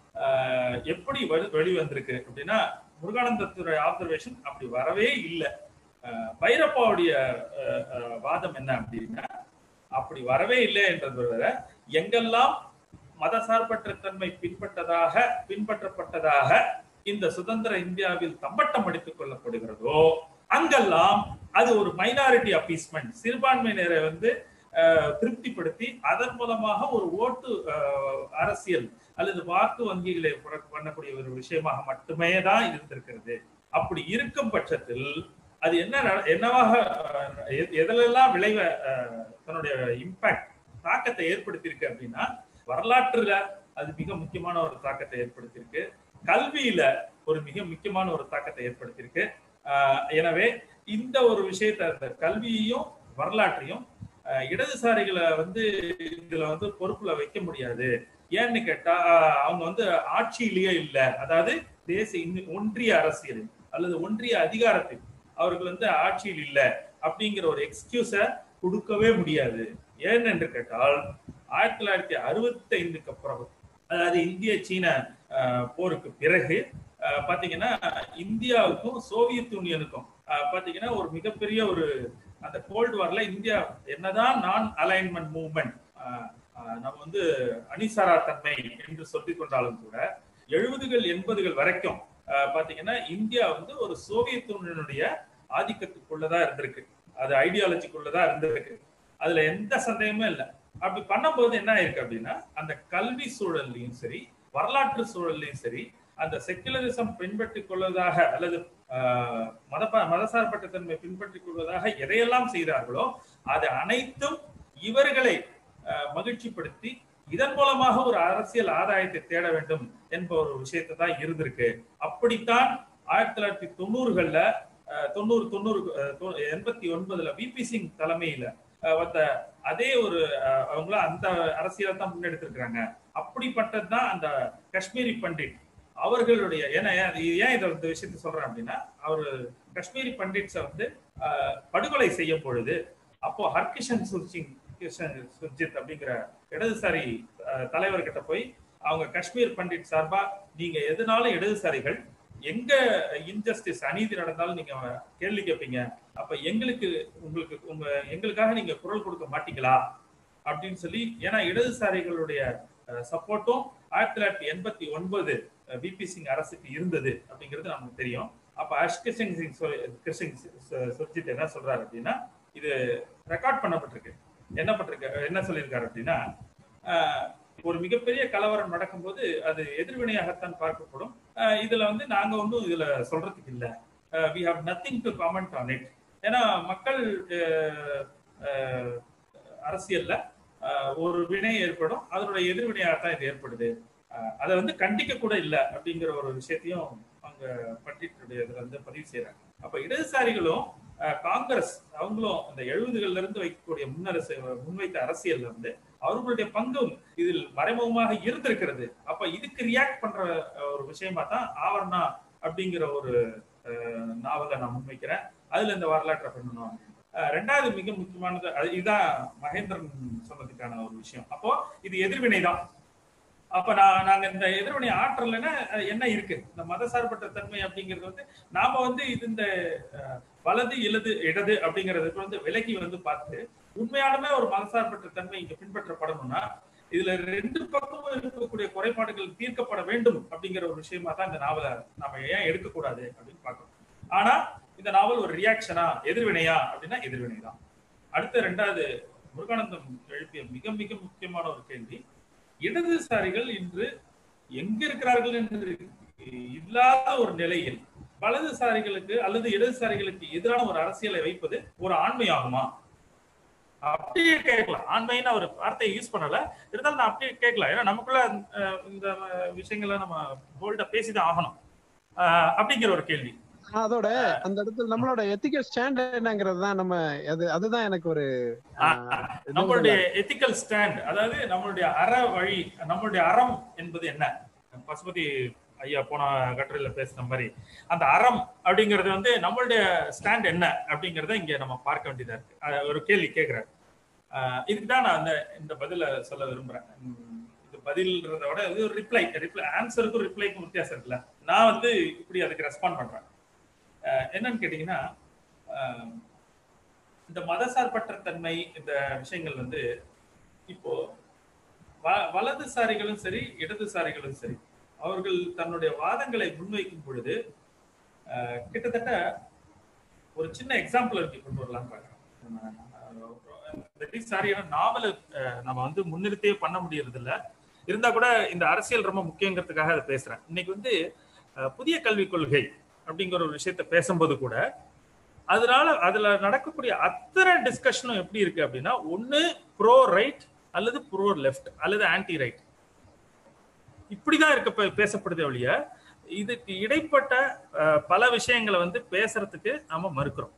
ஆஹ், எப்படி வெளி- வெளிவந்திருக்கு அப்படின்னா முருகானந்தத்துடைய ஆப்சர்வேஷன் அப்படி வரவே இல்லை பைரப்பாவுடைய ஆஹ், ஆஹ், வாதம் என்ன அப்படின்னா அப்படி வரவே இல்லை என்றதை விட எங்கெல்லாம் மதசார்பற்ற தன்மை பின்பற்றதாக பின்பற்றப்பட்டதாக இந்த சுதந்திர இந்தியாவில் தம்பட்டம் அடித்துக் கொள்ளப்படுகிறதோ அங்கெல்லாம் அது ஒரு மைனாரிட்டி அப்பீஸ்மெண்ட் சிறுபான்மையினரை வந்து அஹ், திருப்திப்படுத்தி அதன் மூலமாக ஒரு ஓட்டு அஹ், அரசியல் அல்லது வாக்கு வங்கிகளை புற- பண்ணக்கூடிய ஒரு விஷயமாக மட்டுமே தான் இருந்திருக்கிறது அப்படி இருக்கும் பட்சத்தில் அது என்ன நட- என்னவாக அஹ், எ- எதிலெல்லாம் விளைவ அஹ், தன்னுடைய இம்பாக்ட் தாக்கத்தை ஏற்படுத்தியிருக்கு அப்படின்னா வரலாற்றுல அது மிக முக்கியமான ஒரு தாக்கத்தை ஏற்படுத்தியிருக்கு கல்வியில ஒரு மிக முக்கியமான ஒரு தாக்கத்தை ஏற்படுத்தியிருக்கு ஆஹ் எனவே இந்த ஒரு விஷயத்த இந்த கல்வியையும் வரலாற்றையும் ஆஹ் இடதுசாரிகளை வந்து இதுல வந்து பொறுப்புல வைக்க முடியாது ஏன்னு கேட்டா ஆஹ் அவங்க வந்து ஆட்சியிலேயே இல்ல அதாவது தேசிய இந்த ஒன்றிய அரசியலில் அல்லது ஒன்றிய அதிகாரத்தில் அவர்கள் வந்து ஆட்சியில் இல்ல அப்படிங்கிற ஒரு எக்ஸ்கியூஸ கொடுக்கவே முடியாது ஏன் என்று கேட்டால் ஆயிரத்தி தொள்ளாயிரத்தி அறுபத்தி ஐந்துக்கு அப்புறம் அதாவது இந்திய சீன ஆஹ், போருக்கு பிறகு ஆஹ், பாத்தீங்கன்னா இந்தியாவுக்கும் சோவியத் யூனியனுக்கும் ஆஹ், பாத்தீங்கன்னா ஒரு மிகப்பெரிய ஒரு அந்த கோல்டு வார்ல இந்தியா என்னதான் நான் அலைன்மெண்ட் மூவ்மெண்ட் நம்ம வந்து அணிசாரா தன்மை என்று சொல்லிக் கொண்டாலும் கூட எழுபதுகள் எண்பதுகள் வரைக்கும் ஆஹ், பாத்தீங்கன்னா இந்தியா வந்து ஒரு சோவியத் யூனியனுடைய ஆதிக்கத்துக்குள்ளதான் இருந்திருக்கு அது ஐடியாலஜிக்குள்ளதான் இருந்திருக்கு அதுல எந்த சந்தேகமே இல்லை அப்படி பண்ணும்போது என்ன ஆயிருக்கு அப்படின்னா அந்த கல்வி சூழல்லையும் சரி வரலாற்று சூழல்லையும் சரி அந்த செக்குலரிசம் பின்பற்றிக் கொள்வதாக அல்லது ஆஹ், மத மதசார்பற்ற தன்மை பின்பற்றிக் கொள்வதாக எதையெல்லாம் செய்தார்களோ அது அனைத்தும் இவர்களை ஆஹ், மகிழ்ச்சிப்படுத்தி இதன் மூலமாக ஒரு அரசியல் ஆதாயத்தை தேட வேண்டும் என்ப ஒரு விஷயத்தை தான் இருந்திருக்கு அப்படித்தான் ஆயிரத்தி தொள்ளாயிரத்தி தொண்ணூறுகள்ல ஆஹ், தொண்ணூறு தொண்ணூறு ஆஹ், தொ- எண்பத்தி ஒன்பதுல விபி சிங் தலைமையில ஆஹ், வந்த அதே ஒரு ஆஹ், அவங்கள அந்த அரசியலை தான் முன்னெடுத்திருக்கிறாங்க அப்படிப்பட்டது தான் அந்த காஷ்மீரி பண்டிட் அவர்களுடைய ஏன்னா ஏன் இது ஏன் இதை இந்த விஷயத்த சொல்றேன் அப்படின்னா அவர் காஷ்மீரி பண்டிட்ஸை வந்து ஆஹ், படுகொலை செய்யும் பொழுது அப்போ ஹர்கிஷன் சுர்சிங் கிஷன் சுர்ஜித் அப்படிங்கிற இடதுசாரி ஆஹ், தலைவர்கிட்ட போய் அவங்க காஷ்மீர் பண்டிட் சார்பா நீங்க எதனாலும் இடதுசாரிகள் எங்க இன்ஜஸ்டிஸ் அநீதி நடந்தாலும் நீங்க கேள்வி கேட்பீங்க அப்ப எங்களுக்கு உங்களுக்கு உங்க எங்களுக்காக நீங்க குரல் கொடுக்க மாட்டீங்களா அப்படின்னு சொல்லி ஏன்னா இடதுசாரிகளுடைய சப்போர்ட்டும் ஆயிரத்தி தொள்ளாயிரத்தி எண்பத்தி ஒன்பது விபி சிங் அரசுக்கு இருந்தது அப்படிங்கிறது நமக்கு தெரியும் அப்ப அஷ்கிஷன் சிங் சொ- கிருஷ்ணன் சு- சுர்ஜித் என்ன சொல்றாரு அப்படின்னா இது ரெக்கார்ட் பண்ணப்பட்டிருக்கு என்ன பட்டிருக்கு என்ன சொல்லியிருக்காரு அப்படின்னா ஆஹ், ஒரு மிகப்பெரிய கலவரம் நடக்கும்போது அது எதிர்வினையாகத்தான் பார்க்கப்படும் ஆஹ், இதுல வந்து நாங்க ஒன்றும் இதுல சொல்றதுக்கு இல்ல we have nothing to comment on it ஏன்னா மக்கள் ஆஹ், ஆஹ், அரசியல்ல ஆஹ், ஒரு வினை ஏற்படும் அதனுடைய எதிர்வினையாகத்தான் இது ஏற்படுது ஆஹ், அதை வந்து கண்டிக்க கூட இல்லை அப்படிங்கிற ஒரு விஷயத்தையும் அவங்க பண்டிட்டுடைய இதுல வந்து பதிவு செய்யறாங்க அப்ப இடதுசாரிகளும் ஆஹ், காங்கிரஸ் அவங்களும் அந்த எழுபதுகள்ல இருந்து வைக்கக்கூடிய முன்னரசு முன்வைத்த அரசியல்ல வந்து அவர்களுடைய பங்கும் இதில் மறைமுகமாக இருந்திருக்கிறது அப்ப இதுக்கு ரியாக்ட் பண்ற அஹ், ஒரு விஷயமா தான் ஆவரணா அப்படிங்கிற ஒரு அஹ், நாவலை நான் முன்வைக்கிறேன் அதுல இந்த வரலாற்றை பண்ணணும் அஹ், ரெண்டாவது மிக முக்கியமானது அது இதுதான் மகேந்திரன் சொன்னதுக்கான ஒரு விஷயம் அப்போ இது எதிர்வினை தான் அப்ப நான் நாங்க இந்த எதிர்வினை ஆற்றல்னா அஹ், என்ன இருக்கு இந்த மதசார்பற்ற தன்மை அப்படிங்கிறது வந்து நாம வந்து இது இந்த அஹ், வலது இலது இடது அப்படிங்கிறதுக்கு வந்து விலகி வந்து பார்த்து உண்மையாலுமே ஒரு மதசார்பற்ற தன்மை இங்க பின்பற்றப்படணும்னா இதுல ரெண்டு பக்கமும் இருக்கக்கூடிய குறைபாடுகள் தீர்க்கப்பட வேண்டும் அப்படிங்கிற ஒரு விஷயமா தான் இந்த நாவலை நாம ஏன் எடுக்கக்கூடாது அப்படின்னு பார்க்கணும் ஆனா இந்த நாவல் ஒரு ரியாக்ஷனா எதிர்வினையா அப்படின்னா எதிர்வினை தான் அடுத்த ரெண்டாவது முருகானந்தம் எழுப்பிய மிக மிக முக்கியமான ஒரு கேள்வி இடதுசாரிகள் இன்று எங்க இருக்கிறார்கள் என்று இல்லாத ஒரு நிலையில் வலதுசாரிகளுக்கு அல்லது இடதுசாரிகளுக்கு எதிரான ஒரு அரசியலை வைப்பது ஒரு ஆண்மையாகுமா அப்படியே கேட்கலாம் ஆண்மைன்னு அவர் வார்த்தையை யூஸ் பண்ணல இருந்தாலும் நான் அப்படியே கேட்கலாம் ஏன்னா நமக்குள்ள அஹ், இந்த விஷயங்களை நம்ம போல்டா பேசிதான் ஆகணும் அஹ், அப்படிங்கிற ஒரு கேள்வி அதோட அந்த இடத்துல நம்மளோட எத்திக்கல் ஸ்டாண்ட் என்னங்கிறது தான் நம்ம அது அதுதான் எனக்கு ஒரு ஆஹ், இது நம்மளுடைய எத்திக்கல் ஸ்டாண்ட் அதாவது நம்மளுடைய அற வழி நம்மளுடைய அறம் என்பது என்ன பசுபதி ஐயா போன கட்டுரையில பேசின மாதிரி அந்த அறம் அப்படிங்கிறது வந்து நம்மளுடைய ஸ்டாண்ட் என்ன அப்படிங்கறத இங்க நம்ம பார்க்க வேண்டியதா இருக்கு அஹ் ஒரு கேள்வி கேட்கிறேன் அஹ் இதுக்கு தான் நான் அந்த இந்த பதில சொல்ல விரும்புறேன் உம் இது பதில்ன்றத விட இது ஒரு ரிப்ளை ரிப்ளை ஆன்சருக்கும் ரிப்ளைக்கும் வித்தியாசம் இருக்குல்ல நான் வந்து இப்படி அதுக்கு ரெஸ்பாண்ட் பண்றேன் அஹ் என்னன்னு கேட்டீங்கன்னா அஹ் இந்த மதசார்பற்ற தன்மை இந்த விஷயங்கள் வந்து இப்போ வ- வலதுசாரிகளும் சரி இடதுசாரிகளும் சரி அவர்கள் தன்னுடைய வாதங்களை முன்வைக்கும் பொழுது அஹ், கிட்டத்தட்ட ஒரு சின்ன எக்ஸாம்பிள் இருக்கு கொண்டு வரலாம் பாக்குறேன் சாரியான நாவலை அஹ், நம்ம வந்து முன்னிறுத்தியே பண்ண முடியறது இல்ல இருந்தா கூட இந்த அரசியல் ரொம்ப முக்கியங்கிறதுக்காக அதை பேசுறேன் இன்னைக்கு வந்து அஹ், புதிய கல்விக் கொள்கை அப்படிங்கிற ஒரு விஷயத்த பேசும்போது கூட அதனால அதுல நடக்கக்கூடிய அத்தனை டிஸ்கஷனும் எப்படி இருக்கு அப்படின்னா ஒண்ணு ப்ரோ ரைட் அல்லது ப்ரோ லெஃப்ட் அல்லது ஆன்டி ரைட் இப்படிதான் இருக்க பே- பேசப்படுதே ஒழிய இதுக்கு இடைப்பட்ட அஹ், பல விஷயங்களை வந்து பேசுறதுக்கு நாம மறுக்கிறோம்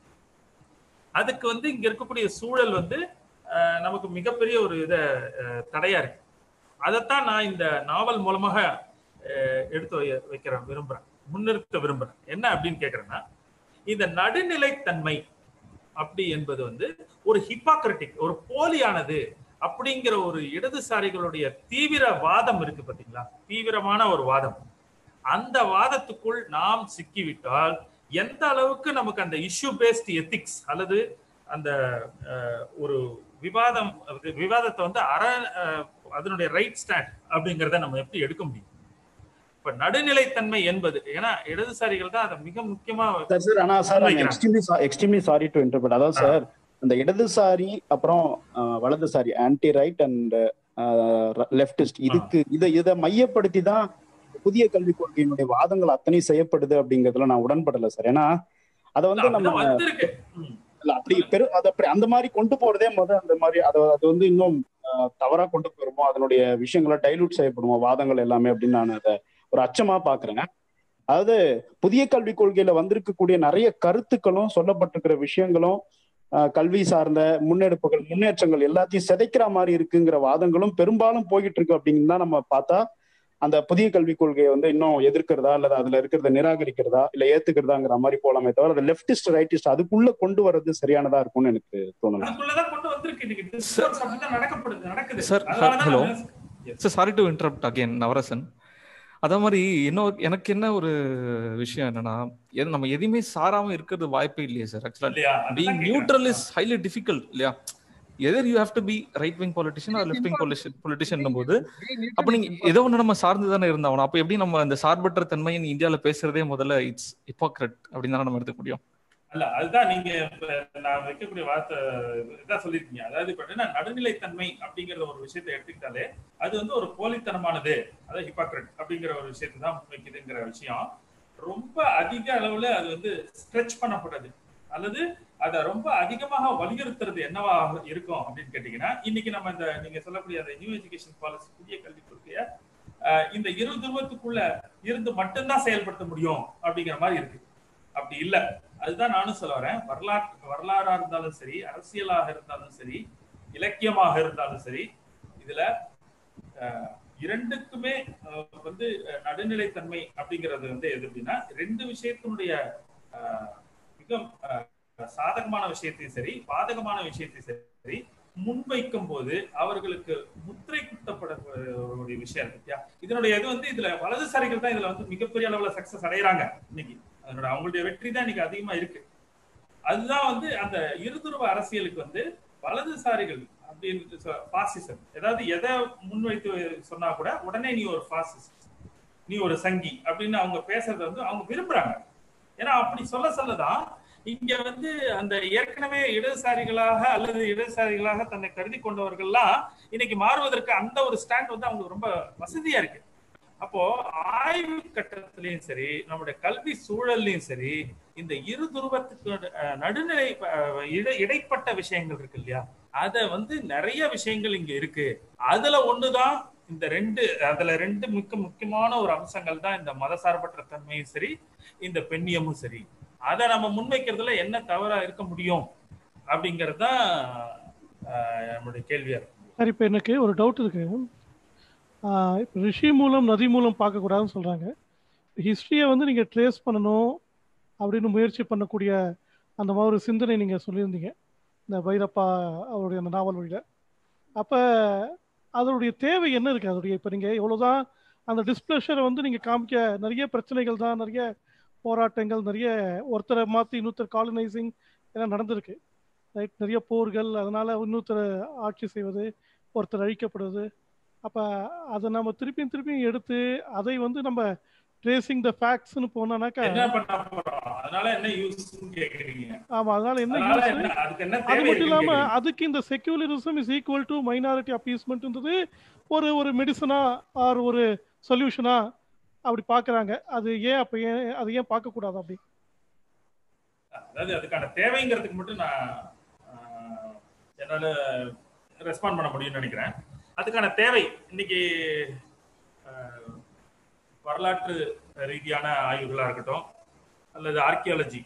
அதுக்கு வந்து இங்க இருக்கக்கூடிய சூழல் வந்து அஹ், நமக்கு மிகப்பெரிய ஒரு இத அஹ், தடையா இருக்கு அதைத்தான் நான் இந்த நாவல் மூலமாக அஹ், எடுத்து வை- வைக்கிற விரும்புறேன் முன்னிறுத்த விரும்புறேன் என்ன அப்படின்னு கேக்குறேன்னா இந்த நடுநிலைத்தன்மை அப்படி என்பது வந்து ஒரு ஹிப்பாக்ரட்டிக் ஒரு போலியானது அப்படிங்கிற ஒரு இடதுசாரிகளுடைய தீவிர வாதம் இருக்கு பாத்தீங்களா தீவிரமான ஒரு வாதம் அந்த வாதத்துக்குள் நாம் சிக்கிவிட்டால் எந்த அளவுக்கு நமக்கு அந்த இஷ்யூ பேஸ்ட் எத்திக்ஸ் அல்லது அந்த அஹ், ஒரு விவாதம் அது விவாதத்தை வந்து அற அஹ், அதனுடைய ரைட் ஸ்டாண்ட் அப்படிங்கிறத நம்ம எப்படி எடுக்க முடியும் இப்ப நடுநிலைத்தன்மை என்பது ஏன்னா இடதுசாரிகள் தான் அதை மிக முக்கியமா சார் சார் ஆனா சார் வைக்கிறேன். Extremely extremely sorry to interpret அதாவது சார் அந்த இடதுசாரி அப்புறம் அஹ், வலதுசாரி ஆன்டி ரைட் அண்ட் லெப்டிஸ்ட் இதுக்கு இதை இதை மையப்படுத்தி தான் புதிய கல்விக் கொள்கையினுடைய வாதங்கள் அத்தனை செய்யப்படுது அப்படிங்கறதுல நான் உடன்படல சார் ஏன்னா அதை வந்து நம்ம அப்படிதான் வந்திருக்கு ம். இல்ல அப்படி பெரு அது அப்படி அந்த மாதிரி கொண்டு போறதே முத அந்த மாதிரி அதை அது வந்து இன்னும் அஹ், தவறா கொண்டு போயிருமோ அதனுடைய விஷயங்களை டைலூட் செய்யப்படுமோ வாதங்கள் எல்லாமே அப்படின்னு நான் அதை ஒரு அச்சமா பாக்குறேன் அதாவது புதிய கல்விக் கொள்கையில வந்திருக்கக்கூடிய நிறைய கருத்துக்களும் சொல்லப்பட்டிருக்கிற விஷயங்களும் அஹ், கல்வி சார்ந்த முன்னெடுப்புகள் முன்னேற்றங்கள் எல்லாத்தையும் சிதைக்கிற மாதிரி இருக்குங்கிற வாதங்களும் பெரும்பாலும் போய்கிட்டு இருக்கு அப்படின்னு தான் நம்ம பார்த்தா அந்த புதிய கல்விக் கொள்கையை வந்து இன்னும் எதிர்க்கிறதா அல்லது அதுல இருக்கிறத நிராகரிக்கிறதா இல்ல ஏத்துக்கிறதாங்கிற மாதிரி போலாமே தவிர அது லெப்டிஸ்ட் ரைட்டிஸ்ட் அதுக்குள்ள கொண்டு வர்றது சரியானதா இருக்கும்னு எனக்கு தோணல அதுக்குள்ளதான் கொண்டு வந்திருக்கு இன்னைக்கு discourse அப்படிதான் நடக்கப்படுது நடக்குது Sir, அதனாலதான் hello. நான் Yes. Sir sorry to interrupt again Navarasan அதே மாதிரி இன்னொரு எனக்கு என்ன ஒரு விஷயம் என்னன்னா எது- நம்ம எதையுமே சாராம இருக்கிறது வாய்ப்பே இல்லையே சார் ஆக்சுவலா இல்லையா? அதுதான் பீங் கேக்குறேன். நியூட்ரல் இஸ் ஹைலி டிஃபிகல்ட் இல்லையா either you have to be right wing politician or left wing politician போது அப்ப நீங்க ஏதோ ஒண்ணு நம்ம சார்ந்து தானே இருந்தாகணும் அப்ப எப்படி நம்ம இந்த சார்பற்ற தன்மையை இந்தியால பேசுறதே முதல்ல இட்ஸ் ஹிப்போக்ரட் அப்படின்னு தானே நம்ம எடுத்துக்க முடியும் அல்ல அதுதான் நீங்க இப்ப நான் வைக்கக்கூடிய வார்த்தை இதான் சொல்லிருக்கீங்க அதாவது இப்ப என்ன நடுநிலைத்தன்மை அப்படிங்கிற ஒரு விஷயத்தை எடுத்துக்கிட்டாலே அது வந்து ஒரு போலித்தனமானது அதாவது ஹிப்பாக்ரட் அப்படிங்கிற ஒரு விஷயத்தை தான் முன்வைக்குதுங்கிற விஷயம் ரொம்ப அதிக அளவுல அது வந்து ஸ்ட்ரெச் பண்ணப்படுறது அல்லது அதை ரொம்ப அதிகமாக வலியுறுத்துறது என்னவா இருக்கும் அப்படின்னு கேட்டீங்கன்னா இன்னைக்கு நம்ம இந்த நீங்க சொல்லக்கூடிய அந்த நியூ எஜுகேஷன் பாலிசி புதிய கல்விக் கொள்கைய அஹ், இந்த இரு துருவத்துக்குள்ள இருந்து மட்டும்தான் செயல்படுத்த முடியும் அப்படிங்கிற மாதிரி இருக்கு அப்படி இல்ல அதுதான் நானும் சொல்ல வரேன் வரலாற்று வரலாறா இருந்தாலும் சரி அரசியலாக இருந்தாலும் சரி இலக்கியமாக இருந்தாலும் சரி இதுல அஹ், இரண்டுக்குமே அஹ், வந்து அஹ், நடுநிலைத்தன்மை அப்படிங்கிறது வந்து எது அப்படின்னா ரெண்டு விஷயத்தினுடைய அஹ், மிக அஹ், சாதகமான விஷயத்தையும் சரி பாதகமான விஷயத்தையும் சரி முன்வைக்கும் போது அவர்களுக்கு முத்திரை குத்தப்படக்கூடிய விஷயம் இருக்கு இல்லையா? இதனுடைய இது வந்து இதுல வலதுசாரிகள் தான் இதுல வந்து மிகப்பெரிய அளவுல சக்சஸ் அடையறாங்க இன்னைக்கு அதனோட அவங்களுடைய வெற்றி தான் இன்னைக்கு அதிகமா இருக்கு அதுதான் வந்து அந்த இருதுருவ அரசியலுக்கு வந்து வலதுசாரிகள் அப்படின்னு பாசிசம் ஏதாவது எதை முன்வைத்து சொன்னா கூட உடனே நீ ஒரு பாசிஸ்ட் நீ ஒரு சங்கி அப்படின்னு அவங்க பேசுறத வந்து அவங்க விரும்புறாங்க ஏன்னா அப்படி சொல்ல சொல்லதான் இங்க வந்து அந்த ஏற்கனவே இடதுசாரிகளாக அல்லது இடதுசாரிகளாக தன்னை கருதி கொண்டவர்கள்லாம் இன்னைக்கு மாறுவதற்கு அந்த ஒரு ஸ்டாண்ட் வந்து அவங்களுக்கு ரொம்ப வசதியா இருக்கு அப்போ ஆய்வு கட்டத்திலையும் சரி நம்முடைய கல்வி சூழல்லையும் சரி இந்த இரு துருவத்துக்கு அஹ், நடுநிலை அஹ், இடை- இடைப்பட்ட விஷயங்கள் இருக்கு இல்லையா அத வந்து நிறைய விஷயங்கள் இங்க இருக்கு அதுல ஒண்ணுதான் இந்த ரெண்டு அதுல ரெண்டு மிக முக்கியமான ஒரு அம்சங்கள் தான் இந்த மதசார்பற்ற தன்மையும் சரி இந்த பெண்ணியமும் சரி அதை நம்ம முன்வைக்கிறதுல என்ன தவறா இருக்க முடியும் அப்படிங்கிறது தான் அஹ், நம்மளுடைய கேள்வியா இருக்கு சார் இப்போ எனக்கு ஒரு டவுட் இருக்கு ஆஹ் இப்ப ரிஷி மூலம் நதி மூலம் பார்க்கக்கூடாதுன்னு சொல்றாங்க ஹிஸ்ட்ரியை வந்து நீங்க ட்ரேஸ் பண்ணணும் அப்படின்னு முயற்சி பண்ணக்கூடிய அந்த மாதிரி ஒரு சிந்தனை நீங்க சொல்லியிருந்தீங்க இந்த பைரப்பா அவருடைய அந்த நாவல் வழியில அப்ப அதனுடைய தேவை என்ன இருக்கு அதனுடைய இப்போ நீங்க எவ்வளவுதான் அந்த டிஸ்பிளஷரை வந்து நீங்க காமிக்க நிறைய பிரச்சனைகள் தான் நிறைய போராட்டங்கள் நிறைய ஒருத்தரை மாற்றி இன்னொருத்தர் காலனைசிங் எல்லாம் நடந்திருக்கு ரைட் நிறைய போர்கள் அதனால இன்னொருத்தர் ஆட்சி செய்வது ஒருத்தர் அழிக்கப்படுவது அப்ப அதை நம்ம திருப்பியும் திருப்பியும் எடுத்து அதை வந்து நம்ம ட்ரேசிங் த ஃபேக்ட்ஸ்னு போனோம்னாக்கா என்ன பண்ண போறோம் அதனால என்ன யூஸ் கேக்குறீங்க ஆமா அதனால என்ன அதனால யூஸ் என்ன அதுக்கு என்ன அது தேவை மட்டும் இருக்குன்னு இல்லாம கேக்குறீங்க. அதுக்கு இந்த secularism is equal to minority அப்பீஸ்மெண்ட்ன்றது ஒரு ஒரு மெடிசனா ஆர் ஒரு சொல்யூஷனா அப்படி பாக்குறாங்க அது ஏன் அப்ப ஏன் அது ஏன் பார்க்க கூடாது அப்படி அதாவது அதுக்கான தேவைங்கிறதுக்கு மட்டும் நான் ஆஹ், என்னால ரெஸ்பாண்ட் பண்ண முடியும்னு நினைக்கிறேன் அதுக்கான தேவை இன்னைக்கு ஆஹ், வரலாற்று ரீதியான ஆய்வுகளா இருக்கட்டும் அல்லது ஆர்கியாலஜி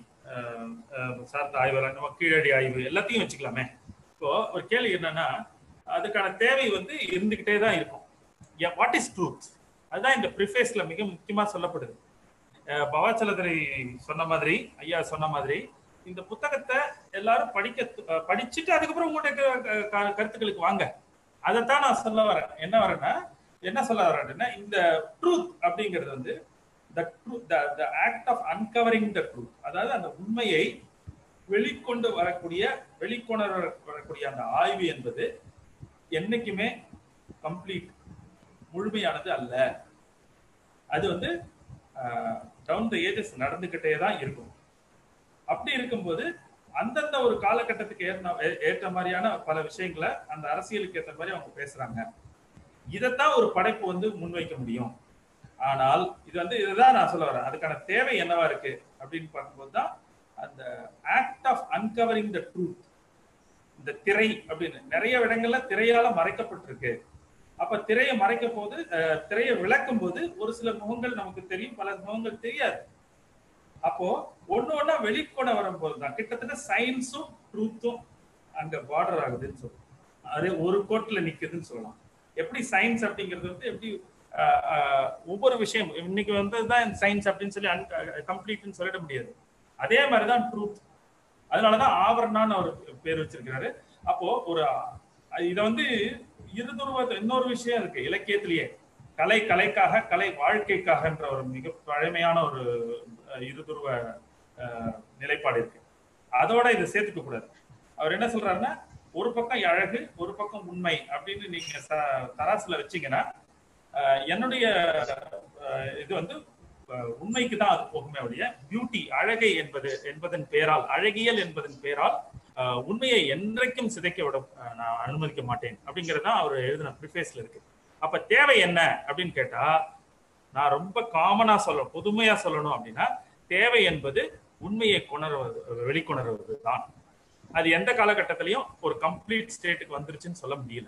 சார்ந்த ஆய்வு நம்ம கீழடி ஆய்வு எல்லாத்தையும் வச்சுக்கலாமே இப்போ ஒரு கேள்வி என்னன்னா அதுக்கான தேவை வந்து இருந்துகிட்டே தான் இருக்கும் வாட் இஸ் ட்ரூத் அதுதான் இந்த ப்ரிஃபேஸ்ல மிக முக்கியமா சொல்லப்படுது அஹ் பவாச்சலதுரை சொன்ன மாதிரி ஐயா சொன்ன மாதிரி இந்த புத்தகத்தை எல்லாரும் படிக்க அஹ் படிச்சுட்டு அதுக்கப்புறம் உங்களுடைய க- க- கருத்துக்களுக்கு வாங்க அதைத்தான் நான் சொல்ல வரேன் என்ன வரேன்னா என்ன சொல்ல வரேன்னா இந்த ட்ரூத் அப்படிங்கிறது வந்து the the act of uncovering the truth அதாவது அந்த உண்மையை வெளிக்கொண்டு வரக்கூடிய வெளிக்கொணர வரக்கூடிய அந்த ஆய்வு என்பது என்னைக்குமே கம்ப்ளீட் முழுமையானது அல்ல அது வந்து டவுன் த ஏஜஸ் நடந்துகிட்டே தான் இருக்கும் அப்படி இருக்கும்போது அந்தந்த ஒரு காலகட்டத்துக்கு ஏற்ற ஏற்ற மாதிரியான பல விஷயங்களை அந்த அரசியலுக்கு ஏற்ற மாதிரி அவங்க பேசுறாங்க இதைத்தான் ஒரு படைப்பு வந்து முன்வைக்க முடியும் ஆனால் இது வந்து இதுதான் நான் சொல்ல வரேன் அதுக்கான தேவை என்னவா இருக்கு அப்படின்னு பார்க்கும்போது தான் அந்த act of uncovering the truth இந்த திரை அப்படின்னு நிறைய இடங்கள்ல திரையால மறைக்கப்பட்டிருக்கு அப்ப திரையை மறைக்க போது அஹ், திரையை விளக்கும் போது ஒரு சில முகங்கள் நமக்கு தெரியும் பல முகங்கள் தெரியாது அப்போ ஒண்ணு ஒண்ணா வெளிக்கொண வரும்போது தான் கிட்டத்தட்ட சயின்ஸும் ட்ரூத்தும் அங்க பார்டர் ஆகுதுன்னு சொல்லலாம் அது ஒரு கோட்ல நிக்குதுன்னு சொல்லலாம் எப்படி சயின்ஸ் அப்படிங்கிறது வந்து எப்படி அஹ், அஹ், ஒவ்வொரு விஷயம் இன்னைக்கு வந்து தான் சயின்ஸ் அப்படின்னு சொல்லி கம்ப்ளீட்னு சொல்லிட முடியாது அதே மாதிரிதான் ட்ரூத் அதனாலதான் ஆவரணான்னு அவர் பேர் வச்சிருக்கிறாரு அப்போ ஒரு அஹ், இத வந்து இருதுருவ இன்னொரு விஷயம் இருக்கு இலக்கியத்திலேயே கலை கலைக்காக கலை வாழ்க்கைக்காகன்ற ஒரு மிக பழமையான ஒரு அஹ், இருதுருவ அஹ், நிலைப்பாடு இருக்கு அதோட இதை சேர்த்துக்க கூடாது அவர் என்ன சொல்றாருன்னா ஒரு பக்கம் அழகு ஒரு பக்கம் உண்மை அப்படின்னு நீங்க ச- தராசுல வச்சீங்கன்னா அஹ், என்னுடைய அஹ், இது வந்து அஹ், உண்மைக்கு தான் அது போகுமே ஒழிய பியூட்டி அழகை என்பது என்பதன் பெயரால் அழகியல் என்பதன் பெயரால் அஹ், உண்மையை என்றைக்கும் சிதைக்க விட அஹ், நான் அனுமதிக்க மாட்டேன் அப்படிங்கிறது தான் அவர் எழுதின ப்ரிஃபேஸ்ல இருக்கு அப்ப தேவை என்ன அப்படின்னு கேட்டா நான் ரொம்ப காமனா சொல்ல புதுமையா சொல்லணும் அப்படின்னா தேவை என்பது உண்மையை கொணர்வது வெளிக்கொணர்வது தான் அது எந்த காலகட்டத்திலையும் ஒரு கம்ப்ளீட் ஸ்டேட்டுக்கு வந்துருச்சுன்னு சொல்ல முடியல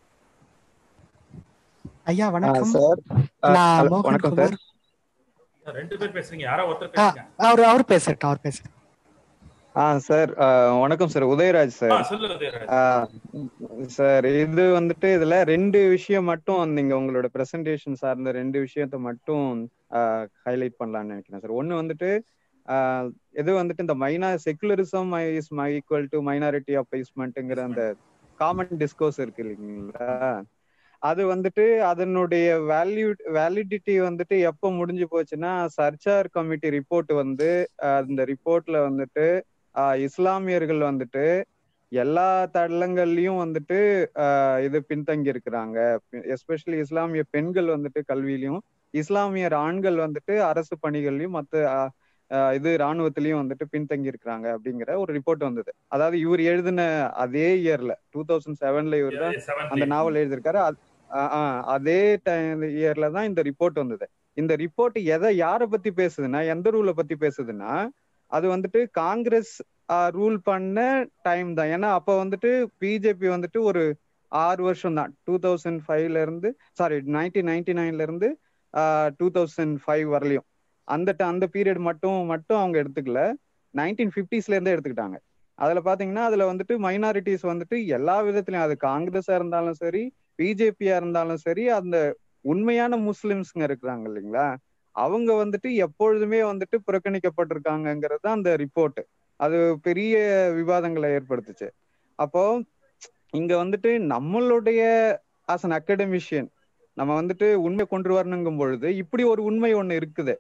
ஐயா வணக்கம் சார் நான் மோகன் வணக்கம் சார் குமார் ரெண்டு பேர் பேசுறீங்க யாரோ ஒருத்தர் ஆ, பேசுங்க அவர் அவர் பேசட்டும் அவர் பேசட்டும் ஆ சார் வணக்கம் சார் உதயராஜ் ஆ, சார் சொல்லு உதயராஜ். சார் இது வந்துட்டு இதுல ரெண்டு விஷயம் மட்டும் நீங்க உங்களோட பிரசன்டேஷன் சார்ந்த ரெண்டு விஷயத்த மட்டும் ஹைலைட் பண்ணலாம்னு நினைக்கிறேன் சார் ஒன்னு வந்துட்டு ஆஹ், இது வந்துட்டு இந்த மைனா secularism is equal to minority அப்பைஸ்மெண்ட்டுங்கிற அந்த காமன் டிஸ்கோர்ஸ் இருக்கு இல்லைங்களா அது வந்துட்டு அதனுடைய வேல்யூ வேலிடிட்டி வந்துட்டு எப்போ முடிஞ்சு போச்சுன்னா சர்ச்சார் கமிட்டி ரிப்போர்ட் வந்து ஆஹ், இந்த ரிப்போர்ட்ல வந்துட்டு ஆஹ், இஸ்லாமியர்கள் வந்துட்டு எல்லா தளங்கள்லயும் வந்துட்டு ஆஹ், இது பின்தங்கி இருக்கிறாங்க எஸ்பெஷலி இஸ்லாமிய பெண்கள் வந்துட்டு கல்வியிலையும் இஸ்லாமியர் ஆண்கள் வந்துட்டு அரசு பணிகள்லயும் மத்த ஆஹ், ஆஹ், இது ராணுவத்திலயும் வந்துட்டு பின்தங்கி இருக்கிறாங்க அப்படிங்கிற ஒரு ரிப்போர்ட் வந்தது அதாவது இவர் எழுதின அதே இயர்ல டூ தௌசண்ட் செவன்ல இவர் தான் அந்த Seventy. நாவல் எழுதியிருக்காரு அது- ஆஹ் ஆஹ் அதே டைம் இயர்ல தான் இந்த ரிப்போர்ட் வந்தது இந்த ரிப்போர்ட் எதை யாரை பத்தி பேசுதுன்னா எந்த ரூலை பத்தி பேசுதுன்னா அது வந்துட்டு காங்கிரஸ் ரூல் பண்ண டைம் தான் ஏன்னா அப்ப வந்துட்டு பிஜேபி வந்துட்டு ஒரு ஆறு வருஷம் தான் டூ தௌசண்ட் ஃபைவ்ல இருந்து சாரி நைன்டீன் நைன்டி நைன்ல இருந்து டூ தௌசண்ட் ஃபைவ் வரலையும் அந்த ti- அந்த பீரியட் மட்டும் மட்டும் அவங்க எடுத்துக்கல நைன்டீன் ஃபிஃப்டிஸ்ல இருந்தே எடுத்துக்கிட்டாங்க அதுல பாத்தீங்கன்னா அதுல வந்துட்டு மைனாரிட்டிஸ் வந்துட்டு எல்லா விதத்திலயும் அது காங்கிரஸா இருந்தாலும் சரி பிஜேபியா இருந்தாலும் சரி அந்த உண்மையான முஸ்லிம்ஸ்ங்க இருக்கிறாங்க இல்லைங்களா அவங்க வந்துட்டு எப்பொழுதுமே வந்துட்டு புறக்கணிக்கப்பட்டிருக்காங்கங்கிறது தான் அந்த ரிப்போர்ட் அது பெரிய விவாதங்களை ஏற்படுத்துச்சு அப்போ இங்க வந்துட்டு நம்மளுடைய ஆஸ் அன் அகடமிஷியன் நம்ம வந்துட்டு உண்மை கொண்டு வரணுங்கும் பொழுது இப்படி ஒரு உண்மை ஒண்ணு இருக்குது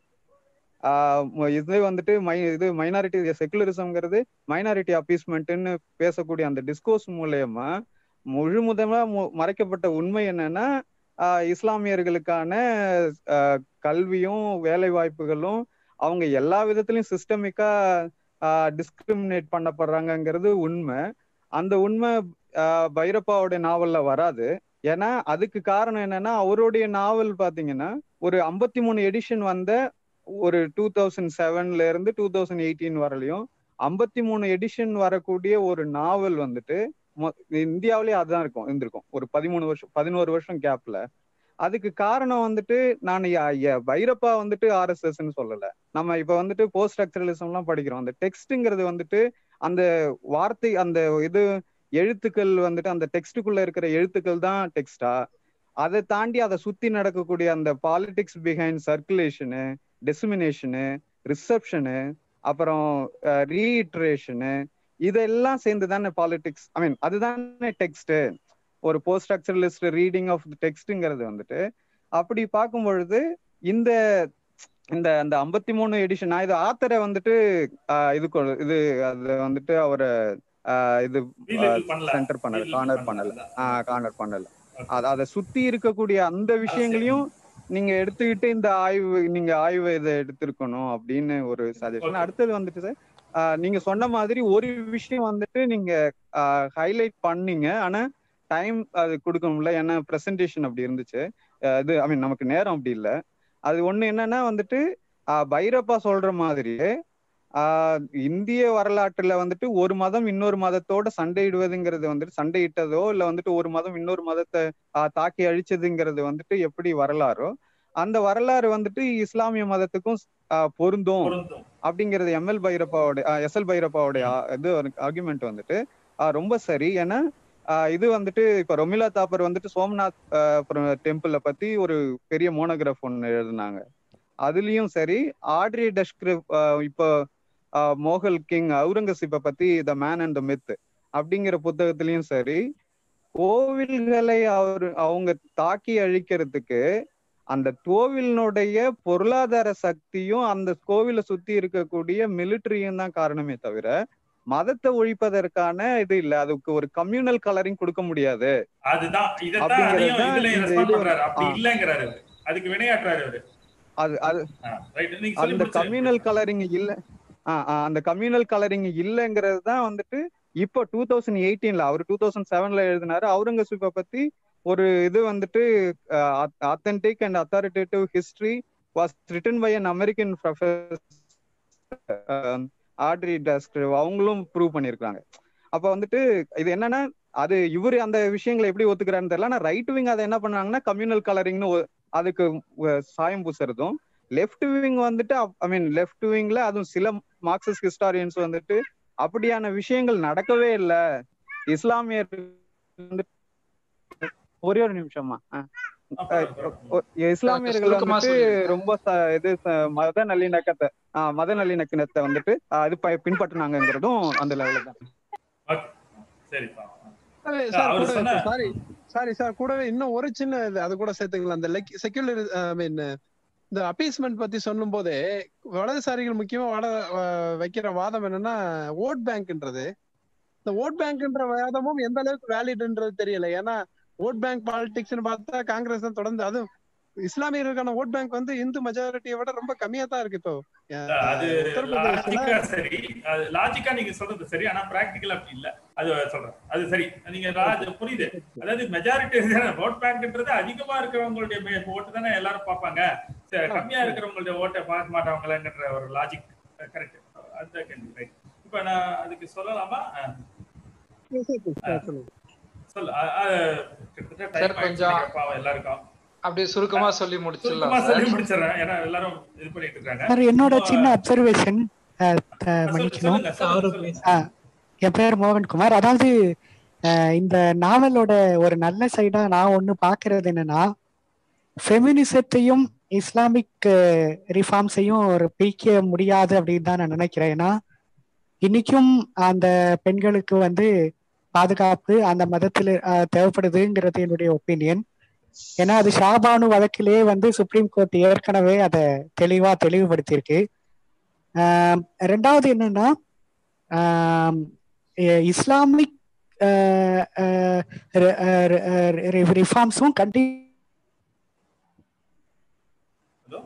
ஆஹ் ம- இது வந்துட்டு மை இது மைனாரிட்டி செகுலரிசம்ங்கிறது மைனாரிட்டி அப்பீஸ்மெண்ட்னு பேசக்கூடிய அந்த டிஸ்கோர்ஸ் மூலயமா முழு முதலா மு- மறைக்கப்பட்ட உண்மை என்னன்னா ஆஹ் இஸ்லாமியர்களுக்கான ஆஹ் கல்வியும் வேலை வாய்ப்புகளும் அவங்க எல்லா விதத்திலையும் சிஸ்டமிக்கா டிஸ்கிரிமினேட் பண்ணப்படுறாங்கங்கிறது உண்மை அந்த உண்மை ஆஹ் பைரப்பாவுடைய நாவல்ல வராது ஏன்னா அதுக்கு காரணம் என்னன்னா அவருடைய நாவல் பாத்தீங்கன்னா ஒரு ஐம்பத்தி மூணு எடிஷன் வந்த ஒரு டூ தௌசண்ட் செவன்ல இருந்து டூ தௌசண்ட் எயிட்டீன் வரலையும் ஐம்பத்தி மூணு எடிஷன் வரக்கூடிய ஒரு நாவல் வந்துட்டு மொ- இந்தியாவிலேயே அதுதான் இருக்கும் இருந்திருக்கும் ஒரு பதிமூணு வருஷம் பதினோரு வருஷம் கேப்ல அதுக்கு காரணம் வந்துட்டு நான் ய- ய- பைரப்பா வந்துட்டு ஆர்எஸ்எஸ்ன்னு சொல்லல நம்ம இப்ப வந்துட்டு போஸ்ட் ஸ்ட்ரக்சரலிசம் எல்லாம் படிக்கிறோம் அந்த டெக்ஸ்ட்ங்கிறது வந்துட்டு அந்த வார்த்தை அந்த இது எழுத்துக்கள் வந்துட்டு அந்த டெக்ஸ்டுக்குள்ள இருக்கிற எழுத்துக்கள் தான் டெக்ஸ்டா அதை தாண்டி அதை சுத்தி நடக்கக்கூடிய அந்த politics behind circulation dissemination reception அப்புறம் ரீஇட்ரேஷனு இதெல்லாம் சேர்ந்து தானே பாலிடிக்ஸ் ஐ மீன் அதுதானே டெக்ஸ்ட் ஒரு போஸ்ட் ஸ்ட்ரக்சரலிஸ்ட் ரீடிங் ஆஃப் டெக்ஸ்ட்ங்கிறது வந்துட்டு அப்படி பார்க்கும் பொழுது இந்த இந்த அந்த ஐம்பத்தி மூணு எடிஷன் நான் இது ஆத்தரை வந்துட்டு ஆஹ் இது கொ- இது அது வந்துட்டு அவரை ஆஹ் இது Relabel பண்ணல. சென்டர் பண்ணல Relabel கார்னர் பண்ணல. பண்ணல ஆஹ் கார்னர் பண்ணல அது அதை சுத்தி இருக்கக்கூடிய அந்த விஷயங்களையும் நீங்க எடுத்துக்கிட்டு இந்த ஆய்வு நீங்க ஆய்வு இதை எடுத்திருக்கணும் அப்படின்னு ஒரு சஜஷன் Okay. அடுத்தது வந்துட்டு சார் ஆஹ் நீங்க சொன்ன மாதிரி ஒரு விஷயம் வந்துட்டு நீங்க ஹைலைட் பண்ணீங்க ஆனா டைம் அது கொடுக்கணும்ல ஏன்னா பிரசன்டேஷன் அப்படி இருந்துச்சு ஆஹ் இது ஐ மீன் நமக்கு நேரம் அப்படி இல்லை அது ஒண்ணு என்னன்னா வந்துட்டு ஆஹ் பைரப்பா சொல்ற மாதிரியே ஆஹ் இந்திய வரலாற்றுல வந்துட்டு ஒரு மதம் இன்னொரு மதத்தோட சண்டையிடுவதுங்கிறது வந்துட்டு சண்டையிட்டதோ இல்ல வந்துட்டு ஒரு மதம் இன்னொரு மதத்தை ஆஹ் தாக்கி அழிச்சதுங்கிறது வந்துட்டு எப்படி வரலாறோ அந்த வரலாறு வந்துட்டு இஸ்லாமிய மதத்துக்கும் ஆஹ் பொருந்தும் பொருந்தும் அப்படிங்கிறது எம்எல் பைரப்பாவோட எஸ் எல் பைரப்பாவுடைய ஆ- இது ஆர்குமெண்ட் வந்துட்டு ஆஹ் ரொம்ப சரி ஏன்னா ஆஹ் இது வந்துட்டு இப்ப ரொமிலா தாப்பர் வந்துட்டு சோம்நாத் டெம்பிள பத்தி ஒரு பெரிய மோனோகிராஃப் ஒன்னு எழுதினாங்க அதுலயும் சரி ஆட்ரி டெஸ்கிரிப் இப்போ ஆஹ் மோகல் கிங் அவுரங்கசீப்பை பத்தி the man and the myth அப்படிங்கிற புத்தகத்திலயும் சரி கோவில்களை அவர் அவங்க தாக்கி அழிக்கிறதுக்கு அந்த கோவிலினுடைய பொருளாதார சக்தியும் அந்த கோவிலை சுத்தி இருக்கக்கூடிய மிலிட்டரியும் தான் காரணமே தவிர மதத்தை ஒழிப்பதற்கான இது இல்ல அதுக்கு ஒரு கம்யூனல் கலரிங் கொடுக்க முடியாது அதுதான் இதத்தான் அப்படிங்கிறது அதையும் தான் இதுல இந்த ரெஸ்பாண்ட் இது பண்றாரு அப்படி ஆ. இல்லங்கிறாரு அவரு. அதுக்கு வினையாற்றுறாரு அவரு அது அது ரைட் நீங்க சொல்லி அந்த முடிச்சிருங்க. கம்யூனல் கலரிங் இல்ல ஆ, ஆ, அந்த கம்யூனல் கலரிங் இல்லைங்கிறது தான் வந்துட்டு இப்போ டூ தௌசண்ட் எயிட்டீன்ல அவர் டூ தௌசண்ட் செவன்ல எழுதினாரு அவுரங்கசீப்பை பத்தி ஒரு இது வந்துட்டு authentic and authoritative history was written by an American professor Audrey Truschke அவங்களும் ப்ரூவ் பண்ணியிருக்காங்க அப்ப வந்துட்டு இது என்னன்னா அது இவரு அந்த விஷயங்களை எப்படி ஒத்துக்கிறாருன்னு தெரியல ஆனா ரைட் விங் அதை என்ன பண்ணாங்கன்னா கம்யூனல் கலரிங்னு அதுக்கு அஹ், சாயம் பூசுறதும் லெஃப்ட் விங் வந்துட்டு ஐ மீன் லெஃப்ட் விங்ல அதுவும் சில மார்க்சிஸ்ட் ஹிஸ்டாரியன்ஸ் வந்துட்டு அப்படியான விஷயங்கள் நடக்கவே இல்ல இஸ்லாமியர் வந்துட்டு ஒரே ஒரு நிமிஷமா அஹ். அஹ், ஒ- இஸ்லாமியர்கள் சுருக்கமா வந்துட்டு சொல்லிடுங்க. ரொம்ப ச- இது ச- மத நல்லிணக்கத்தை ஆஹ், மத நல்லிணக்கத்தை வந்துட்டு ஆஹ், இது ப- பின்பற்றினாங்கங்கிறதும் அந்த லெவலில் தான் Okay. சரிப்பா சார் அவர் கூட சொன்ன சாரி சாரி சார் கூடவே இன்னும் ஒரு சின்ன இது அது கூட சேர்த்துக்கலாம் அந்த செக்யூலர் ஐ மீன் இந்த அப்பீஸ்மெண்ட் பத்தி சொல்லும் போதே வலதுசாரிகள் முக்கியமா வாட அஹ் வைக்கிற வாதம் என்னன்னா ஓட் பேங்க்ன்றது இந்த ஓட் பேங்க்ன்ற வாதமும் எந்த அளவுக்கு வேலிட்ன்றது தெரியல ஏன்னா ஓட் பேங்க் பாலிடிக்ஸ்னு பார்த்தா காங்கிரஸ் தான் தொடர்ந்து அதுவும் இஸ்லாமியர்களுக்கான ஓட் பேங்க் வந்து இந்து மெஜாரிட்டியை விட ரொம்ப கம்மியா தான் இருக்கு இப்போ அது உத்தரப்பிரதேசல லாஜிக்கா சரி அது லாஜிக்கா நீங்க சொல்றது சரி ஆனா பிராக்டிக்கல் அப்படி இல்ல அது சொல்றேன் அது சரி நீங்க ராஜ் புரியுது அதாவது மெஜாரிட்டி ஓட் பேங்க்ன்றது அதிகமா இருக்கிறவங்களுடைய ஓட்டு தானே எல்லாரும் பார்ப்பாங்க சரி, கம்மியா இருக்கிறவங்களுடைய ஓட்டை பார்க்க மாட்டாங்களேங்கிற ஒரு லாஜிக் கரெக்ட் அந்த கேள்வி ரைட் இப்ப நான் அதுக்கு சொல்லலாமா அஹ், சொல்லுங்க சொல்லு அஹ், அஹ், கிட்டத்தட்ட சார், டைம் கொஞ்சம் ஆயிடுச்சு பாவம் எல்லாருக்கும் அப்படியே சுருக்கமா சொல்லி முடிச்சிடலாம் சுருக்கமா சார் சொல்லி முடிச்சிடறேன் ஏன்னா எல்லாரும் இது பண்ணிட்டு இருக்காங்க சார் என்னோட இன்னும், சின்ன அப்சர்வேஷன் சொல்லு- மன்னிக்கணும் சொல்லுங்க சொல்லுங்க சொல்லுங்க ஆ, என் பேர் மோகன்குமார் அதாவது அஹ், இந்த நாவலோட ஒரு நல்ல சைடா நான் ஒண்ணு பாக்குறது என்னன்னா ஃபெமினிசத்தையும் இஸ்லாமிக் ரிஃபார்ம்ஸையும் ஒரு பிரிக்க முடியாது அப்படின்னு தான் நான் நினைக்கிறேன் ஏன்னா இன்னைக்கும் அந்த பெண்களுக்கு வந்து பாதுகாப்பு அந்த மதத்துல அஹ், தேவைப்படுதுங்கிறது என்னுடைய ஒப்பீனியன் ஏன்னா அது ஷாபானு வழக்கிலே வந்து சுப்ரீம் கோர்ட் ஏற்கனவே அதை தெளிவா தெளிவுபடுத்தியிருக்கு ஆம், ரெண்டாவது என்னன்னா ஆம், எ- இஸ்லாமிக் ரிஃபார்ம்ஸும் கண்டி ஹலோ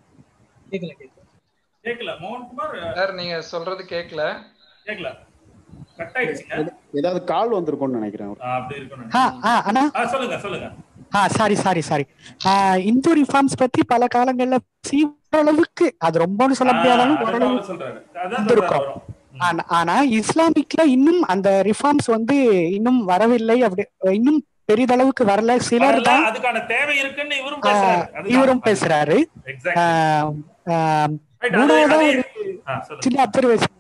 கேக்கல மோகன்குமார் சார் நீங்க சொல்றது கேட்கல கேக்கல கட் ஆயிடுச்சுங்க ஏதாவது கால் வந்திருக்கும்னு நினைக்கிறேன் ஆ, அப்படி இருக்கணும் ஆ ஆ அண்ணா ஆ சொல்லுங்க சொல்லுங்க ஆ sorry sorry sorry Hindu reforms பத்தி பல காலங்கள்ல பேசி ஓரளவுக்கு அது ரொம்பன்னு சொல்ல ஆ, முடியாதாலும் அதுதான் ஓரளவு அவர் சொல்றாரு அதான் வந்திருக்கும். சொல்றாரு அவரும் ம். ஆனா- ஆனா இஸ்லாமிக்ல இன்னும் அந்த ரிஃபார்ம்ஸ் வந்து இன்னும் வரவில்லை அப்படி இன்னும் பெரிதளவுக்கு வரல சிலர் வரல, தான் அதுக்கான தேவை இருக்குன்னு இவரும் ஆ, பேசுறாரு அதுதான். இவரும் பேசுறாரு Exactly. ஆம், ஆம், Right, அது- மூணாவதா அது- ஒரு ஆ, சொல்லுங்க. சின்ன அப்சர்வேஷன்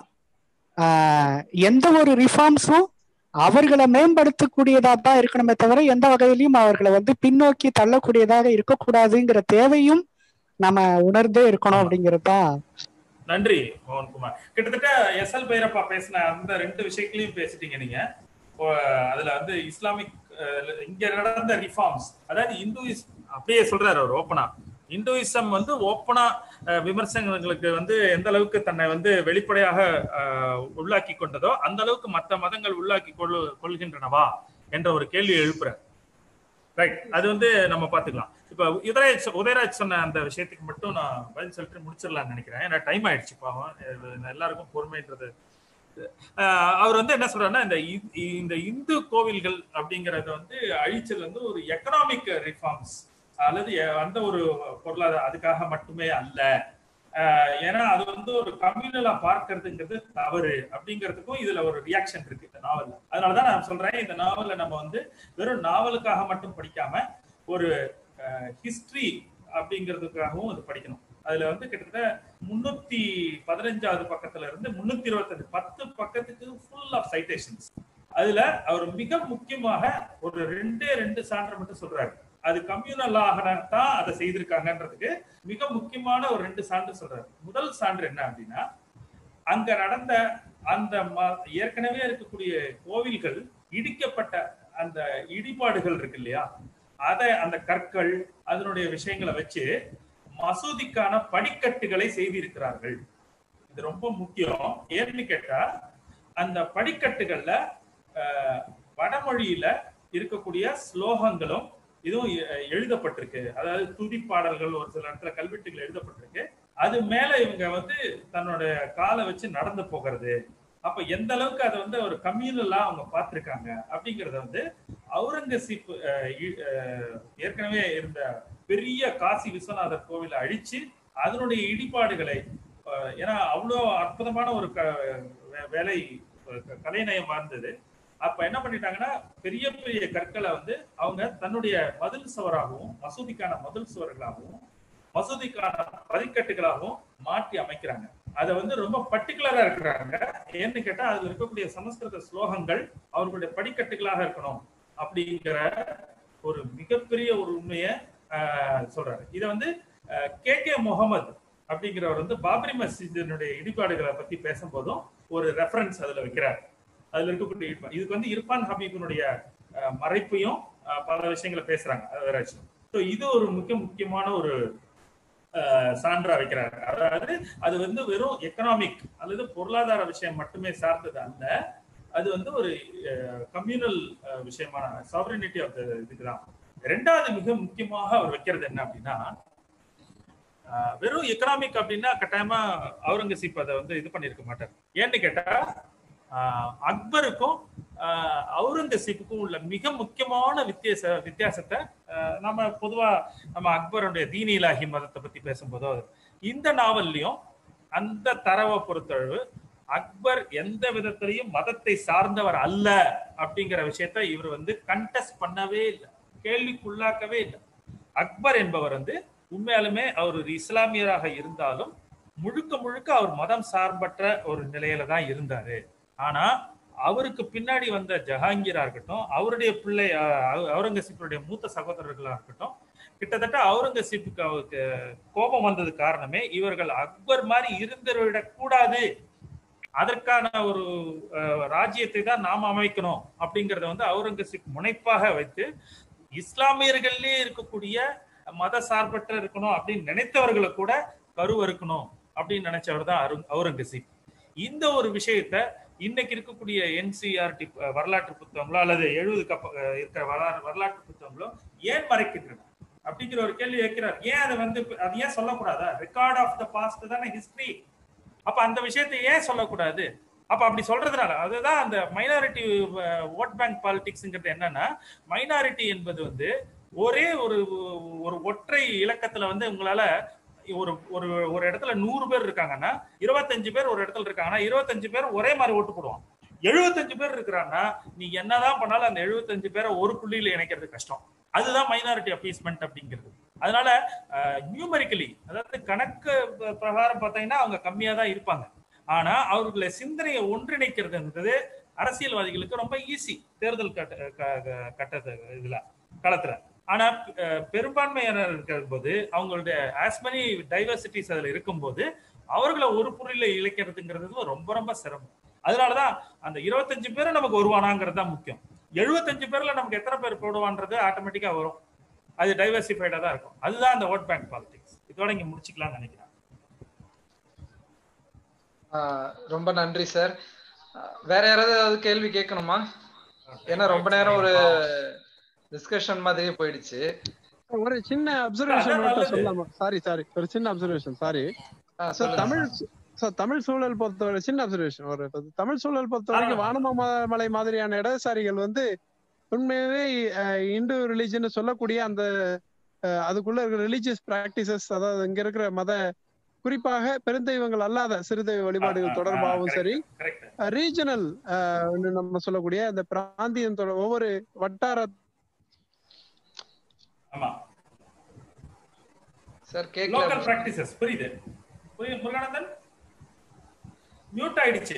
எந்த ஒரு ரிஃபார்ம்ஸும் அவர்களை மேம்படுத்தக்கூடியதா தான் இருக்கணுமே தவிர எந்த வகையிலையும் அவர்களை வந்து பின்னோக்கி தள்ளக்கூடியதாக இருக்கக்கூடாதுங்கிற தேவையும் நம்ம உணர்ந்தே இருக்கணும் அப்படிங்கிறது தான் நன்றி மோகன்குமார் கிட்டத்தட்ட எஸ் எல் பைரப்பா பேசின அந்த ரெண்டு விஷயங்களையும் பேசிட்டீங்க நீங்க இப்போ, அதுல வந்து இஸ்லாமிக் அஹ், இங்க நடந்த ரிஃபார்ம்ஸ் அதாவது இந்துயிஸ் அப்படியே சொல்றாரு அவர் ஓப்பனா இந்துயிசம் வந்து ஓப்பனா விமர்சனங்களுக்கு வந்து எந்த அளவுக்கு தன்னை வந்து வெளிப்படையாக அஹ், உள்ளாக்கி கொண்டதோ அந்த அளவுக்கு மற்ற மதங்கள் உள்ளாக்கி கொள்ளு கொள்கின்றனவா என்ற ஒரு கேள்வி எழுப்புறார் ரைட் அது வந்து நம்ம பாத்துக்கலாம் இப்ப உதயராஜ் உதயராஜ் சொன்ன அந்த விஷயத்துக்கு மட்டும் நான் பதில் சொல்லிட்டு முடிச்சிடலாம்னு நினைக்கிறேன் ஏன்னா டைம் ஆயிடுச்சு பாவம் இது எல்லாருக்கும் பொறுமைன்றது ஆஹ் அவர் வந்து என்ன சொல்றாருன்னா இந்த இ- இந்த இந்து கோவில்கள் அப்படிங்கறது வந்து அழிச்சல் வந்து ஒரு எக்கனாமிக் ரிஃபார்ம்ஸ் அல்லது எ- அந்த ஒரு பொருளாதார அதுக்காக மட்டுமே அல்ல ஆஹ் ஏன்னா அது வந்து ஒரு கம்யூனலா பார்க்கறதுங்கிறது தவறு அப்படிங்கிறதுக்கும் இதுல ஒரு ரியாக்ஷன் இருக்கு இந்த நாவல்ல அதனாலதான் நான் சொல்றேன் இந்த நாவல்ல நம்ம வந்து வெறும் நாவலுக்காக மட்டும் படிக்காம ஒரு ஹிஸ்டரி அப்படிங்கிறதுக்காகவும் அது படிக்கணும் அதுல வந்து கிட்டத்தட்ட முன்னூத்தி பதினஞ்சாவது பக்கத்துல இருந்து முன்னூத்தி இருபத்தஞ்சு பத்து பக்கத்துக்கு ஃபுல் ஆஃப் சைட்டேஷன்ஸ் அதுல அவர் மிக முக்கியமாக ஒரு ரெண்டே ரெண்டு சான்று மட்டும் சொல்றாரு அது கம்யூனலாக தான் அதை செய்திருக்காங்கன்றதுக்கு மிக முக்கியமான ஒரு ரெண்டு சான்று சொல்றாரு முதல் சான்று என்ன அப்படின்னா அங்க நடந்த அந்த ம- ஏற்கனவே இருக்கக்கூடிய கோவில்கள் இடிக்கப்பட்ட அந்த இடிபாடுகள் இருக்கு இல்லையா அதை அந்த கற்கள் அதனுடைய விஷயங்களை வச்சு மசூதிக்கான படிக்கட்டுகளை செய்திருக்கிறார்கள் இது ரொம்ப முக்கியம் ஏன்னு கேட்டா அந்த படிக்கட்டுகள்ல அஹ், வடமொழியில இருக்கக்கூடிய ஸ்லோகங்களும் இதுவும் எ- எழுதப்பட்டிருக்கு அதாவது துதிப்பாடல்கள் ஒரு சில இடத்துல கல்வெட்டுகள் எழுதப்பட்டிருக்கு அது மேல இவங்க வந்து தன்னோட காலை வச்சு நடந்து போகிறது அப்ப எந்த அளவுக்கு அதை வந்து ஒரு கம்யூனலா அவங்க பார்த்திருக்காங்க அப்படிங்கறத வந்து அவுரங்கசீப் அஹ், இ- அஹ், ஏற்கனவே இருந்த பெரிய காசி விஸ்வநாதர் கோவிலை அழிச்சு அதனுடைய இடிபாடுகளை அஹ், ஏன்னா அவ்வளோ அற்புதமான ஒரு க வே- வேலை க- கலைநயம் வாழ்ந்தது அப்ப என்ன பண்ணிட்டாங்கன்னா பெரிய பெரிய கற்களை வந்து அவங்க தன்னுடைய மதில் சுவராகவும் மசூதிக்கான மதில் சுவர்களாகவும் மசூதிக்கான பதிக்கட்டுகளாகவும் மாற்றி அமைக்கிறாங்க அதை வந்து ரொம்ப பர்டிகுலரா இருக்கிறாங்க ஏன்னு கேட்டா அதுல இருக்கக்கூடிய சமஸ்கிருத ஸ்லோகங்கள் அவர்களுடைய படிக்கட்டுகளாக இருக்கணும் அப்படிங்கிற ஒரு மிகப்பெரிய ஒரு உண்மையை ஆஹ், சொல்றாரு இதை வந்து கே கே முகமது அப்படிங்கிறவர் வந்து பாபரி மஸ்ஜிதினுடைய இடிபாடுகளை பத்தி பேசும்போதும் ஒரு ரெஃபரன்ஸ் அதுல வைக்கிறார் அதுல இருக்கக்கூடிய இர்ஃபான் இதுக்கு வந்து இர்ஃபான் ஹபீபினுடைய அஹ், மறைப்பையும் அஹ், பல விஷயங்களை பேசுறாங்க அது வேற விஷயம் ஸோ இது ஒரு முக்கிய முக்கியமான ஒரு அஹ், சான்றா வைக்கிறாங்க அதாவது அது வந்து வெறும் எக்கனாமிக் அல்லது பொருளாதார விஷயம் மட்டுமே சார்ந்தது அல்ல அது வந்து ஒரு கம்யூனல் விஷயமான சாவரினிட்டி ஆஃப் த இதுக்கு தான் ரெண்டாவது மிக முக்கியமாக அவர் வைக்கிறது என்ன அப்படின்னா ஆஹ் வெறும் எக்கனாமிக் அப்படின்னா கட்டாயமா அவுரங்கசீப் அதை வந்து இது பண்ணியிருக்க மாட்டார் ஏன்னு கேட்டா ஆஹ் அக்பருக்கும் ஆஹ் அவுரங்கசீப்புக்கும் உள்ள மிக முக்கியமான வித்தியாச வித்தியாசத்தை ஆஹ் நம்ம பொதுவா நம்ம அக்பருடைய தீனி இலாஹி மதத்தை பத்தி பேசும்போதோ இந்த நாவல்லையும் அந்த தரவை பொறுத்தளவு அக்பர் எந்த விதத்திலையும் மதத்தை சார்ந்தவர் அல்ல அப்படிங்கிற விஷயத்த இவர் வந்து கண்டெஸ்ட் பண்ணவே இல்லை கேள்விக்குள்ளாக்கவே இல்லை அக்பர் என்பவர் வந்து உண்மையாலுமே அவர் ஒரு இஸ்லாமியராக இருந்தாலும் முழுக்க முழுக்க அவர் மதம் சார்பற்ற ஒரு நிலையில தான் இருந்தாரு ஆனா அவருக்கு பின்னாடி வந்த ஜஹாங்கீரா இருக்கட்டும் அவருடைய பிள்ளை அஹ், அவுரங்கசீப்புடைய மூத்த சகோதரர்களா இருக்கட்டும் கிட்டத்தட்ட அவுரங்கசீப்புக்கு அவருக்கு கோபம் வந்தது காரணமே இவர்கள் அக்பர் மாதிரி இருந்துவிடக் கூடாது அதற்கான ஒரு அஹ், ராஜ்யத்தை தான் நாம் அமைக்கணும் அப்படிங்கறத வந்து அவுரங்கசீப் முனைப்பாக வைத்து இஸ்லாமியர்களே இருக்கக்கூடிய மத சார்பற்ற இருக்கணும் அப்படின்னு நினைத்தவர்களை கூட கருவறுக்கணும் அப்படின்னு நினைச்சவர் தான் அருண் அவுரங்கசீப் இந்த ஒரு விஷயத்த இன்னைக்கு இருக்கக்கூடிய என்சிஆர்டி வரலாற்று புத்தகங்களோ அல்லது எழுபது கப்ப அஹ் இருக்கிற வரலாறு வரலாற்று புத்தகங்களோ ஏன் மறைக்கின்றன அப்படிங்கிற ஒரு கேள்வி வைக்கிறார் ஏன் அதை வந்து அது ஏன் சொல்லக்கூடாதா ரெக்கார்ட் ஆஃப் த பாஸ்ட் தானே ஹிஸ்டரி அப்ப அந்த விஷயத்தை ஏன் சொல்லக்கூடாது அப்ப அப்படி சொல்றதுனால அதுதான் அந்த மைனாரிட்டி ஓட் பேங்க் பாலிடிக்ஸ்ங்கிறது என்னன்னா மைனாரிட்டி என்பது வந்து ஒரே ஒரு ஒரு ஒற்றை இலக்கத்துல வந்து உங்களால ஒரு ஒரு ஒரு இடத்துல நூறு பேர் இருக்காங்கன்னா இருபத்தஞ்சு பேர் ஒரு இடத்துல இருக்காங்கன்னா இருபத்தஞ்சு பேர் ஒரே மாதிரி ஓட்டு போடுவான் எழுபத்தஞ்சு பேர் இருக்கிறாங்கன்னா நீ என்னதான் பண்ணாலும் அந்த எழுபத்தஞ்சு பேரை ஒரு புள்ளியில இணைக்கிறது கஷ்டம் அதுதான் மைனாரிட்டி அப்பீஸ்மெண்ட் அப்படிங்கிறது அதனால நியூமரிக்கலி அதாவது கணக்கு ப- பிரகாரம் பார்த்தீங்கன்னா அவங்க கம்மியா தான் இருப்பாங்க ஆனா அவர்களை சிந்தனையை ஒன்றிணைக்கிறதுன்றது அரசியல்வாதிகளுக்கு ரொம்ப ஈஸி தேர்தல் கட்ட க- க- கட்டத்து இதுல களத்துல ஆனா அஹ், பெரும்பான்மையினர் இருக்கிற போது அவங்களுடைய ஆஸ் many டைவர்சிட்டிஸ் அதுல இருக்கும்போது அவர்களை ஒரு புள்ளியில இழைக்கிறதுங்கிறது ரொம்ப ரொம்ப சிரமம் அதனாலதான் அந்த இருபத்தஞ்சு பேரும் நமக்கு வருவானாங்கிறது தான் முக்கியம் எழுபத்தஞ்சு பேர்ல நமக்கு எத்தனை பேர் போடுவான்றது ஆட்டோமேட்டிக்கா வரும் அது டைவர்சிஃபைடா தான் இருக்கும் அதுதான் அந்த ஓட் பேங்க் பாலிடிக்ஸ் இதோட இங்க முடிச்சுக்கலாம்னு நினைக்கிறேன் ஆஹ் ரொம்ப நன்றி சார் வேற யாராவது ஏதாவது கேள்வி கேட்கணுமா ஏன்னா ரொம்ப நேரம் ஒரு டிஸ்கஷன் மாதிரியே போயிடுச்சு ஒரு சின்ன அப்சர்வேஷன் மட்டும் சொல்லலாமா சாரி சாரி ஒரு சின்ன அப்சர்வேஷன் சாரி ஆஹ் சார் சொல்லுங்க தமிழ் sir. சார் தமிழ் சூழல் பொறுத்தவரை சின்ன அப்சர்வேஷன் ஒரு தமிழ் சூழல் பொறுத்த வரைக்கும் வானமாமலை மாதிரியான இடதுசாரிகள் வந்து உண்மையாவே இந்து ரிலிஜன் சொல்லக்கூடிய அந்த அஹ், அதுக்குள்ள இருக்கிற ரிலீஜியஸ் பிராக்டிசஸ் அதாவது இங்க இருக்கிற மத குறிப்பாக பெருந்தெய்வங்கள் அல்லாத சிறுதெய்வ வழிபாடுகள் தொடர்பாகவும் சரி கரெக்ட் ரீஜனல் நம்ம சொல்லக்கூடிய அந்த பிராந்தியம் தொட- ஒவ்வொரு வட்டார ஆமா சார் லோக்கல் கேட்கல பிராக்டிசஸ் புரியுது புரியுது முருகானந்தன் மியூட் ஆயிடுச்சு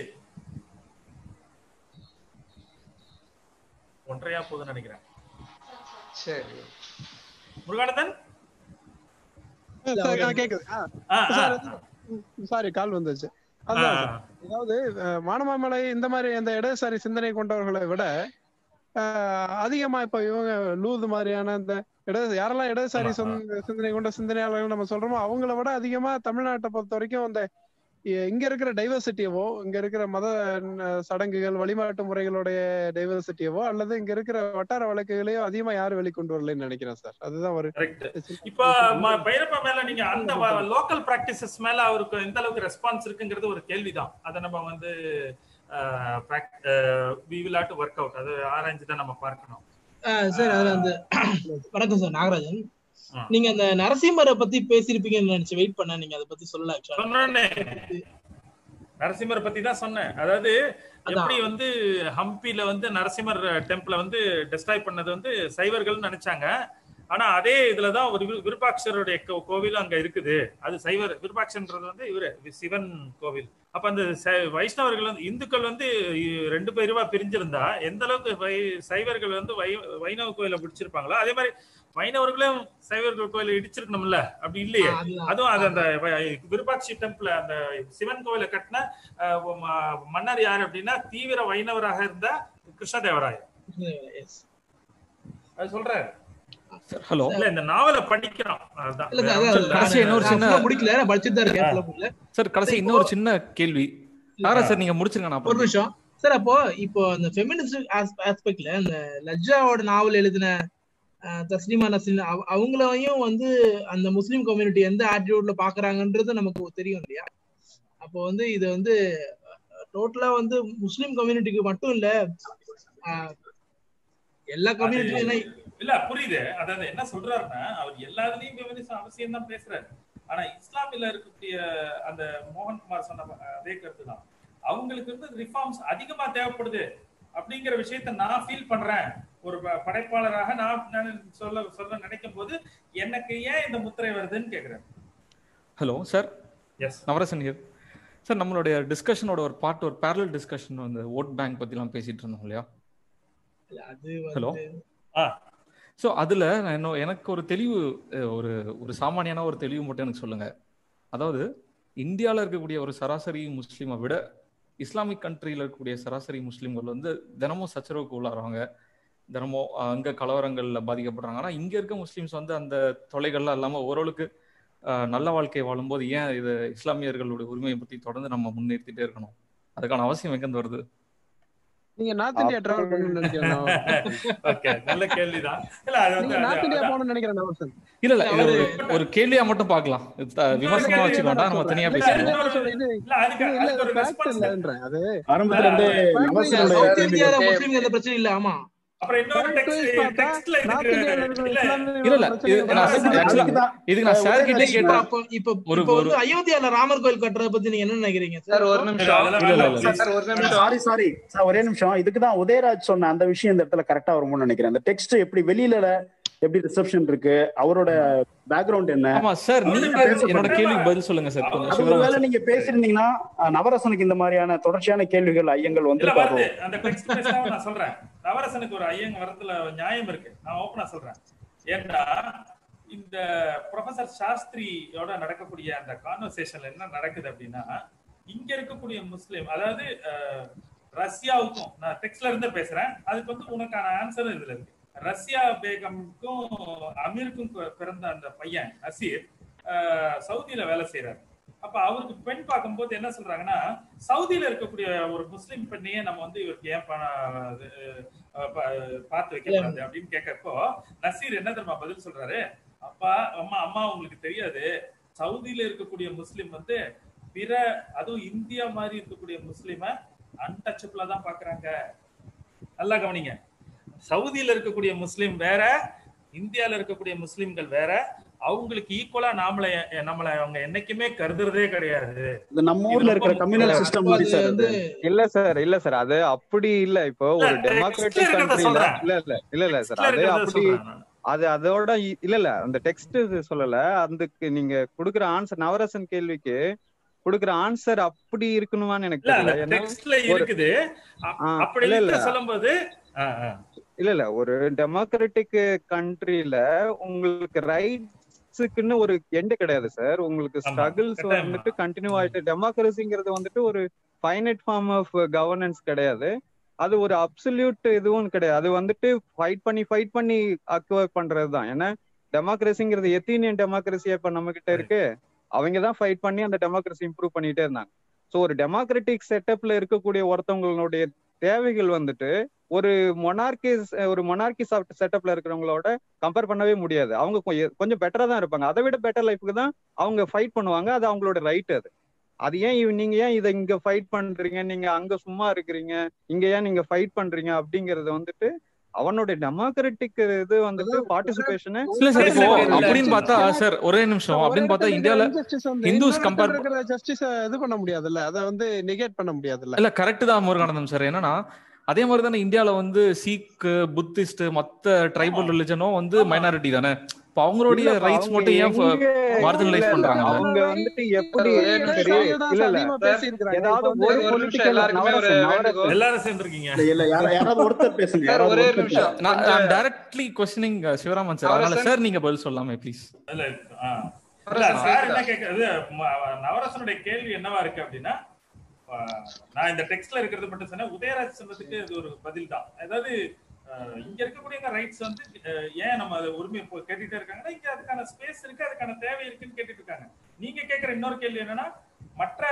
ஒன்றையா போகுதுன்னு நினைக்கிறேன் சரி முருகானந்தன் சார், ஆ, கேக்குது ஆ, ஆ, ஆ, சார் ஆ. சாரி கால் வந்துச்சு ஆ, அதான் சார். அதாவது அஹ், வானமாமலை இந்த மாதிரி அந்த இடதுசாரி சிந்தனை கொண்டவர்களை விட அஹ், அதிகமா இப்ப இவங்க லூது மாதிரியான இந்த இடது யாரெல்லாம் இடதுசாரி ஆமா, சொந்த- சிந்தனை கொண்ட சிந்தனையாளர்கள் நம்ம சொல்றோமோ அவங்கள விட அதிகமா தமிழ்நாட்டை பொறுத்த வரைக்கும் அந்த இ- இங்க இருக்கிற டைவர்சிட்டியவோ இங்க இருக்கிற மத அஹ், சடங்குகள் வழிபாட்டு முறைகளுடைய டைவர்சிட்டியவோ அல்லது இங்க இருக்கிற வட்டார வழக்குகளையோ அதிகமா யாரும் வெளிக்கொண்டு வரலன்னு நினைக்கிறேன் சார் அதுதான் ஒரு கரெக்ட் இப்ப ம- பைரப்பா மேல நீங்க அந்த லோக்கல் பிராக்டிசஸ் மேல அவருக்கு எந்த அளவுக்கு ரெஸ்பான்ஸ் இருக்குங்கிறது ஒரு கேள்விதான் அதை நம்ம வந்து we will have to work out அது ஆராய்ஞ்சு தான் நம்ம பார்க்கணும் சார் அதுல அந்த வணக்கம் சார் நாகராஜன் ஆ. நீங்க அந்த நரசிம்மரை பத்தி பேசியிருப்பீங்கன்னு நினைச்சு வெயிட் பண்ண நீங்க அதை பத்தி சொல்லல actually. சொன்னோன்னே நரசிம்மரை பத்தி தான் சொன்னேன் அதாவது எப்படி வந்து ஹம்பில வந்து நரசிம்மர் டெம்பிள வந்து டெஸ்ட்ராய் பண்ணது வந்து சைவர்கள்னு நினைச்சாங்க ஆனா அதே இதுலதான் ஒரு விரு- விருப்பாட்சருடைய கோ- கோவில் அங்க இருக்குது அது சைவர் விருப்பாட்சன்றது வந்து இவரு வி- சிவன் கோவில் அப்ப அந்த சை- வைஷ்ணவர்கள் வந்து இந்துக்கள் வந்து இ- ரெண்டு பேருவா பிரிஞ்சிருந்தா எந்த அளவுக்கு வை- சைவர்கள் வந்து வை- வைணவ கோயிலை பிடிச்சிருப்பாங்களோ அதே மாதிரி வைணவர்களும் சைவர்கள் கோயிலை இடிச்சிருக்கணும்ல அப்படி இல்லையே ஆ, அதுதான். அதுவும் அது அந்த வ- விருப்பாட்சி டெம்பிள் அந்த சிவன் கோவிலை கட்டின அஹ், ம- மன்னர் யாரு அப்படின்னா தீவிர வைணவராக இருந்த கிருஷ்ணதேவராயர் Yes. அது சொல்றாரு சார் ஹலோ இல்ல இந்த நாவலை படிக்கிறோம் அதுதான் இல்ல சார், வேற அதான் ஒண்ணும் இல்ல. கடைசியா இன்னொரு நான் சின்ன- full ஆ முடிக்கல நான் படிச்சுட்டு தான் இருக்கேன் full ஆ முடியல. சார் கடைசி இப்போ- இன்னொரு சின்ன கேள்வி நாரா சார் நீங்க முடிச்சிருங்க நான் ஒரு அப்புறம் நிமிஷம் சார் அப்போ இப்போ அந்த ஃபெமினிஸ்ட் ஆஸ்பெக்ட்ல அந்த லஜ்ஜாவோட நாவல் எழுதின அஹ், தஸ்லிமா நஸ்ரின் அவ- அவங்களையும் வந்து அந்த முஸ்லீம் கம்யூனிட்டி எந்த ஆட்டிடியூட்ல பாக்குறாங்கன்றது நமக்கு தெரியும் இல்லையா அப்போ வந்து இது வந்து டோட்டலா வந்து முஸ்லீம் கம்யூனிட்டிக்கு மட்டும் இல்ல அஹ், எல்லா அது கம்யூனிட்டியும் இல்ல புரியுது அதாவது என்ன சொல்றாருன்னா அவர் எல்லாத்துலயும் ஃபெமினிசம் அவசியம் தான் பேசுறாரு ஆனா இஸ்லாமில இருக்கக்கூடிய அந்த மோகன்குமார் சொன்ன அதே கருத்து தான் அவங்களுக்கு வந்து ரிஃபார்ம்ஸ் அதிகமா தேவைப்படுது அப்படிங்கிற விஷயத்த நான் ஃபீல் பண்றேன் ஒரு ப- படைப்பாளராக நான் நான் சொல்ல சொல்ல நினைக்கும் போது எனக்கு ஏன் இந்த முத்திரை வருதுன்னு கேக்குறேன் hello sir yes Navarasan here sir நம்மளுடைய டிஸ்கஷனோட ஒரு பார்ட் ஒரு பேரலல் டிஸ்கஷன் வந்து ஓட் பேங்க் பற்றிலாம் பேசிட்டு இருந்தோம் இல்லையா அது ஹலோ வந்து ஆ ஸோ அதில் நான் இன்னும் எனக்கு ஒரு தெளிவு அஹ், ஒரு ஒரு சாமானியான ஒரு தெளிவு மட்டும் எனக்கு சொல்லுங்க அதாவது இந்தியாவில் இருக்கக்கூடிய ஒரு சராசரி முஸ்லீமை விட இஸ்லாமிக் கண்ட்ரியில் இருக்கக்கூடிய சராசரி முஸ்லீம்கள் வந்து தினமும் சச்சரவுக்கு உள்ளாடுறாங்க தினமும் அங்கே கலவரங்களில் பாதிக்கப்படுறாங்க ஆனால் இங்கே இருக்க முஸ்லீம்ஸ் வந்து அந்த தொலைகள்லாம் இல்லாமல் ஓரளவுக்கு அஹ், நல்ல வாழ்க்கை வாழும்போது ஏன் இது இஸ்லாமியர்களுடைய உரிமையை பற்றி தொடர்ந்து நம்ம முன்னிறுத்திட்டே இருக்கணும் அதுக்கான அவசியம் எங்கேருந்து வருது நீங்க நார்த் இந்தியா டிராவல் பண்ணணும்னு நினைக்கிறேன் ஓகே நல்ல கேள்விதான் இல்ல அது வந்து நீங்க அது- நார்த் இந்தியா அதான். போகணும்னு நினைக்கிறேன் நவசன் இல்ல இல்ல இது அவரு ஒரு ஒரு கேள்வியா மட்டும் பார்க்கலாம் இது த- விமர்சனமா கேள்வி வச்சுக்க வேண்டாம் நம்ம தனியா இல்ல, பேசுவோம் இன்னொரு- இது இல்ல அதுக்கு இல்ல அதுக்கு ஒரு ஃபேக்ட் ரெஸ்பான்ஸ் இல்லன்றேன் அது ஆரம்பத்துல இருந்தே நவசனுடைய சவுத் கேள்வி இந்தியால முஸ்லீம்கள் எந்த பிரச்சனை இல்ல ஆமா அப்புறம் இன்னொரு ஃபேக்ட் வைஸ் டெக்ஸ்ட் பார்த்தா டெக்ஸ்ட்ல நார்த் இதுக்கு இந்தியால இருக்கிற இல்ல இல்ல இல்ல இஸ்லாமிய இது நான் பிரச்சனைகள் actually- அதுக்குதான் இதுக்கு நான் சார் கிட்டே உதயநிதி கேட்டேன் அப்போ இப்ப ஒரு இப்ப ஒரு வந்து அயோத்தியால ராமர் கோயில் கட்டுறத பத்தி நீங்க என்ன நினைக்கிறீங்க சார் ஒரு இல்ல, நிமிஷம் அதெல்லாம் இல்ல இல்ல வேண்டாம் இல்ல சார் ஒரு நிமிஷம் சாரி சாரி சார் ஒரே நிமிஷம் இதுக்கு தான் உதயராஜ் சொன்ன அந்த விஷயம் இந்த இடத்துல கரெக்டா வரும்னு நினைக்கிறேன் அந்த டெக்ஸ்ட் எப்படி வெளியில எப்படி ரிசப்ஷன் இருக்கு அவரோட பேக்ரவுண்ட் என்ன ஆமா சார் அவரு நீங்க பேச என்னோட மாட்டாரா? கேள்விக்கு பதில் சொல்லுங்க சார் கொஞ்சம் அவரு அது சிவராமன் ஒருவேளை சார் நீங்க பேசியிருந்தீங்கன்னா அஹ், நவரசனுக்கு இந்த மாதிரியான தொடர்ச்சியான கேள்விகள் ஐயங்கள் இல்ல வந்திருக்காரோ வருது அந்த டெக்ஸ்ட் பேசாம நான் சொல்றேன் நவரசனுக்கு ஒரு ஐயங்க வரத்துல நியாயம் இருக்கு நான் ஓப்பனா சொல்றேன் ஏன்னா இந்த ப்ரொஃபசர் சாஸ்திரியோட நடக்கக்கூடிய அந்த கான்வர்சேஷன்ல என்ன நடக்குது அப்படின்னா இங்க இருக்கக்கூடிய முஸ்லீம் அதாவது அஹ், ரஷ்யாவுக்கும் நான் டெக்ஸ்ட்ல இருந்து பேசுறேன் அதுக்கு வந்து உனக்கான ஆன்சர் இதுல இருக்கு ரஷ்யா பேகம்க்கும் அமீருக்கும் பி- பிறந்த அந்த பையன் நசீர் அஹ், சவுதியில வேலை செய்யறாரு அப்ப அவருக்கு பெண் பார்க்கும்போது என்ன சொல்றாங்கன்னா சவுதியில இருக்கக்கூடிய ஒரு முஸ்லிம் பெண்ணையே நம்ம வந்து இவருக்கு ஏன் பண- இது, அஹ், பா- பார்த்து வைக்கக்கூடாது அப்படின்னு கேட்கறப்போ நசீர் என்ன தெரியுமா பதில் சொல்றாரு அப்பா அம்மா அம்மா உங்களுக்கு தெரியாது சவுதியில இருக்கக்கூடிய முஸ்லிம் வந்து பிற அதுவும் இந்தியா மாதிரி இருக்கக்கூடிய முஸ்லிம அன்டச்சபிளா தான் பாக்குறாங்க நல்லா கவனிங்க சவுதியில இருக்கக்கூடிய முஸ்லிம் வேற இந்தியால இருக்கக்கூடிய முஸ்லிம்கள் வேற அவங்களுக்கு ஈக்குவலா நாமளை நம்மளை அவங்க என்னைக்குமே கருதுறதே கிடையாது இது நம்ம ஊர்ல இருக்கிற கம்யூனல் சிஸ்டம் மாதிரி சார் அது இல்ல சார் இல்ல சார் அது அப்படி இல்ல இப்போ இல்ல, ஒரு text ல டெமோக்ராட்டிக் இருக்கிறத கண்ட்ரில சொல்றேன். இல்ல இல்ல இல்ல இல்ல சார் Text ல அது இருக்கிறத அப்படி சொல்றேன் நான். அது அதோட இ- இல்ல இல்ல அந்த டெக்ஸ்ட் சொல்லல அதுக்கு நீங்க குடுக்குற ஆன்சர் நவரசன் கேள்விக்கு குடுக்குற ஆன்சர் அப்படி இருக்கணுமான்னு எனக்கு இல்ல தெரியல அந்த ஏன்னா டெக்ஸ்ட்ல ஒரு- இருக்குது அ- ஆ, அப்படி இல்ல, இல்ல. இருந்து சொல்லும்போது ஆ, ஆ. இல்ல இல்ல ஒரு டெமோக்ராட்டிக் கண்ட்ரில உங்களுக்கு ரைட்ஸுக்குன்னு ஒரு எண்ட் கிடையாது சார் உங்களுக்கு ஆமா, ஸ்ட்ரகிள்ஸ் கட்டாயமா. வந்துட்டு கண்டினியூ ஆயிட்டு டெமோக்ரஸிங்கிறது வந்துட்டு ஒரு ஃபைனட் ஃபார்ம் ஆஃப் கவர்னன்ஸ் கிடையாது அது ஒரு அப்சல்யூட் இதுவும் கிடையாது அது வந்துட்டு ஃபைட் பண்ணி ஃபைட் பண்ணி அக்வயர் பண்றது தான் ஏன்னா டெமோக்ரஸிங்கிறது எத்தீனியன் டெமோக்ரஸியா இப்ப நம்ம கிட்ட இருக்கு அவங்க தான் ஃபைட் பண்ணி அந்த டெமோக்ரஸி இம்ப்ரூவ் பண்ணிட்டே இருந்தாங்க ஸோ ஒரு டெமோக்ராட்டிக் செட்டப்ல இருக்கக்கூடிய ஒருத்தவங்களுடைய தேவைகள் வந்துட்டு ஒரு மொனார்கி ஒரு மொனார்கி செட்டப்ல இருக்கிறவங்களோட கம்பேர் பண்ணவே முடியாது அவங்க கொ- கொஞ்சம் பெட்டரா தான் இருப்பாங்க அதை விட பெட்டர் லைஃப்க்கு தான் அவங்க ஃபைட் பண்ணுவாங்க அது அவங்களோட ரைட் அது அது ஏன் இவ- நீங்க ஏன் இதை இங்க ஃபைட் பண்றீங்க நீங்க அங்க சும்மா இருக்கிறீங்க இங்க ஏன் நீங்க ஃபைட் பண்றீங்க அப்படிங்கறது வந்துட்டு அவனோட டெமோக்ராட்டிக் இது வந்துட்டு பார்ட்டிசிபேஷன் இல்ல சார் இப்போ இல்ல, இல்ல. அப்படின்னு பார்த்தா சார் ஒரே நிமிஷம் அப்படின்னு பார்த்தா இந்தியால ஹிந்துஸ் கம்பேர் ஜஸ்டிஸ் இது பண்ண முடியாதுல்ல அதை வந்து நெகேட் பண்ண முடியாதுல்ல இல்ல கரெக்ட் தான் முருகானந்தம் சார் என்னன்னா அதே மாதிரி தானே இந்தியால வந்து சீக் புத்திஸ்ட் மத்த ட்ரைபல் ரிலிஜனும் வந்து ஆமா. மைனாரிட்டி தானே இப்போ அவங்களுடைய இல்லப்பா, ரைட்ஸ் அவங்க மட்டும் ஏன் எங்க- marginalize இல்ல, இல்ல, பண்றாங்கல்ல? அவங்க வந்துட்டு எப்படி ஒரே நிமிஷம். சரி இல்ல இல்ல ஏதாவது ஒரு- ஒரு ஒரு நிமிஷம் பொலிட்டிக்கல் எல்லாருக்குமே ஒரு வேண்டுகோள். எல்லாரும் சேர்ந்துருக்கீங்க இல்ல, இல்ல யாரா- யாராவது ஒருத்தர் பேசுங்க சார் யாராவது ஒரே ஒருத்தர் நிமிஷம் பேசுங்க. நான் கொஞ்சம் டைரக்ட்லி கொஸ்டினிங் சிவராமன் சார் அதனால நவரசன். சார் நீங்க பதில் சொல்லலாமே ப்ளீஸ் இல்ல ஆ. இல்ல நவரசன் சார் என்ன கேக்குதா? கேக்குறது ம- நவரசனுடைய கேள்வி என்னவா இருக்கு அப்படின்னா ஆ, நான் இந்த டெக்ஸ்ட்ல இருக்கிறது மட்டும் சொன்னேன் உதயராஜ் சொன்னதுக்கு இது ஒரு பதில் தான் அதாவது அஹ், இங்க இருக்கக்கூடிய ரைட்ஸ் வந்து அஹ், ஏன் நம்ம அதை உரிமை இப்போ கேட்டுட்டே இருக்காங்கன்னா இங்க அதுக்கான ஸ்பேஸ் இருக்கு அதுக்கான தேவை இருக்குன்னு கேட்டுட்டு இருக்காங்க நீங்க கேக்குற இன்னொரு கேள்வி என்னன்னா மற்ற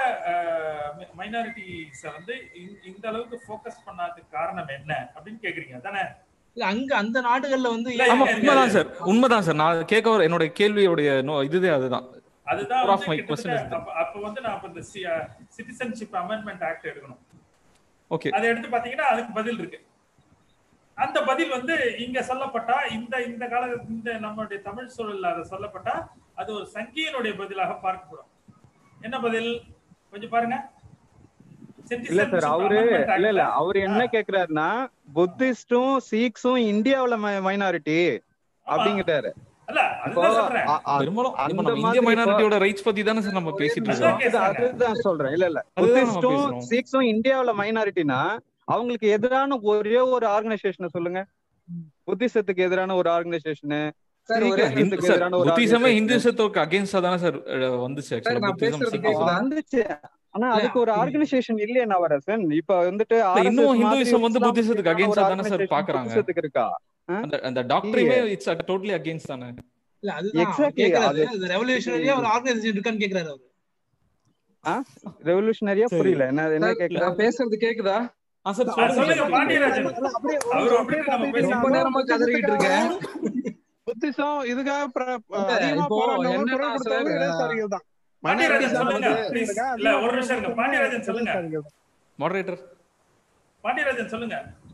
மைனாரிட்டிஸ வந்து இந்த- இந்த அளவுக்கு ஃபோக்கஸ் பண்ணாததுக்கு காரணம் என்ன அப்படின்னு கேக்குறீங்க தானே இல்ல அங்க அந்த நாடுகள்ல வந்து இல்ல, ஏன் ஆமா இருங்க, உண்மைதான் சார் உண்மைதான் சார் நான் கேட்க வர என்னோட கேள்வியோடைய நோ இதுவே அதுதான் அதுதான் Core of வந்து my question கிட்டத்தட்ட is that. அப்ப அப்ப வந்து நான் அப்ப இந்த சிட்டிசன்ஷிப் அமெண்ட்மெண்ட் ஆக்ட் எடுக்கணும் ஓகே அதை எடுத்து பாத்தீங்கன்னா அதுக்கு பதில் இருக்கு அந்த பதில் வந்து இங்க சொல்லப்பட்டா இந்த இந்த கால இந்த நம்மளுடைய தமிழ் சூழல்ல அதை சொல்லப்பட்டா அது ஒரு சங்கியினுடைய பதிலாக பார்க்கப்படும் என்ன பதில் கொஞ்சம் பாருங்க இல்ல சார் Citizenship அவரு Amendment இல்ல இல்ல Act-ல- அவரு என்ன கேக்குறாருன்னா புத்திஸ்டும் சீக்ஸும் இந்தியாவுல மைனாரிட்டி அப்படிங்கிறாரு அல்ல இப்போ அதுதான் சொல்றேன் அ- அ- பெரும்பாலும் இப்ப அந்த நம்ம மாதிரி இந்திய இப்போ- மைனாரிட்டியோட ரைட்ஸ் பத்தி தானே சார் நம்ம பேசிட்டு அதுதான் இருக்கோம் கேஸ் அது- அதுதான் சொல்றேன் இல்ல இல்ல அதுதான் நம்ம புத்திஸ்டும் பேசுறோம். சீக்ஸும் இந்தியாவுல மைனாரிட்டினா அவங்களுக்கு எதிரான ஒரே ஒரு ஆர்கனைசேஷனை சொல்லுங்க புத்திசத்துக்கு எதிரான ஒரு ஆர்கனைசேஷனு சார் ஒரு ஸ்ரீகிருஷ்ணத்துக்கு சார் எதிரான ஒரு புத்திசமே organization. ஹிந்துசத்துக்கு அகேன்ஸ்டா தானே சார் வந்துச்சு சார் ஆக்சுவலா நான் புத்திசம் பேசுறது சிக்கிசம் கேக்குதா வந்துச்சு ஆனா இல்ல, அதுக்கு ஒரு அப்படி- ஆர்கனைசேஷன் இல்லையே நவரசன் இப்ப வந்துட்டு இல்ல, RSS இன்னும் மாதிரி ஹிந்துவிசம் வந்து இஸ்லாமுக்கு புத்திசத்துக்கு எதிரான ஒரு அகேன்ஸ்டா தானே சார் organization பாக்குறாங்க புத்திசத்துக்கு இருக்கா அந்த அந்த டாக்டரிமே இட்ஸ் டோட்டலி அகேன்ஸ்ட் தானே இல்ல அதுதான் அவர் Exactly, கேக்குறாரு அது- அது ரெவல்யூஷனரியா ஒரு ஆர்கனைசேஷன் இருக்கான்னு கேக்குறாரு அவரு ரெவல்யூஷனரியா சரி. புரியல என்ன என்ன சார் கேக்குற நான் பேசுறது கேக்குதா ஆ சார் ஆ, சொல்லுங்க சொல்லுங்க சார் பாண்டியராஜன் அப்படியே ஒரு அவர் நிமிஷம் அப்படியே அப்படியே நம்ம பார்த்துக்கிட்டீங்கன்னா ரொம்ப நேரமா கதறிக்கிட்டு இருக்கேன் புத்திசம் இதுக்காக பிர- இல்ல, அதிகமா இப்போ போராடினவங்க என்னன்னா குரல் கொடுத்தவங்க சார், இடதுசாரிகள் தான் பாண்டியராஜன் minorities சொல்லுங்க வந்து ப்ளீஸ் இருக்கா, இல்ல அதிகமா ஒரு நிமிஷம் இருங்க குரல் பாண்டியராஜன் சொல்லுங்க இடதுசாரிகள் தான். மாடரேட்டர் பாண்டியராஜன் சொல்லுங்க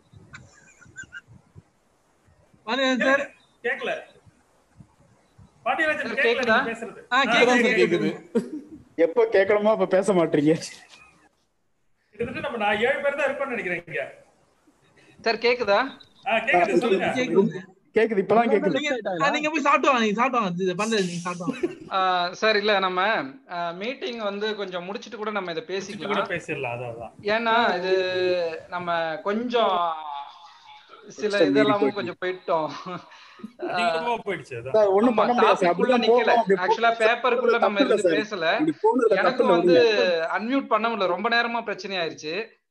பாண்டியன் சார் கேக்கல பாண்டியராஜன் சார், கேக்கல கேக்குதா? நீங்க பேசுறது ஆ, ஆ, கேக்குது, கேக்குது, கேக்குது. எப்ப கேட்கணுமோ அப்ப பேச மாட்டீங்க கிட்டத்தட்ட நம்ம நான் ஏழு பேர் தான் இருக்கோம்னு நினைக்கிறேன் இங்க சார் கேக்குதா ஆ, கேக்குது சொல்லுங்க கேக்குது கேக்குது இப்பதான் கேக்குது நீங்க ஆ, நீங்க போய் சாப்பிட்டு வாங்க நீங்க சாப்பிட்டு வாங்க இது பண்றது நீங்க சாப்பிட்டு வாங்க ஆஹ் சார் இல்ல நம்ம மீட்டிங் வந்து கொஞ்சம் முடிச்சிட்டு கூட நம்ம இதை கூட பேசிக்கலாம் பேசிடலாம் அதான் அதான் ஏன்னா இது நம்ம கொஞ்சம் சில Extend இதெல்லாமும் போயிட்டு. கொஞ்சம் போயிட்டோம் அதிகமா போயிடுச்சு அதான் சார் ஒண்ணும் பண்ண முடியாது சார் டாபிக்குள்ள அப்படிதான் நிக்கல போகணும் அப்படி ஆக்சுவலா பேப்பருக்குள்ள நம்ம தப்பு இல்ல இருந்து சார். பேசல இப்படி போனதுல தப்பு எனக்கும் இல்ல வந்து விடுங்க. அன்மியூட் பண்ண முடியல ரொம்ப நேரமா பிரச்சனை ஆயிருச்சு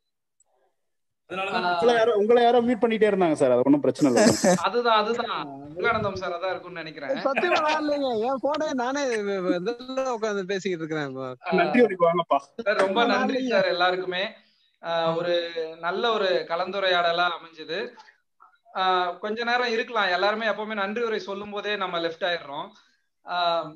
அதனாலதான் உங்களை யாரோ உங்களை யாரோ மீட் பண்ணிட்டே இருந்தாங்க சார் அது ஒன்றும் பிரச்சனை இல்லை அதுதான் அதுதான் முருகானந்தம் சார் அதான் இருக்கும்னு நினைக்கிறேன் சத்தியமா நான் இல்லைங்க என் போனே நானே இதெல்லாம் உட்காந்து பேசிக்கிட்டு இருக்கிறேன் இப்போ. நன்றி வரைக்கும் வாங்கப்பா சார் ரொம்ப நன்றி சார் எல்லாருக்குமே ஆஹ் ஒரு நல்ல ஒரு கலந்துரையாடலா அமைஞ்சது ஆஹ் கொஞ்ச நேரம் இருக்கலாம் எல்லாருமே எப்பவுமே நன்றி உரை சொல்லும் போதே நம்ம லெஃப்ட் ஆயிடுறோம் ஆஹ்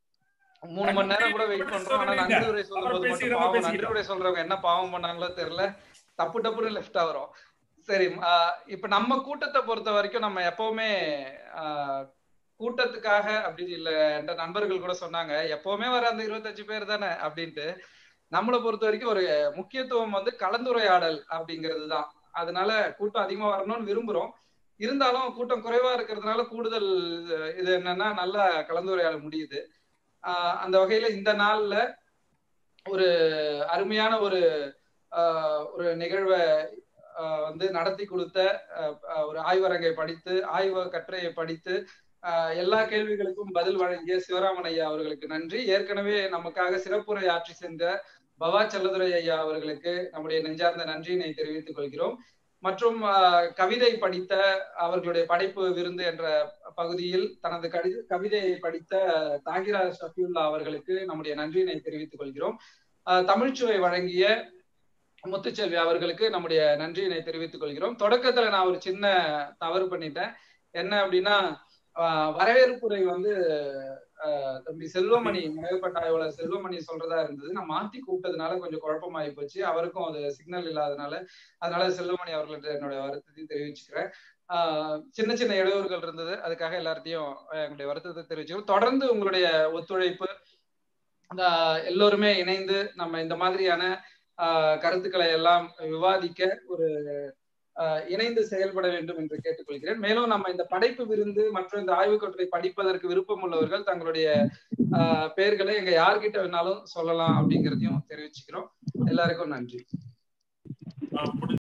மூணு மணி நேரம் கூட வெயிட் பண்றோம் ஆனா நன்றி உரை சொல்லும் போது மட்டும் பேசிக்கிறவங்க பாவம் நன்றி பேசிக்கிறோம். உரை சொல்றவங்க என்ன பாவம் பண்ணாங்களோ தெரியல தப்பு டப்புன்னு லெஃப்ட் ஆகுறோம் சரி ஆஹ் இப்ப நம்ம கூட்டத்தை பொறுத்த வரைக்கும் நம்ம எப்பவுமே ஆஹ் கூட்டத்துக்காக அப்படி இல்ல என்ற நண்பர்கள் கூட சொன்னாங்க எப்பவுமே வர அந்த இருபத்தஞ்சு பேர் தானே அப்படின்ட்டு நம்மளை பொறுத்த வரைக்கும் ஒரு முக்கியத்துவம் வந்து கலந்துரையாடல் அப்படிங்கிறது தான் அதனால கூட்டம் அதிகமா வரணும்னு விரும்புறோம் இருந்தாலும் கூட்டம் குறைவா இருக்கிறதுனால கூடுதல் இது- இது என்னன்னா நல்லா கலந்துரையாட முடியுது ஆஹ் அந்த வகையில இந்த நாள்ல ஒரு அருமையான ஒரு ஆஹ் ஒரு நிகழ்வை ஆஹ் வந்து நடத்தி கொடுத்த ஆஹ் ஆஹ் ஒரு ஆய்வரங்கை படித்து ஆய்வ கட்டுரையை படித்து ஆஹ் எல்லா கேள்விகளுக்கும் பதில் வழங்கிய சிவராமன் ஐயா அவர்களுக்கு நன்றி ஏற்கனவே நமக்காக சிறப்புரை ஆற்றி சென்ற பவா செல்லதுரை ஐயா அவர்களுக்கு நம்முடைய நெஞ்சார்ந்த நன்றியினை தெரிவித்துக் கொள்கிறோம் மற்றும் ஆஹ் கவிதை படித்த அவர்களுடைய படைப்பு விருந்து என்ற பகுதியில் தனது கடி கவிதையை படித்த தாகிரா ஷஃபியுல்லா அவர்களுக்கு நம்முடைய நன்றியினை தெரிவித்துக் கொள்கிறோம் ஆஹ் தமிழ்ச்சுவை வழங்கிய முத்துச்செல்வி அவர்களுக்கு நம்முடைய நன்றியினை தெரிவித்துக் கொள்கிறோம் தொடக்கத்துல நான் ஒரு சின்ன தவறு பண்ணிட்டேன் என்ன அப்படின்னா ஆஹ் வரவேற்புரை வந்து ஆஹ் தம்பி செல்வமணி மேற்பட்ட ஆய்வாளர் செல்வமணி சொல்றதா இருந்தது நான் மாத்தி கூப்பிட்டதுனால கொஞ்சம் குழப்பமாயி போச்சு அவருக்கும் அது சிக்னல் இல்லாதனால அதனால செல்வமணி அவர்கள்ட்ட என்னுடைய வருத்தத்தை தெரிவிச்சுக்கிறேன் ஆஹ் சின்ன சின்ன இடையூறுகள் இருந்தது அதுக்காக எல்லார்ட்டையும் எங்களுடைய வருத்தத்தை தெரிவிச்சுக்கிறோம் தொடர்ந்து உங்களுடைய ஒத்துழைப்பு ஆஹ் எல்லோருமே இணைந்து நம்ம இந்த மாதிரியான ஆஹ் கருத்துக்களை எல்லாம் விவாதிக்க ஒரு ஆஹ் இணைந்து செயல்பட வேண்டும் என்று கேட்டுக்கொள்கிறேன் மேலும் நம்ம இந்த படைப்பு விருந்து மற்றும் இந்த ஆய்வுக் கட்டுரை படிப்பதற்கு விருப்பம் உள்ளவர்கள் தங்களுடைய ஆஹ் பெயர்களை எங்க யார்கிட்ட வேணாலும் சொல்லலாம் அப்படிங்கிறதையும் தெரிவிச்சுக்கிறோம் எல்லாருக்கும் நன்றி ஆ, முடிஞ்சு